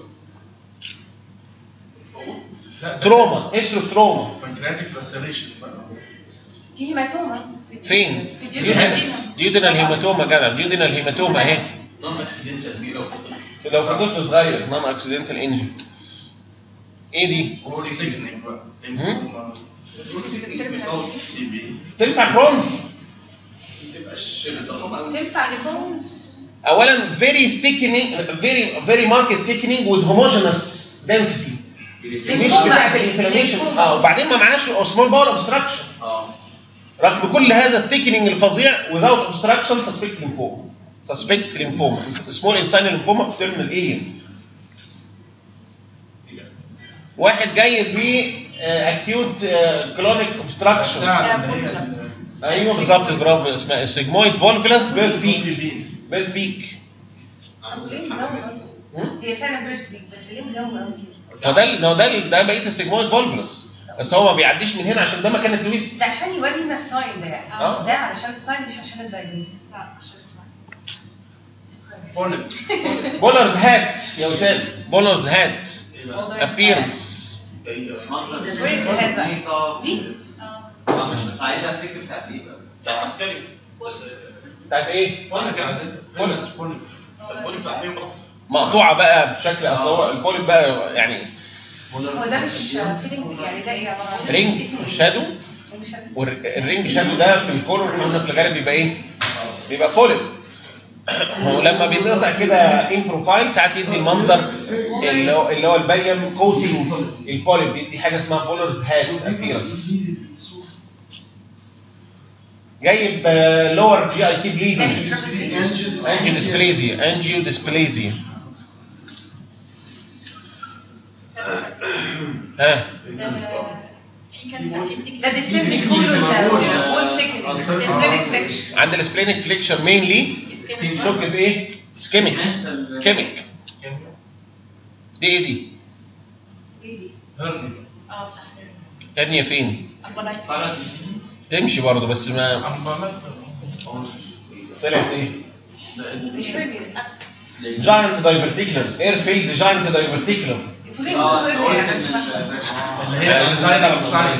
تروما هيستري اوف تروما بانكرياتيك لاسيريشن بقى دي هيماتوما فين؟ في ديودنال ديودينال هيماتوما جدع ديودينال هيماتوما اهي نون اكسيدنتال دي لو فضل لو في طفل صغير نون اكسيدنتال انجري ايه دي؟ سيجنينج بقى هم؟ تي بي تنفع برونز ما تبقاش بتضخم تنفع لبونز اولا very thickening very very marked thickening with homogeneous density مش بتاعت الانفلاميشن اه وبعدين ما معاش سمول باور اوبستراكشن اه رغم كل هذا الثيكنينج الفظيع without obstruction suspect lymphoma suspect lymphoma small inside lymphoma في terminal alien واحد جاي ب اكيوت كلونيك اوبستراكشن بتاع اللي هي ايوه بالظبط برافو اسمها سيجمويد فولفيلس بيرث بيك بيرث بيك ليه مزوم هي فعلا بيرث بيك بس ليه مزوم قوي كده؟ هو ده ال- هو ده ال- ده بقيه السيجمويد فولفيلس بس هو ما بيعديش من هنا عشان ده مكان التويست ده عشان يورينا الساين ده يعني آه. ده علشان الساين مش عشان الدايبيتس عشان الساين بولب بولرز هات يا وسام بولرز هات ايه بقى؟ ابيرنس ايه منظر Where is the head بقى؟ دي طب دي؟ آه، مش بس عايز افتكر بتاعت ايه بقى بتاع عسكري بس بتاعت ايه؟ بولب بولب البولي بتاع ايه خلاص مقطوعه بقى بشكل اصل هو البوليب بقى يعني هو ده مش فيلينج يعني ده ايه عباره عن رينج اسمه ايه؟ شادو رينج شادو. والرينج شادو ده في الكولر احنا قلنا في الغالب بيبقى ايه؟ بيبقى بوليب ولما بيتقطع كده ان بروفايل ساعات يدي المنظر اللي هو اللي هو البيم كوتنج البوليب بيدي حاجه اسمها بولرز هات ابيرنس جايب لور جي اي تي بليدنج انجيو ديسبليزيا انجيو ديسبليزيا ها ده ديستنت كولون ده وول ثيكنينج ديستنت فليكشن عند السبلينيك فليكشر مينلي شك في ايه؟ سكيميك سكيميك دي ايه دي؟ ايه دي؟ هرني اه صح هرنيا فين؟ امبلايك طلعت تمشي برضه بس ما امبلايك طلعت ايه؟ مش فاكر اكسس جاينت دايفرتيكولم اير فيلد جاينت دايفرتيكولم انتوا ليه اه بتقولوا انت ايه قلت يعني ان مش فاهمة. اللي هي الدايلر ساين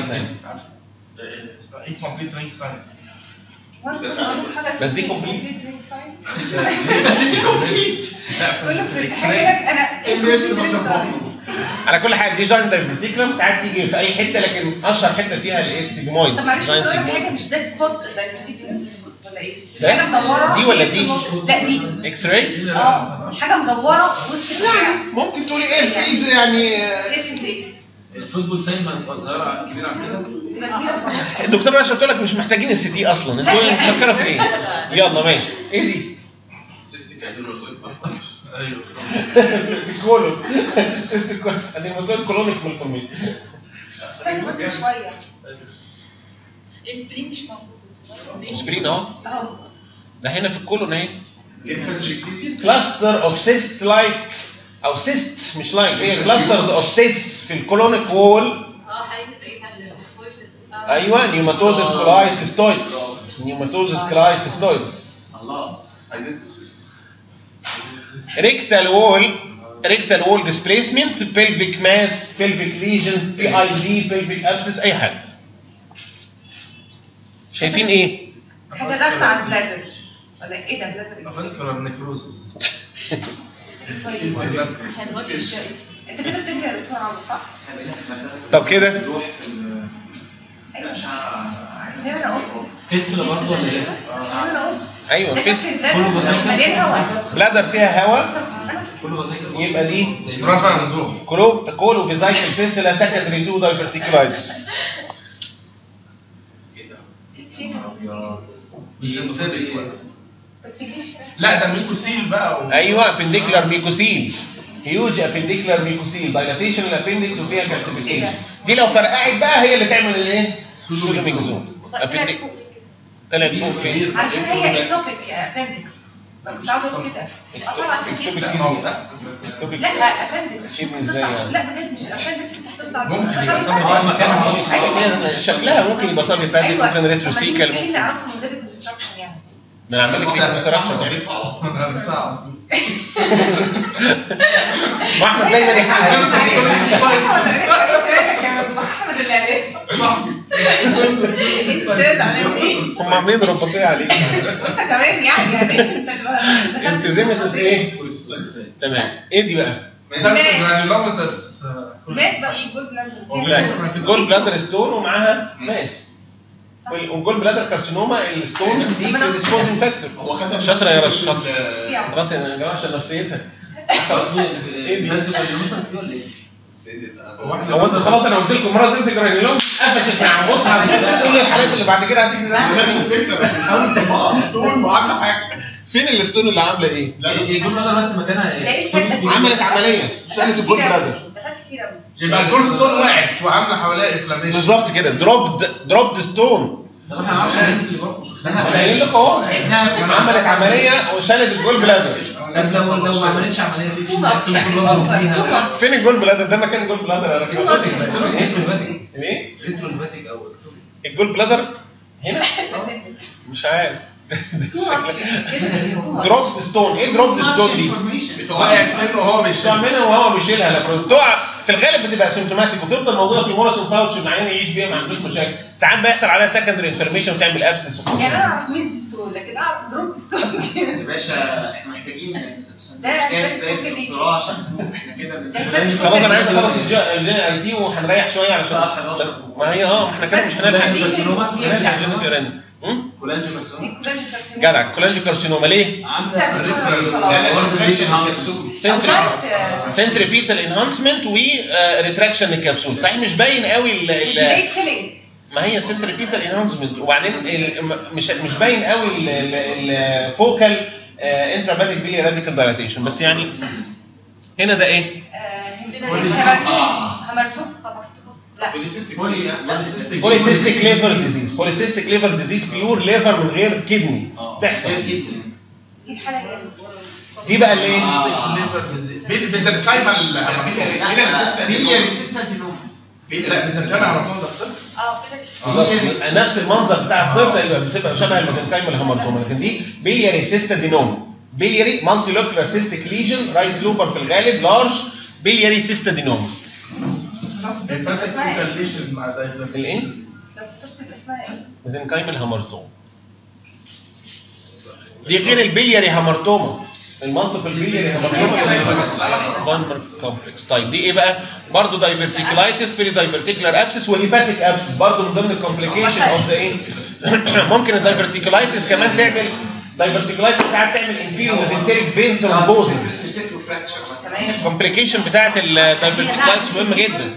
ده incomplete ring sign هو أنا كنت بقول حاجة بس دي في complete. complete ring sign. بس دي كومبليت كله في الحاجة لك انا ام اس بس على كل حال دي جاينت دايفرتيكولم ساعات تيجي في اي حته لكن اشهر حته فيها الايه السيجمويد طب معلش جاينت بقول لك حاجة سيجمويد مش ده سبوت دايفرتيكولم ولا ايه؟ ده؟ حاجة مدورة دي ولا دي؟ لا دي اكس راي اه حاجة مدورة وسط الدراع ممكن تقولي اير فيلد يعني لسه ايه؟ الفوتبول ساين ما تبقى صغيره كبيره عن كده يبقى كبيرة خالص. الدكتور باشا قلت لك مش محتاجين السي تي اصلا انتوا مفكره في ايه؟ يلا ماشي ايه دي؟ سيستيك ادينوتويد ايوه في الكولون سيستم ادينوتويد كولونيك مالفورميشن استنى بس شوية السبرين مش موجود سبرين اهو اهو ده هنا في الكولون اهي ليمفانجيكتيزي كلاستر اوف سيست لايك او سيست مش لايك هي كلاسترز اوف سيست في الكولونيك وول اه حاجه زي كده ايوه نيوماتوزس كراي سيستويدز نيوماتوزس كراي سيستويدز الله ايدنتيسيس ريكتال وول ريكتال وول ديسبيسمنت بيلفيك ماس بيلفيك ليجن تي اي دي بيلفيك ابسس اي حاجه شايفين ايه؟ حاجة داخلة على البلادر ولا ايه ده بلادر ايه؟ فاسكولار نيكروزس طيب. انت كده بتجري يا دكتور عمرو صح؟ طب كده؟ نروح في ال- ايوه مش ع- زي ما انا قلت فيستولا برضه ولا ايه؟ زي ما انا قلت ايوه ده فيس شكل كله البلادر بسيطه مليان هواء بسيطة؟ بلادر فيها هواء طب انا كله بسيطه يبقى دي رفع نزول كولو كولو فيزايكل فيستولا سكندري تو دايفرتيكولايتس بينتبه بقى. ابلكيشن لا ده ميكوسيل بقى و... ايوه ابنديكولار ميكوسيل هيوج ابنديكولار ميكوسيل دايلاتيشن الابندكس وفيها كالسيفيكيشن دي لو فرقعت بقى هي اللي تعمل الايه؟ سولوميكزون أبنديك- طلعت فوق فين؟ عشان هي اكتوبيك ابندكس كنت عاوزه اقول كده اه طبعا في اكتب كده لا، ما هو الكدني ده. اكتب لا الكدني ابندكس كدني ازاي يعني؟ لا بجد مش ابندكس بتطلع ممكن يبقى خلي سبب بالك. هو المكان مش- أيوة. شكلها ممكن يبقى صافي بادي أيوة. ممكن ريتروسيكال أما دي اللي ممكن اعرفه من غير الكونستراكشن يعني من عندك في كونستراكشن تعريف على طول. أنا عرفتها. واحمد دايما يحقق احمد اللي عليه انت عليهم ايه؟ هم عاملين رباطيه عليك انت كمان يعني يعني انت دخلت انتزمتس ايه؟ تمام ايه دي بقى؟ بس جرانيولومتس ماس بقى جول بلادر جول بلادر ستون ومعاها ماس وال- والجول بلادر كارسينوما الستونز دي بريديسبوزنج فاكتور هو خدها شاطره يا رش شاطره ال- خلاص يا جماعه عشان نفسيتها ايه دي؟ زي اليومترز دي ولا ايه؟ سيدة هو أبو. احنا هو انت خلاص انا قلت لكم مره زيت جرانيولوم قفشت مع بص على كل الحالات اللي بعد كده هتيجي نفس زي الفكرة بس بنحاول نطبقها ستون وعاملة حاجة فين الستون اللي عامله ايه؟ لا لا يجيب مثلا بس مكانها تلاقي ايه؟ الحته عملت عمليه شالت الجول بلادر دخلت كتير قوي يبقى الجول ستون وقعت وعامله حواليها انفلاميشن بالظبط كده دروبد دروبد ستون طب احنا ما نعرفش الهيستوري برضه قايل لك اهو عملت عمليه وشالت الجول بلادر طب لو لو ما عملتش عمليه دي مش هتكون كلها فيها فين الجول بلادر ده مكان الجول بلادر يا راجل ريترو هيباتيك ايه ريترو هيباتيك او اكتوبي الجول بلادر هنا مش عارف دروب ستون ايه دروب ستون دي وقعت منه وهو بتقع بيشيل منها وهو بيشيلها لما بتقع في الغالب بتبقى سيمتوماتيك وتفضل موجوده في المورسون باوتش العيان يعيش بيها ما عندوش مشاكل ساعات بيحصل عليها سكندري انفورميشن وتعمل ابسس يعني انا اعرف ميز ستون لكن اعرف دروب ستون يا باشا احنا محتاجين ده مشكلة زي ده الدكتوراه عشان نفوق. احنا كده بن- خلاص انا عايز اخلص الجي اي تي وهنريح شويه علشان الساعة 11. ما هي اه احنا كده مش هنلحق دي- جينيتي رن كولانجي كارسينوما دي كولاجين كارسينوما. جدع كولانجي كارسينوما ليه؟ عامله سنتري أوقات، سنتري بيتال انهانسمنت وريتراكشن الكبسول صحيح مش باين قوي ال- ال- زي كيلينج ما هي سنتري بيتال انهانسمنت وبعدين ال- م- مش مش باين قوي الفوكال انتراباتيك بيلي راديكال دايلاتيشن بس يعني هنا ده ايه؟ همرتوك طبعا لا بوليسيستيك بولي بوليسيستيك ليفر ديزيز بوليسيستيك ليفر ديزيز بيور ليفر من غير كدني تحصل كتير جدا دي الحالة هي دي بقى اللي ايه؟ بيزنكايما هي ريسيستنت نوم لا بيزنكايما على طول ده اه كده بالظبط. نفس المنظر بتاع الطفل يبقى بتبقى شبه الميزنكايم الهامرتوما لكن دي بيلياري سيستادينوما بيلياري مالتي لوكولار سيستيك ليجن رايت لوبر في الغالب لارج بيلياري سيستادينوما الفاتك فوكاليشن مع ده الايه؟ لو الطفل اسمها ايه؟ ميزنكايم الهامرتوما دي غير البيلياري هامرتوما المنطق البيلياري هامرتوما كومبلكس طيب دي ايه بقى؟ برضه دايفرتيكولايتس بيري دايفرتيكولار ابسس وهيباتيك ابسس برضه من ضمن الكومبليكيشن اوف ذا ايه؟ ممكن الدايفرتيكولايتس كمان تعمل دايفرتيكولايتس ساعات تعمل انفيريور ميزنتريك فين ثرومبوزيس الكومبليكيشن بتاعت الدايفرتيكولايتس مهمه جدا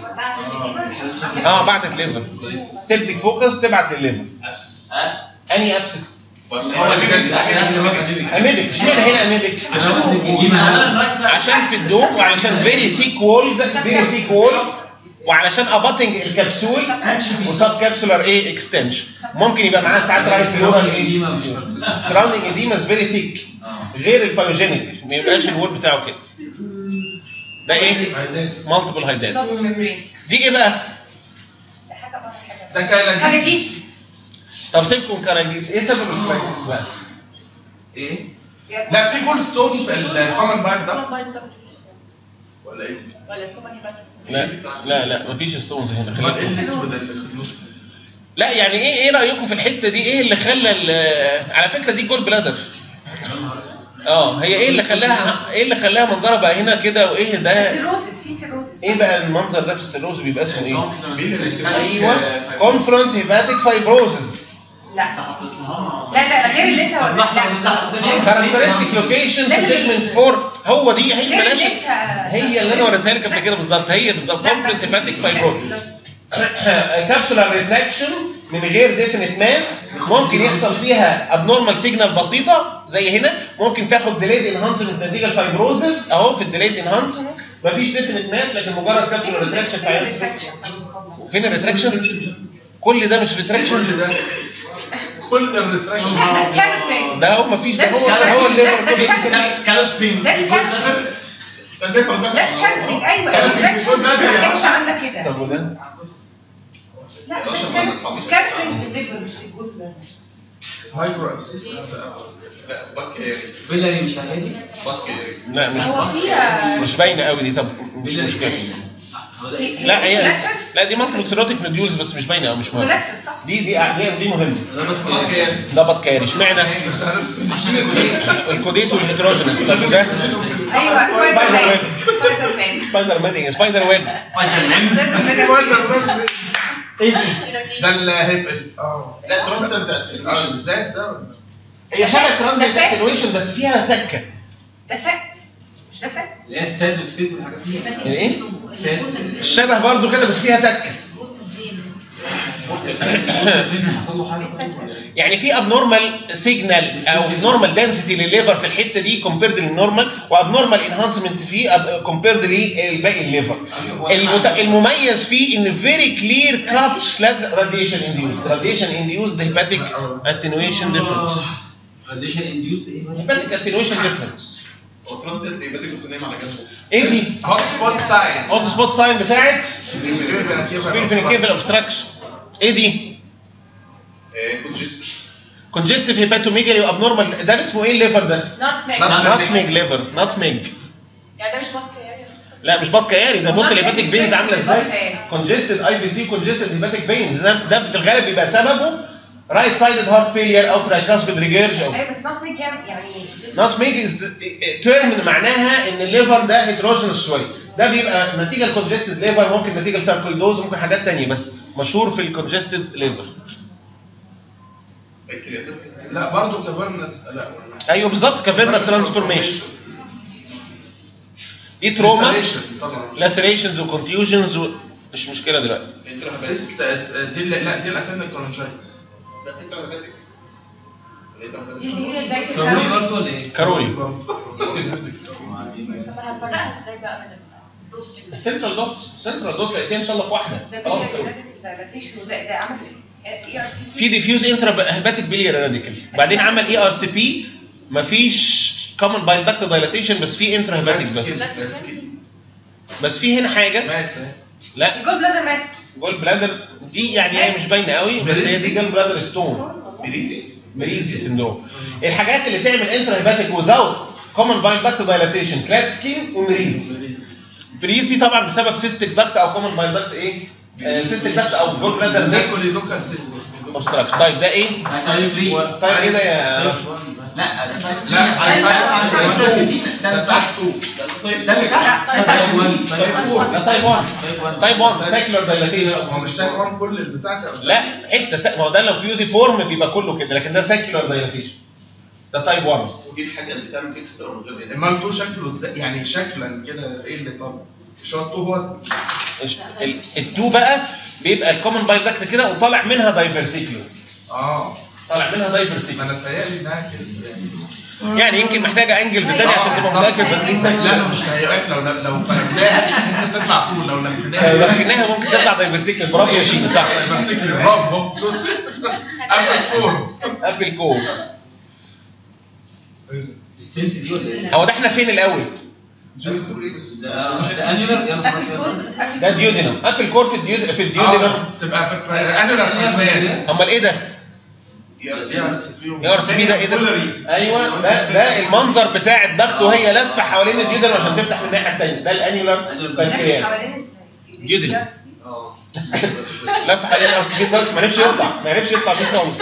اه بعتت ليفر سيبتك فوكس تبعت للليفر ابس ابس اني ابسس هو اميبك اشمعنى هنا اميبك عشان في الدوم وعلشان فيري ثيك وول فيري ثيك وول وعلشان اباتنج الكبسول وسب كابسولار ايه اكستنشن ممكن يبقى معاه ساعات رايس لورال ايه سراوندينج اديما فيري ثيك غير البايوجينيك ما يبقاش الوول بتاعه كده ده ايه مالتيبل هايدات نوت ميمبرين دي ايه بقى ده حاجة بره حاجة ده كان حاجة دي طب سيبكم كرايديس ايه سبب الكرايديس بقى ايه لا في جول ستون في الكومن باك ده ولا ايه؟ ولا الكومن هيباتيك لا لا لا مفيش ستونز هنا امال ايه خليكم الاسود ده؟ لا يعني ايه ايه رايكم في الحته دي ايه اللي خلى ال- على فكره دي جول بلادر اه هي ايه اللي خلاها ايه اللي خلاها منظرها بقى هنا كده وايه ده سيروسس في سيروسس ايه بقى المنظر ده في السيروز بيبقى اسمه ايه ايوه ايوه كونفرونت هيباتيك فايبروزس لا لا لا غير اللي انت لا كاركترستيك لوكيشن في سيجمنت 4 هو دي هي غير بلاش اللي انت هي اللي انا وريتها لك قبل كده بالظبط هي بالظبط كونفرونت هيباتيك فايبروزس كابسولار ريتراكشن من غير ديفينيت ماس ممكن يحصل فيها ابنورمال سيجنال بسيطه زي هنا ممكن تاخد ديليد انهانسمنت نتيجه الفايبروزس اهو في الديليد انهانسمنت مفيش ديفينيت ماس لكن مجرد كابسولار ريتراكشن في عيان فين الريتراكشن؟ كل ده مش ريتراكشن كل ده كل الريفريشن ده سكالبينج ده هو مفيش ده ده هو مش هو الليفر ده- ده كله سكالبينج ده سكالبينج الليفر ده ده سكالبينج ايوه الريفراكشن ما كانش عامله كده طب وده لا ده سكالبينج بالليفر مش بالجود مايكرو اسيست لا باك كاري بيلاري مش هادي باك كاري لا مش هو فيها مش باينه قوي دي طب مش مشكله لا هي لا دي مالتيبل سيروتيك نوديولز بس مش باينه قوي مش مهم كولاترال صح دي دي دي, دي مهمه باك كاري ضبط كاري اشمعنى عشان الكوديت الكوديت والهيتروجينس طب ده ايوه سبايدر مان سبايدر مان سبايدر مان سبايدر ويب سبايدر ايه دي؟ ده الهيب اه لا ترانسنت اه اتنيويشن ازاي ده هي شبه ترانديت اتنويشن بس فيها تكه ده فك مش ده فك اللي هي الساد والفيد والحاجات دي ايه؟ الشبه برضو كده بس فيها تكه حصل له حاجه طيب ولا إيه؟ يعني في ابنورمال سيجنال او نورمال دنسيتي للليفر في الحته دي كومبيرد للنورمال وابنورمال انهانسمنت فيه كومبيرد للباقي الليفر المت... المميز فيه ان فيري كلير كاتش راديشن انديوز راديشن انديوز هيباتيك اتنويشن ديفرنس راديشن انديوسد ايه بقى؟ هيباتيك اتنويشن ديفرنس هو ترانزيت ايباتيك بس نايم على جنبه ايه دي؟ هوت سبوت ساين هوت سبوت ساين بتاعت فينيكيفال اوبستراكشن ايه دي؟ كونجست كونجستيف هيباتوميجالي وابنورمال ده اسمه ايه الليفر ده؟ نوت ميك ناتميج ليفر ناتميج يعني ده مش بطل يعني لا مش بط كياري ده بص الهيباتيك فينز عامله ازاي كياري. كونجستد اي بي سي كونجستد هيباتيك فينز ده ده في الغالب بيبقى سببه رايت سايدد هارت فيلير او ترايكاسبيد ريجيرج او ايوه بس نوت ميك يعني يعني نوت ميج تيرم معناها ان الليفر ده هيدروجينوس شويه ده بيبقى نتيجه الكونجستد ليفر ممكن نتيجه لساركويدوز ممكن حاجات تانية بس مشهور في الكونجستد ليفر بنكرياتات لا برضه كفرنس لا ايوه بالظبط كافيرنا ترانسفورميشن دي تروما Laceration طبعا لاسريشنز وكونفيوجنز مش مشكله دلوقتي سيست دي ال- لا دي الاسامي الكورنجايتس لا انت هيباتيك دي اللي هي زي كارولي الكارولي برضه ولا ايه؟ كارولي طب هنفرقها ازاي بقى من الدوز دي؟ السنترال دوت السنترال دوت لقيتها ان شاء الله في واحده ده خلاص. دايلاتيشن وده ده عمل اي ار سي في ديفيوز انترا هيباتيك بيليار راديكال بعدين عمل اي ار سي بي مفيش كومن باين داكت دايلاتيشن بس في انترا هيباتيك بس بس في هنا حاجه ماشي لا الجول بلادر ماس جول بلادر دي يعني هي مش باينه قوي بس هي دي جول بلادر ستون بريزي مريزي سندروم الحاجات اللي تعمل انترا هيباتيك وذاوت كومن باين داكت دايلاتيشن كلات سكين ومريز بريز دي طبعا بسبب سيستيك داكت او كومن باين داكت ايه سيستيك داكت او جول بلادر ده نيك كوليدوكال سيستم اوبستراكشن طيب ده ايه؟ تايب 3 طيب ايه ده يا رشد؟ لا ده تايب لا ثري. ده اللي تحت ده اللي تحت ده تايب 1 تايب 4 ده تايب 1 تايب 1 ساكلر دايلاتيشن هو مش تايب 1 كل البتاع ده لا حته سا... ما هو ده لو فيوزي فورم بيبقى كله كده لكن ده ساكلر دايلاتيشن ده تايب 1 ودي الحاجه اللي بتعمل اكسترا من غير امال التو شكله ازاي يعني شكلا كده ايه اللي طب مش هو التو هو ال- التو بقى بيبقى الكومن بايل داكت كده وطالع منها دايفرتيكلو اه طالع منها ما دايفرتيكلو انا اتهيألي انها كده يعني يمكن محتاجه انجلز تاني عشان تبقى متاكد بس دي لا ساكلر مش هيئات لو لو فرداها ممكن تطلع فول لو لو لفيناها لفيناها ممكن تطلع دايفرتيكلو برافو يا شيخ صح بفتكر برافو قبل فور ابل كو السنت دي ولا ايه؟ هو ده احنا فين الاول؟ زي الكور ايه بس ده ده انيولر يا نهار اكل أبيض. كود ده ديودينم ابل كور في الديود في الديودينم اه تبقى فكره انا لا امال ايه ده؟ يا يا ار سي بي ده ايه ده؟ ايوه ده ده المنظر بتاع الضغط وهي لفه حوالين الديودن عشان تفتح من الناحيه الثانيه ده الانيولار بانكرياس ديودن اه لف حوالين الار سي بي الضغط ما عرفش يطلع ما عرفش يطلع بيه خالص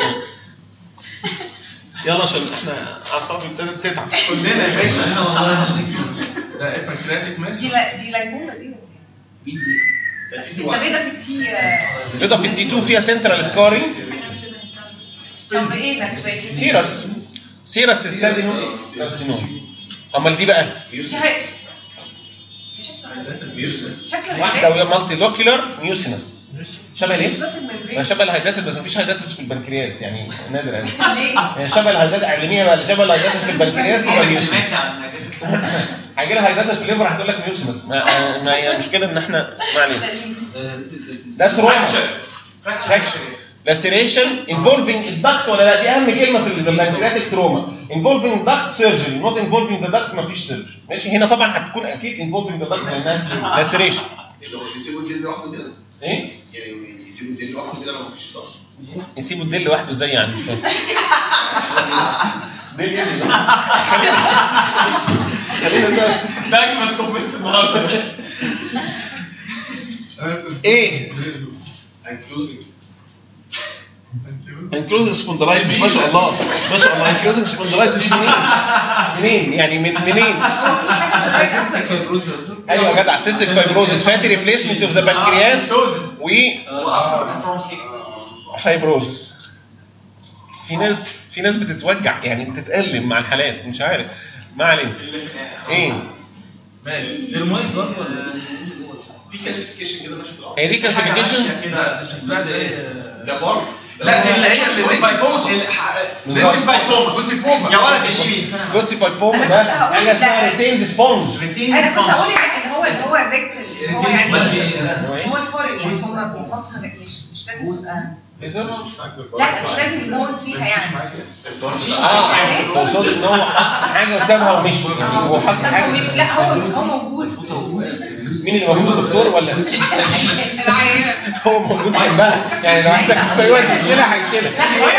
يلا عشان احنا اعصابي ابتدت تتعب كلنا يا باشا انا والله ده ايه بانكرياتيك ماس دي لا دي لاجونه دي مين دي؟ ده تي انت تي واحد بيضه في التي آه، بيضه في التي 2 فيها سنترال سكاري طب ايه ده زي كده سيرس سيرس ستادينوم كارسينوم امال دي بقى دي هي- شكل واحده وهي مالتي لوكيولار ميوسينس شبه ليه؟ بالظبط ما الممبرين شبه الهيداتل بس مفيش هيداتلس في البنكرياس يعني نادر قوي ليه؟ يعني شبه الهيدات علميها بقى اللي شبه الهيداتلس في البنكرياس يبقى ميوسينس سمعت عن حاجات هيجي لها هيداتل في الليفر هتقول لك ميوسينس ما, ما هي المشكله ان احنا ما علينا ده تروما فراكشر لاسيريشن انفولفينج الدكت ولا لا دي اهم كلمه في البنكرياتيك تروما انفولفينج دكت سيرجري نوت انفولفينج ذا دكت مفيش سيرجري ماشي هنا طبعا هتكون اكيد انفولفينج ذا دكت لانها لاسيريشن لو يسيبوا الدين لوحده كده ايه يعني يسيبوا الدين لوحده كده لو مفيش ضغط يسيبوا الديل لوحده ازاي يعني ديل ايه ده؟ خلينا ده ده اجمد كومنت النهارده ايه انكلوزنج انكلوزنج سبوندلايتس ما شاء الله ما شاء الله انكلوزنج سبوندلايتس منين؟ منين؟ يعني من منين؟ سيستك فايبروز ايوه يا جدع سيستيك فايبروزس فاتي ريبليسمنت اوف ذا بانكرياس و فايبروزس في ناس في ناس بتتوجع يعني بتتألم مع الحالات مش عارف ما علينا ايه ماشي سيرمايد برضه ولا في كلاسيفيكيشن كده ماشي في الارض هي دي كلاسيفيكيشن لا ده شكلها زي ده بار لا دي اللي هي اللي جوزي بايبوما جوزي بوما يا ولد يا شيرين جوسي بايبوما أنا ده كنت هقول حاجه اسمها ده. ريتيند سبونج انا كنت هقول يعني ان هو اللي هو الريكتل هو Retained يعني sponge. هو الفورن يعني هما بيحطوا مش مش لازم تبقى لا مش لازم يبون فيها يعني اه تقصد ان هو حط حاجه وسابها ومشي يعني هو حط طب هو حاجه مش لا هو هو موجود مين اللي موجود الدكتور ولا العيان هو موجود جنبها يعني لو عندك في اي وقت تشيلها هيشيلها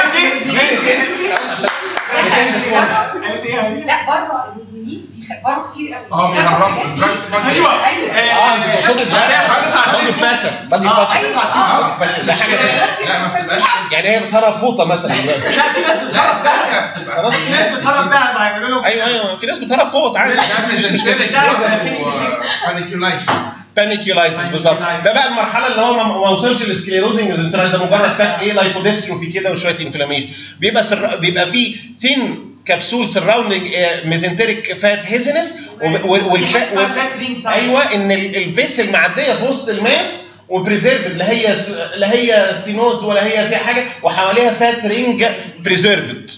لا بره المدمنين بيخ- بره كتير قوي اه بيهربوا الدراجز ايوه اه انت تقصد بادي فاتر بادي فاتر اه بس ده حاجه تانية. لا ما بتبقاش يعني هي بتهرب فوطه مثلا دلوقتي لا في ناس بتهرب بقى بتبقى في ناس بتهرب بقى هيعملوا لهم ايوه ايوه في ناس بتهرب فوط عادي مش مشكله بانيكيولايتس بانيكيولايتس بالظبط ده بقى المرحله اللي هو ما ما وصلش للسكليروزنج ده مجرد فات ايه لايبوديستروفي كده وشويه انفلاميشن بيبقى سر... بيبقى فيه ثين كبسول سراوندنج ميزنتريك فات هيزنس والفات ايوه ان ال- الفيسل معديه في وسط الماس وبريزيرفد لا هي لا هي ستينوزد ولا هي فيها حاجه وحواليها فات رينج بريزيرفد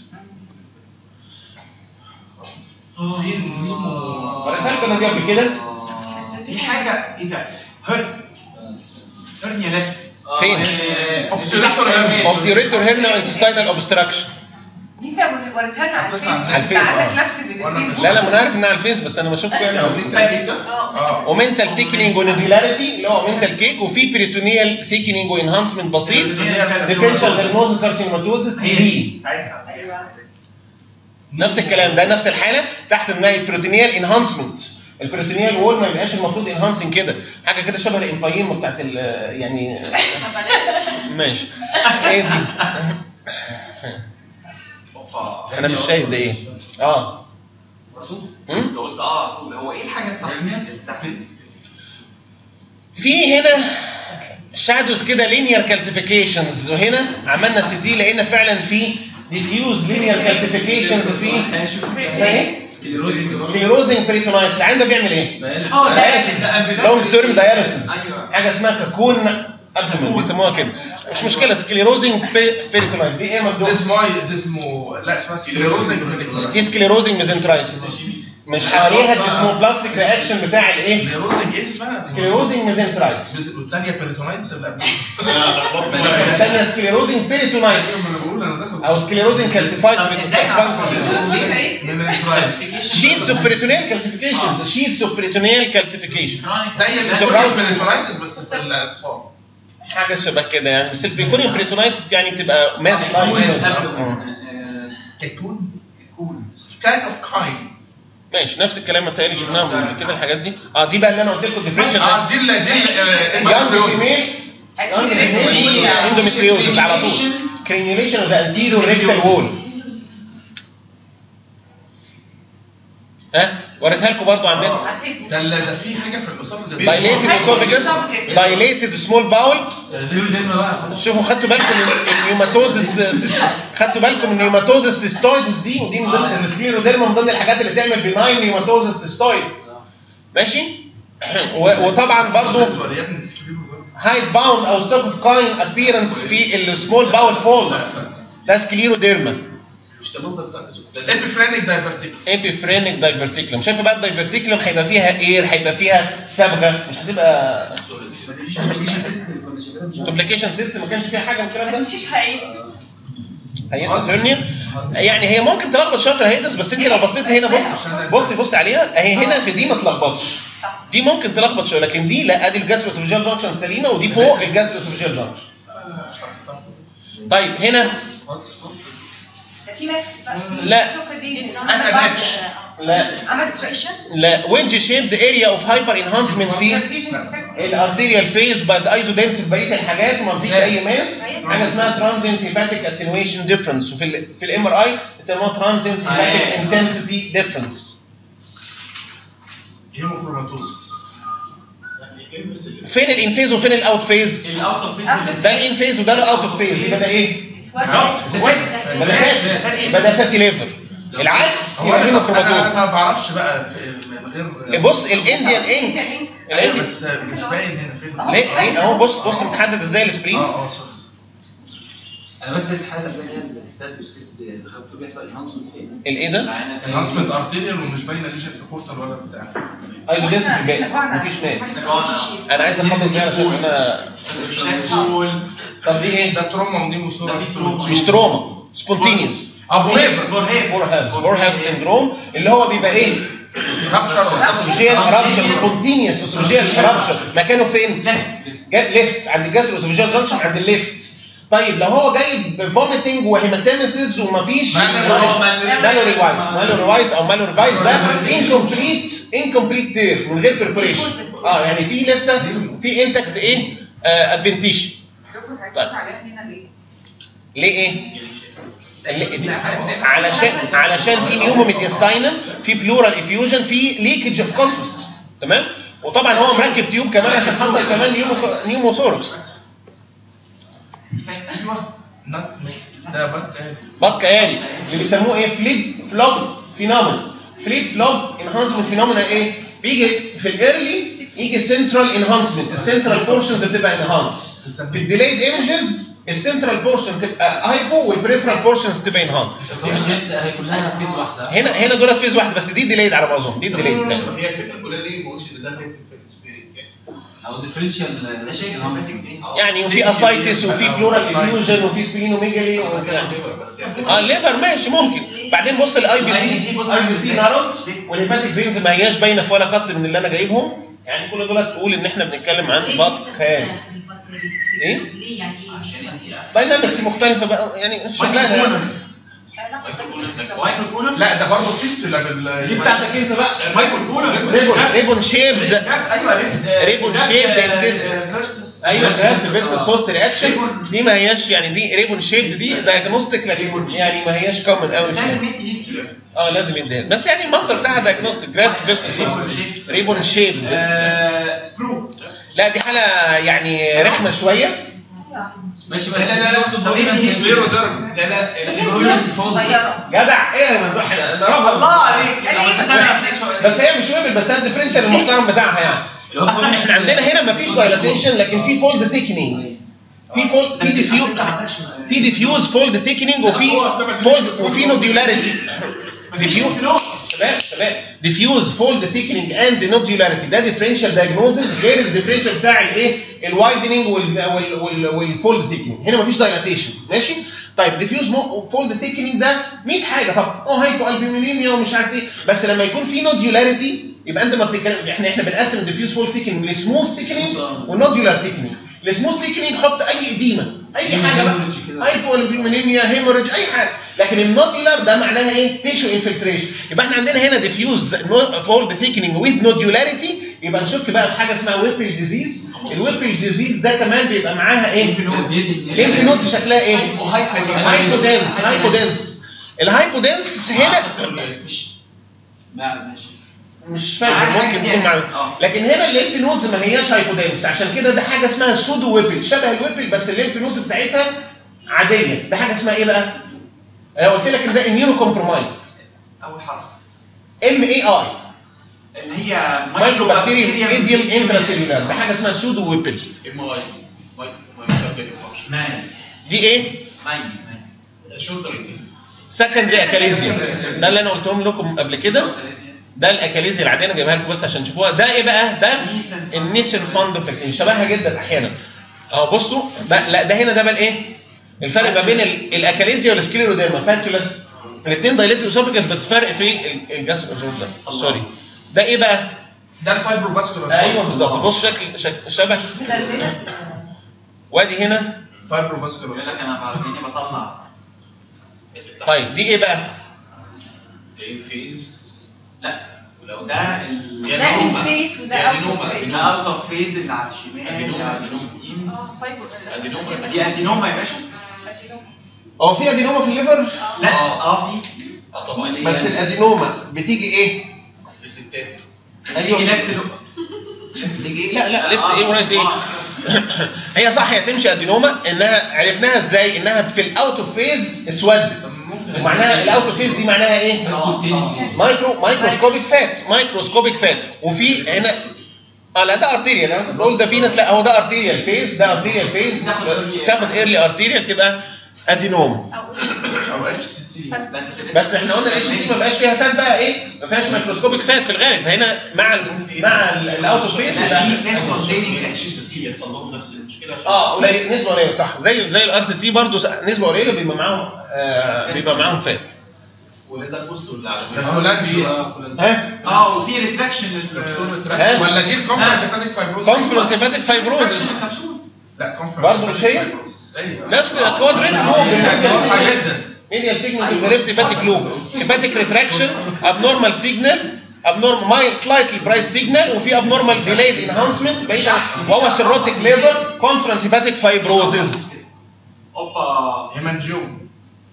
وريتها لكم انا دي قبل كده في حاجه ايه ده هرن هرنيا ليفت فين؟ اوبتيوريتور هيرنيا. اوبتيوريتور هيرنا انتستاينال اوبستراكشن دي انت وريتها لنا على الفيس على الفيس، انت عندك آه. نفس الفيس لا لا ما انا عارف انها على الفيس بس انا بشوفكم يعني اه ومنتال تيكنينج ونوديلاريتي اللي هو منتال كيك وفي بريتونيال ثيكنينج وانهانسمنت بسيط ديفرنشال دايجنوز كارسينوماتوزس هي دي دي بتاعتها ايوه نفس الكلام ده نفس الحاله تحت منها البروتينيال انهانسمنت البروتينيال وول ما يبقاش المفروض انهانسنج كده حاجه كده شبه الامبايم بتاعت ال يعني ماشي ايه دي اوبا انا مش شايف ده ايه اه هم؟ انت قلت اه هو ايه الحاجه بتاعت بتاعت في هنا شادوز كده لينير كالسيفيكيشنز وهنا عملنا سي دي لقينا فعلا في ديفيوز لينير كالسيفيكيشنز في اسمها ايه؟ سكليروزنج بريتونايتس العين ده بيعمل ايه؟ اه داياليسيس لونج تيرم داياليسيس ايوه حاجه اسمها كاكون ابدومين بيسموها كده مش مشكله سكليروزنج بريتونايتس دي ايه ده مبدوء؟ اسمه ده اسمه لا اسمها سكليروزنج دي سكليروزنج ميزنترايتس مش حواليها الديسمو بلاستيك رياكشن بتاع الايه؟ سكليروزنج ايه اسمها؟ سكليروزنج ميزنترايتس والثانيه بيريتونايتس اللي قبلها انا لخبطت الثانيه سكليروزنج بريتونايتس انا بقول انا داخل او سكليروزنج كالسيفايد طب ازاي من الانفرايد شيتس اوف بريتونيال كالسيفيكيشنز شيتس اوف بريتونيال كالسيفيكيشن زي اللي Surround- بيريتونايتس بس في الاطفال حاجه شبه كده يعني بس البيكوني بريتونايتس يعني بتبقى ماس كيكون كايند اوف كاين ماشي نفس الكلام متهيألي شفناها من قبل كده الحاجات دي اه دي بقى اللي انا قلت لكم ديفرنشال اه دي اللي دي يانج فيميل يانج فيميل اندوميتريوزز على طول كرينيوليشن اوف ذا انتيريور ريكتال وول ها وريتها لكم برضو على النت على الفيسبوك ده اللي- ده في حاجه في الاسوفجس دايليتد اسوفيجس دايليتد سمول باول شوفوا خدتوا بالكم من النيوماتوزس خدتوا بالكم من النيوماتوزس سيستويدز دي ودي من ضمن السكليروديرما من ضمن الحاجات اللي تعمل بناين نيوماتوزس سيستويدز ماشي و- وطبعا برضو يا ابني سكليرو هايت باوند او ستوك اوف كاين ابييرنس في السمول باول فولز ده سكليروديرما مش ده المنظر بتاع ده ابيفرينيك دايفرتيك ايبيفرينيك دايفرتيكلم شايف بقى الدايفرتيكلم هيبقى فيها اير هيبقى فيها صبغه مش هتبقى كومبليكيشن سيستم ما كانش فيها حاجه من الكلام ما ده تمشيش هيئتس هيئتس هيرنيا يعني هي ممكن تلخبط شويه في الهيئتس بس انت لو بصيت هنا بص بص بص عليها اهي هنا في دي ما تلخبطش دي ممكن تلخبط شويه لكن دي لا ادي الجاستروسوفيجيال جانكشن سليمه ودي فوق الجاستروسوفيجيال جانكشن طيب هنا ده في ناس بقى لا. أنا نفس. لا عملت تريشن لا ويدج شيبد اريا اوف هايبر انهانسمنت في الارتيريال فيز بعد ايزو دنس في بقيه الحاجات وما فيش اي ماس حاجه اسمها ترانزينت هيباتيك اتنويشن ديفرنس وفي ال في الام ار اي يسموها ترانزينت هيباتيك انتنسيتي ديفرنس هيموكروماتوزس فين الانفيز وفين الاوت فيز؟ الاوت اوف ده الانفيز وده الاوت اوف فيز يبقى ده ايه؟ يبقى ده فاتي يبقى ده فاتي ليفر العكس هو يبقى انا هيموكروماتوز أنا ما بعرفش بقى في من غير بص الانديان انك ايوه الانديان بس مش باين هنا فين ليه ليه اهو بص بص متحدد ازاي السبرين اه اه صح انا بس الحاله اللي هي السد والست خدته بيحصل انهانسمنت فين؟ الايه ده؟ انهانسمنت ارتيريال ومش باينه ليجن في كورتال ولا بتاع ايوه دنسيتي باين مفيش مال انا عايز اخبط دي علشان انا طب دي ايه؟ ده تروما ودي مصوره مش تروما سبونتينيوس ابو هيفر بورهاف بورهاف سندروم اللي هو بيبقى ايه؟ رابشر اسوفيجيال رابشر سبونتينيوس اسوفيجيال رابشر مكانه فين؟ ليفت عند الجسر اسوفيجيال جانكشن عند الليفت طيب لو هو جاي فوميتنج وهيماتيمسز ومفيش مالو ريوايز مالو ريوايز او مالو ريوايز ده انكمبليت انكمبليت تير من غير بريبريشن اه يعني في لسه في انتكت ايه ادفنتيشن طيب. ليه ايه؟ اللي- علشان علشان في نيومو ميدياستاينم في بلورال افيوجن في ليكج اوف كونترست تمام وطبعا هو مركب تيوب كمان عشان حصل كمان نيومو نيوموثوركس ده بات كده بط كياري اللي بيسموه ايه فليب فلوب فينومينا فليب فلوب انهانسمنت فينومينا ايه بيجي في الايرلي يجي سنترال انهانسمنت السنترال بورشنز بتبقى انهانس في الديلايد ايمجز السنترال بورشن تبقى هايبو والبريفرال بورشنز تبقى انهانس بس هو مش جد هي كلها فيز واحده هنا هنا دولت فيز واحده بس دي ديلايد على ما اظن دي ديلايد هي الفكره كلها دي ما قلتش ان ده فيت فيت سبيريت يعني او ديفرنشال ده شايف هو ماسك ايه؟ يعني وفي اسايتس وفي بلورال افيوجن وفي سبلينوميجالي يعني بس يعني اه الليفر ماشي ممكن بعدين بص الاي بي سي اي بي سي نارد والهيباتيك فينز ما هياش باينه في ولا قط من اللي انا جايبهم يعني كل دول تقول ان احنا بنتكلم عن بط خام ايه؟ ليه يعني ايه؟ داينامكس مختلفه بقى يعني شغلانه يعني. مايكرو كولر لا ده برضه فيستولا بال دي بتاعتك انت بقى مايكرو كولر ريبون ريبون شيبد ايوه ريفت ريبون shaped intestine. فيرسس ايوه جراس فيرسس سوست رياكشن دي ما هياش يعني دي ريبون شيبد دي دايجنوستيك لكن يعني ما هياش كومن قوي لازم يدي هيستوري اه لازم يديها بس يعني المنظر بتاعها دايجنوستيك جراف فيرسس ريبون شيبد سبرو لا دي حاله يعني رخمه شويه ماشي بس لا لا لا طب ادي هيستوري لا لا صغيره جدع ايه يا ممدوح ده رقم الله عليك بس هي مش ويبل بس هي الديفرنشال المحترم بتاعها يعني احنا عندنا هنا مفيش دايلاتيشن لكن في فولد ثيكنينج في فولد في ديفيوز في ديفيوز فولد ثيكنينج وفي فولد وفي نوديولاريتي ديفيوز شباب شباب ديفيوز فولد ثيكنينج اند نوديولاريتي ده ديفرنشال دايجنوزز غير الديفرنشال بتاع الايه الوايدنينج والفولد ثيكنينج هنا مفيش دايلاتيشن ماشي طيب ديفيوز فولد ثيكنينج ده 100 حاجه طبعا اه هايبو البيمينيميا ومش عارف ايه بس لما يكون في نوديولاريتي يبقى انت ما بتتكلم احنا احنا بنقسم الديفيوز فولد ثيكنينج لسموث ثيكنينج والنوديولار ثيكنينج السموث ثيكنينج حط اي اديمه اي حاجه بقى هايبو البيمينيميا هيموريج اي حاجه لكن النوديولار ده معناها ايه تيشو انفلتريشن يبقى احنا عندنا هنا ديفيوز فولد ثيكنينج ويز نوديولاريتي يبقى نشك بقى في حاجه اسمها ويبل ديزيز الويبل ديزيز ده كمان بيبقى معاها ايه ليمف نودز شكلها ايه هايبودنس هايبودنس الهايبودنس هنا ماشي مش فاكر ممكن يكون مع لكن هنا الليمف نودز ما هياش هايبودنس عشان كده ده حاجه اسمها سودو ويبل شبه الويبل بس الليمف نودز بتاعتها عاديه ده حاجه اسمها ايه بقى؟ انا قلت لك ان ده اميونو كومبرومايزد اول حرف ام اي اي اللي هي مايكرو بكتيريوم ايديوم انتراسيلولار ده حاجه اسمها سودو ويبل ام اي مايكرو فانكشن مان دي ايه؟ مان مان شولدر سكندري اكاليزيا ده اللي انا قلتهم لكم قبل كده ده الاكاليزيا العاديه انا جايبها لكم بس عشان تشوفوها ده ايه بقى؟ ده النيسن فاندوبل شبهها جدا احيانا اهو بصوا ده لا ده هنا ده بقى ايه؟ الفرق ما بين ال- الاكاليزيا والسكليروديرما بانتولاس الاثنين دايليتد اسوفيجاس بس فرق في ال- الجاس ده سوري ده ايه بقى؟ ده الفايبروفاسكولار ايوه بالظبط بص شكل شك- شبه وادي هنا فايبروفاسكولار يقول لك انا بعرفيني بطلع طيب دي ايه بقى؟ جايين فيز لا ولو ده ال- يا ده نوما. الفيس وده يا أول نوما. فيس. ده اصغر فيز اللي على الشمال أدينوما. اليمين. اه فايبر أدينوما. دي ادينوما يا باشا أدينوما. هو في ادينوما في الليفر؟ لا اه في اه طبعا بس الادينوما بتيجي ايه؟ في الستات تيجي لفت تيجي ايه؟ لا لا لفت ايه ورايت ايه؟ هي صح هي تمشي ادينوما انها عرفناها ازاي؟ انها في الاوت اوف فيز اسودت ومعناها الاوت اوف فيز دي معناها ايه؟ مايكرو مايكروسكوبيك فات مايكروسكوبيك فات وفي هنا اه لا ده ارتيريال انا كنت بقول ده فينس لا هو ده ارتيريال فيز ده ارتيريال فيز تاخد early- تاخد ايرلي ارتيريال تبقى ادينوم او اتش سي سي بس بس احنا قلنا الاتش دي ما بقاش فيها فات بقى ايه ما فيهاش ميكروسكوبيك فات في الغالب فهنا مع ال مع الاوتوفيت لا في فات كونتيننج اتش سي سي يحصل لهم نفس المشكله عشان اه قليل نسبه قليله صح زي زي الار سي سي برضه نسبه قليله بيبقى معاهم آه بيبقى معاهم فات ولا ده البوست ولا على الهولندي ها اه وفي ريتراكشن ها؟ ولا جيل كونفرنت هيباتيك فايبروز كونفرنت هيباتيك فايبروز لا كونفرنت برضه مش هي؟ ايوه نفس الكوادريت لوب واضحه جدا ميديال سيجنال تو ذا ليفت هيباتيك لوب هيباتيك ريتراكشن ابنورمال سيجنال abnormal ماي سلايتلي برايت سيجنال وفي abnormal delayed enhancement بعيد عن وهو سيروتيك ليفر كونفرنت هيباتيك فايبروزز اوبا هيمانجيوم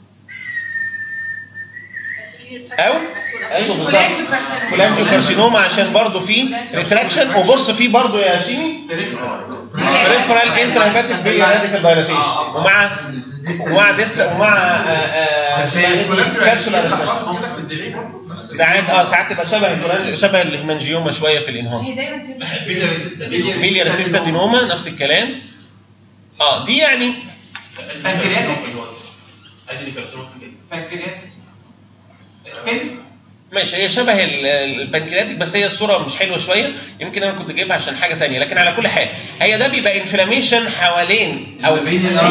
او ايوه بالظبط كولانجيو كارسينوما عشان برضه في ريتراكشن وبص في برضه يا شيمي بريفرال انترا هيباتيك بيلي راديكال دايلاتيشن ومع ومع ديستا ومع كابسولار كده في الديلي برضه نفس ساعات اه ساعات تبقى شبه الكولانجيو شبه الهيمانجيوما شويه في الانهانس هي دايما كده بينا ريسيستنت فيليا ريسيستا دينوما نفس الكلام اه دي يعني بنكرياتيك. ادي كارسينوما في الجلد بنكرياتيك سكين ماشي هي شبه ال- ال- البنكرياتيك بس هي الصوره مش حلوه شويه يمكن انا كنت جايبها عشان حاجه تانية لكن على كل حال هي ده بيبقى انفلاميشن حوالين او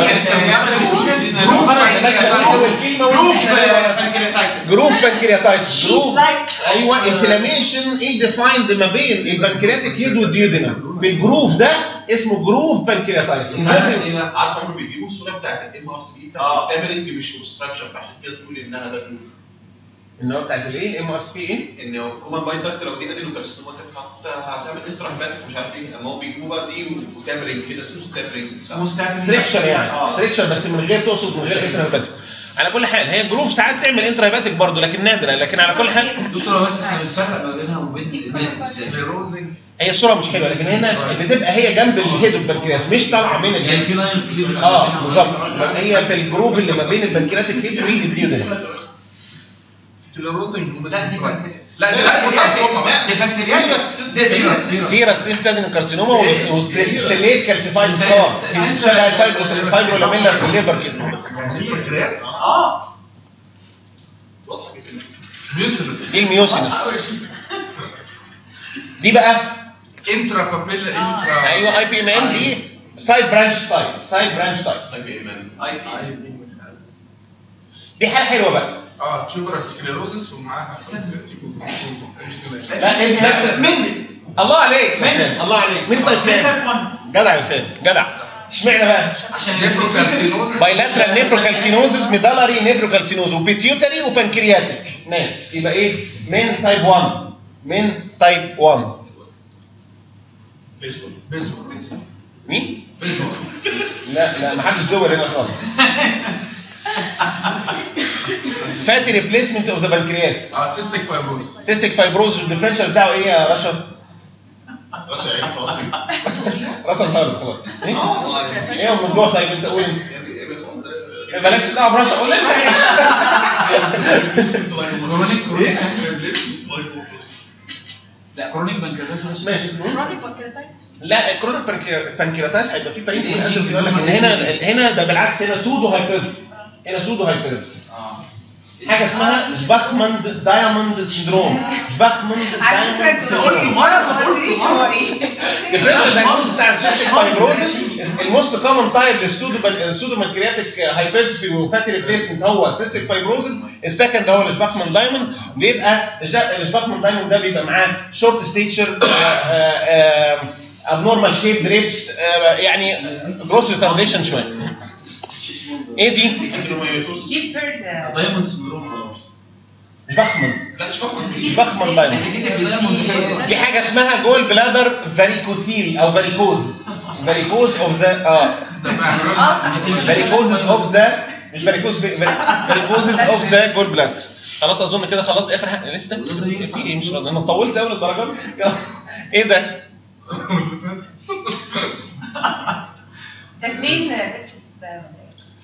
جروب بنكرياتايتس جروف بنكرياتايتس جروف ايوه انفلاميشن ايه ديفايند ما بين البنكرياتيك هيد والديودينم في الجروف ده اسمه جروف بنكرياتايتس عارف هم بيجيبوا الصوره بتاعت الام ار سي بتاعت آه. التابلنج مش اوبستراكشن فعشان كده تقول انها ده جروف ان هو بتاعت الايه ام ار سي ايه ان كومان باي داكت لو دي ادينو كارسينوما هت- هتعمل انترا هيباتيك ومش عارف ايه اما هو بيجيبوا بقى دي وتابرنج كده اسمه ستابرنج ستريكشر يعني ستريكشر بس من غير تقصد من غير انترا على كل حال هي الجروف ساعات تعمل انترا برضه لكن نادره لكن على كل حال دكتور بس احنا بنفرق ما بينها وبين الناس ازاي؟ سكليروزنج هي الصوره مش حلوه لكن هنا بتبقى هي جنب الهيد البنكرياس مش طالعه من يعني الهيد في لاين في كده اه بالظبط هي في الجروف اللي ما بين البنكرياتيك هيد والديودينم سكليروزنج لا دي بنكرياتيك لا دي لا دي بنكرياتيك ده سيرس سيرس ديستادين كارسينوما وستيليت كالسيفايد سكار شبه الفايبروس الفايبرو لاميلر في الليفر كده اه واضحه جدا ميوسينس دي الميوسينس دي بقى انترا بابيلا انترا ايوه اي بي ام ان دي سايد برانش تايب سايد برانش تايب طيب يا ايمان اي بي دي حاجه حلوه بقى اه تشوبرا سكليروزس ومعاها لا انت نفسك مني الله عليك حسام الله عليك مين طيب كام تايب 1 جدع يا حسام جدع اشمعنى بقى عشان نيفروكالسينوزس بايلاترال نيفروكالسينوزس ميدالري نيفروكالسينوز وبيتيوتري وبنكرياتيك ناس يبقى ايه من تايب 1 من تايب 1 بيسبول بيزبول مين؟ بيزبول لا لا ما حدش دول هنا خالص فاتي ريبليسمنت اوف ذا بنكرياس اه سيستيك فايبروز سيستيك فايبروز الديفرنشال بتاعه ايه يا رشا؟ راسي عين راسي راسا خالص خلاص ايه؟ اه والله ايه الموضوع طيب انت قول انت يعني ايه بيخون ده مالكش دعوه برشا قول انت لا كرونيك بنكرياس ماشي كرونيك بانكرياتايتس لا الكرونيك بانكرياتايتس هيبقى فيه باين يقول لك ان هنا هنا ده بالعكس هنا سودو هايبرد هنا سودو هايبرد اه حاجه اسمها شباخمند دايموند سندروم شباخمند على فكره دايموند انت بتقول لي سندروم مره ما قلتليش هو ايه الديفرنشال دايجنوز بتاع السيستيك فايبروزس الموست كومن تايب للسودو بانكرياتيك هايبرتروفي وفاتي ريبليسمنت هو السيستيك فايبروزس السكند هو الشباخمان دايموند بيبقى الشباخمان دايموند ده بيبقى معاه شورت ستيتشر ابنورمال شيب ريبس يعني جروس ريتارديشن شويه ايه دي؟ انتروميوتوس دي بيرد دايموند سندروم شباخمان لا مش فاهم دي شباخمان دايموند دي حاجه اسمها جول بلادر فاريكوسيل او فاريكوز فاريكوز اوف ذا اه اه صح فاريكوز اوف ذا مش فاريكوز فاريكوزز اوف ذا جول بلادر خلاص اظن كده خلاص اخر حاجه لسه في ايه مش راضي انا طولت قوي للدرجه دي؟ ايه ده؟ ده اتنين بس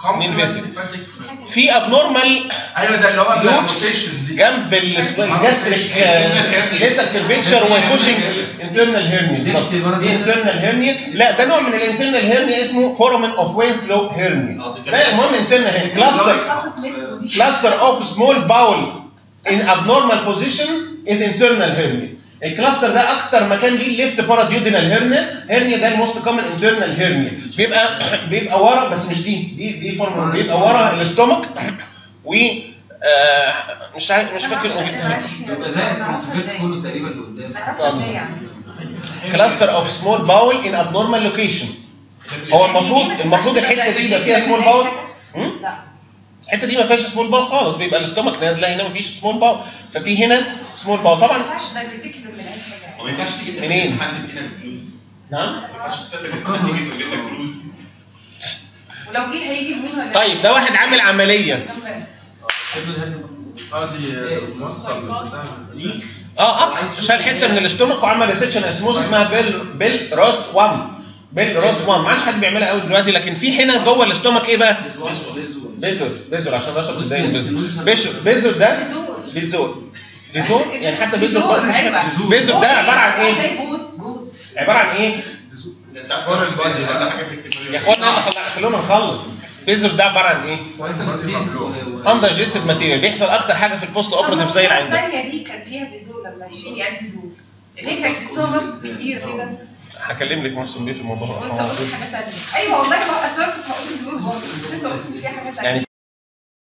اتنين فيسل في ابنورمال ايوه ده اللي هو لوبس الروتيشن دي جنب الجاستريك ليسا كيرفيتشر وكوشنج انترنال هيرنيا دي انترنال هيرنيا لا ده نوع من الانترنال هيرنيا اسمه فورمن اوف وينسلو هيرنيا ده المهم انترنال هيرنيا كلاستر cluster of small bowel in abnormal position is internal hernia الكلاستر ده اكتر مكان ليه الليفت باراديودينال هيرنيا هيرنيا ده الموست كومن انترنال هيرنيا بيبقى بيبقى ورا بس مش دي دي دي فورم بيبقى ورا الاستومك و آه، مش عارف مش فاكر اسمه جبتها يبقى زي الترانسفيرس كله تقريبا لقدام عرفت ازاي يعني كلاستر اوف سمول باول ان ابنورمال لوكيشن هو المفروض المفروض الحته دي يبقى فيها سمول باول لا الحته دي ما فيهاش سمول باول خالص بيبقى الاستومك نازله هنا ما فيش سمول باول ففي هنا سمول باول ما طبعا ينفعش دايبيتيكولر من اي حاجه وما ينفعش تيجي تتفق منين؟ مع حد يدينا الفلوس نعم ما ينفعش تتفق مع حد يجي يدينا الفلوس ولو جه هيجي منين ولا طيب ده واحد عامل عمليه تمام. اه دي موصل بتاع اه اه شال حته من الاستومك وعمل ريسكشن اسموز اسمها بيل بيل روت 1 بيل روت 1 ما عادش حد بيعملها قوي دلوقتي لكن في هنا جوه الاستومك ايه بقى؟ بيزور بيزور عشان بشرب ازاي بيزور بيزور بيزور ده بيزور. بيزور بيزور يعني حتى بيزور بيزور، مش أيوة. بيزور ده عباره عن ايه؟ زي جوز جوز عباره عن ايه؟ انت عارف فورن بادي ده حاجه في التكنولوجيا يا اخوانا يلا خل- خلونا نخلص بيزور ده عباره عن ايه؟ اندايجستد ماتيريال بيحصل اكتر حاجه في البوست اوبراتيف زي اللي عندك الثانيه دي كان فيها بيزور لما شيل يعني بيزور اللي هي كانت ستومك كبير كده هكلم لك محسن بيه في الموضوع وانت قلت حاجه ثانيه ايوه والله ما اثرت هقول بيزور برضه انت قلت فيها حاجه ثانيه يعني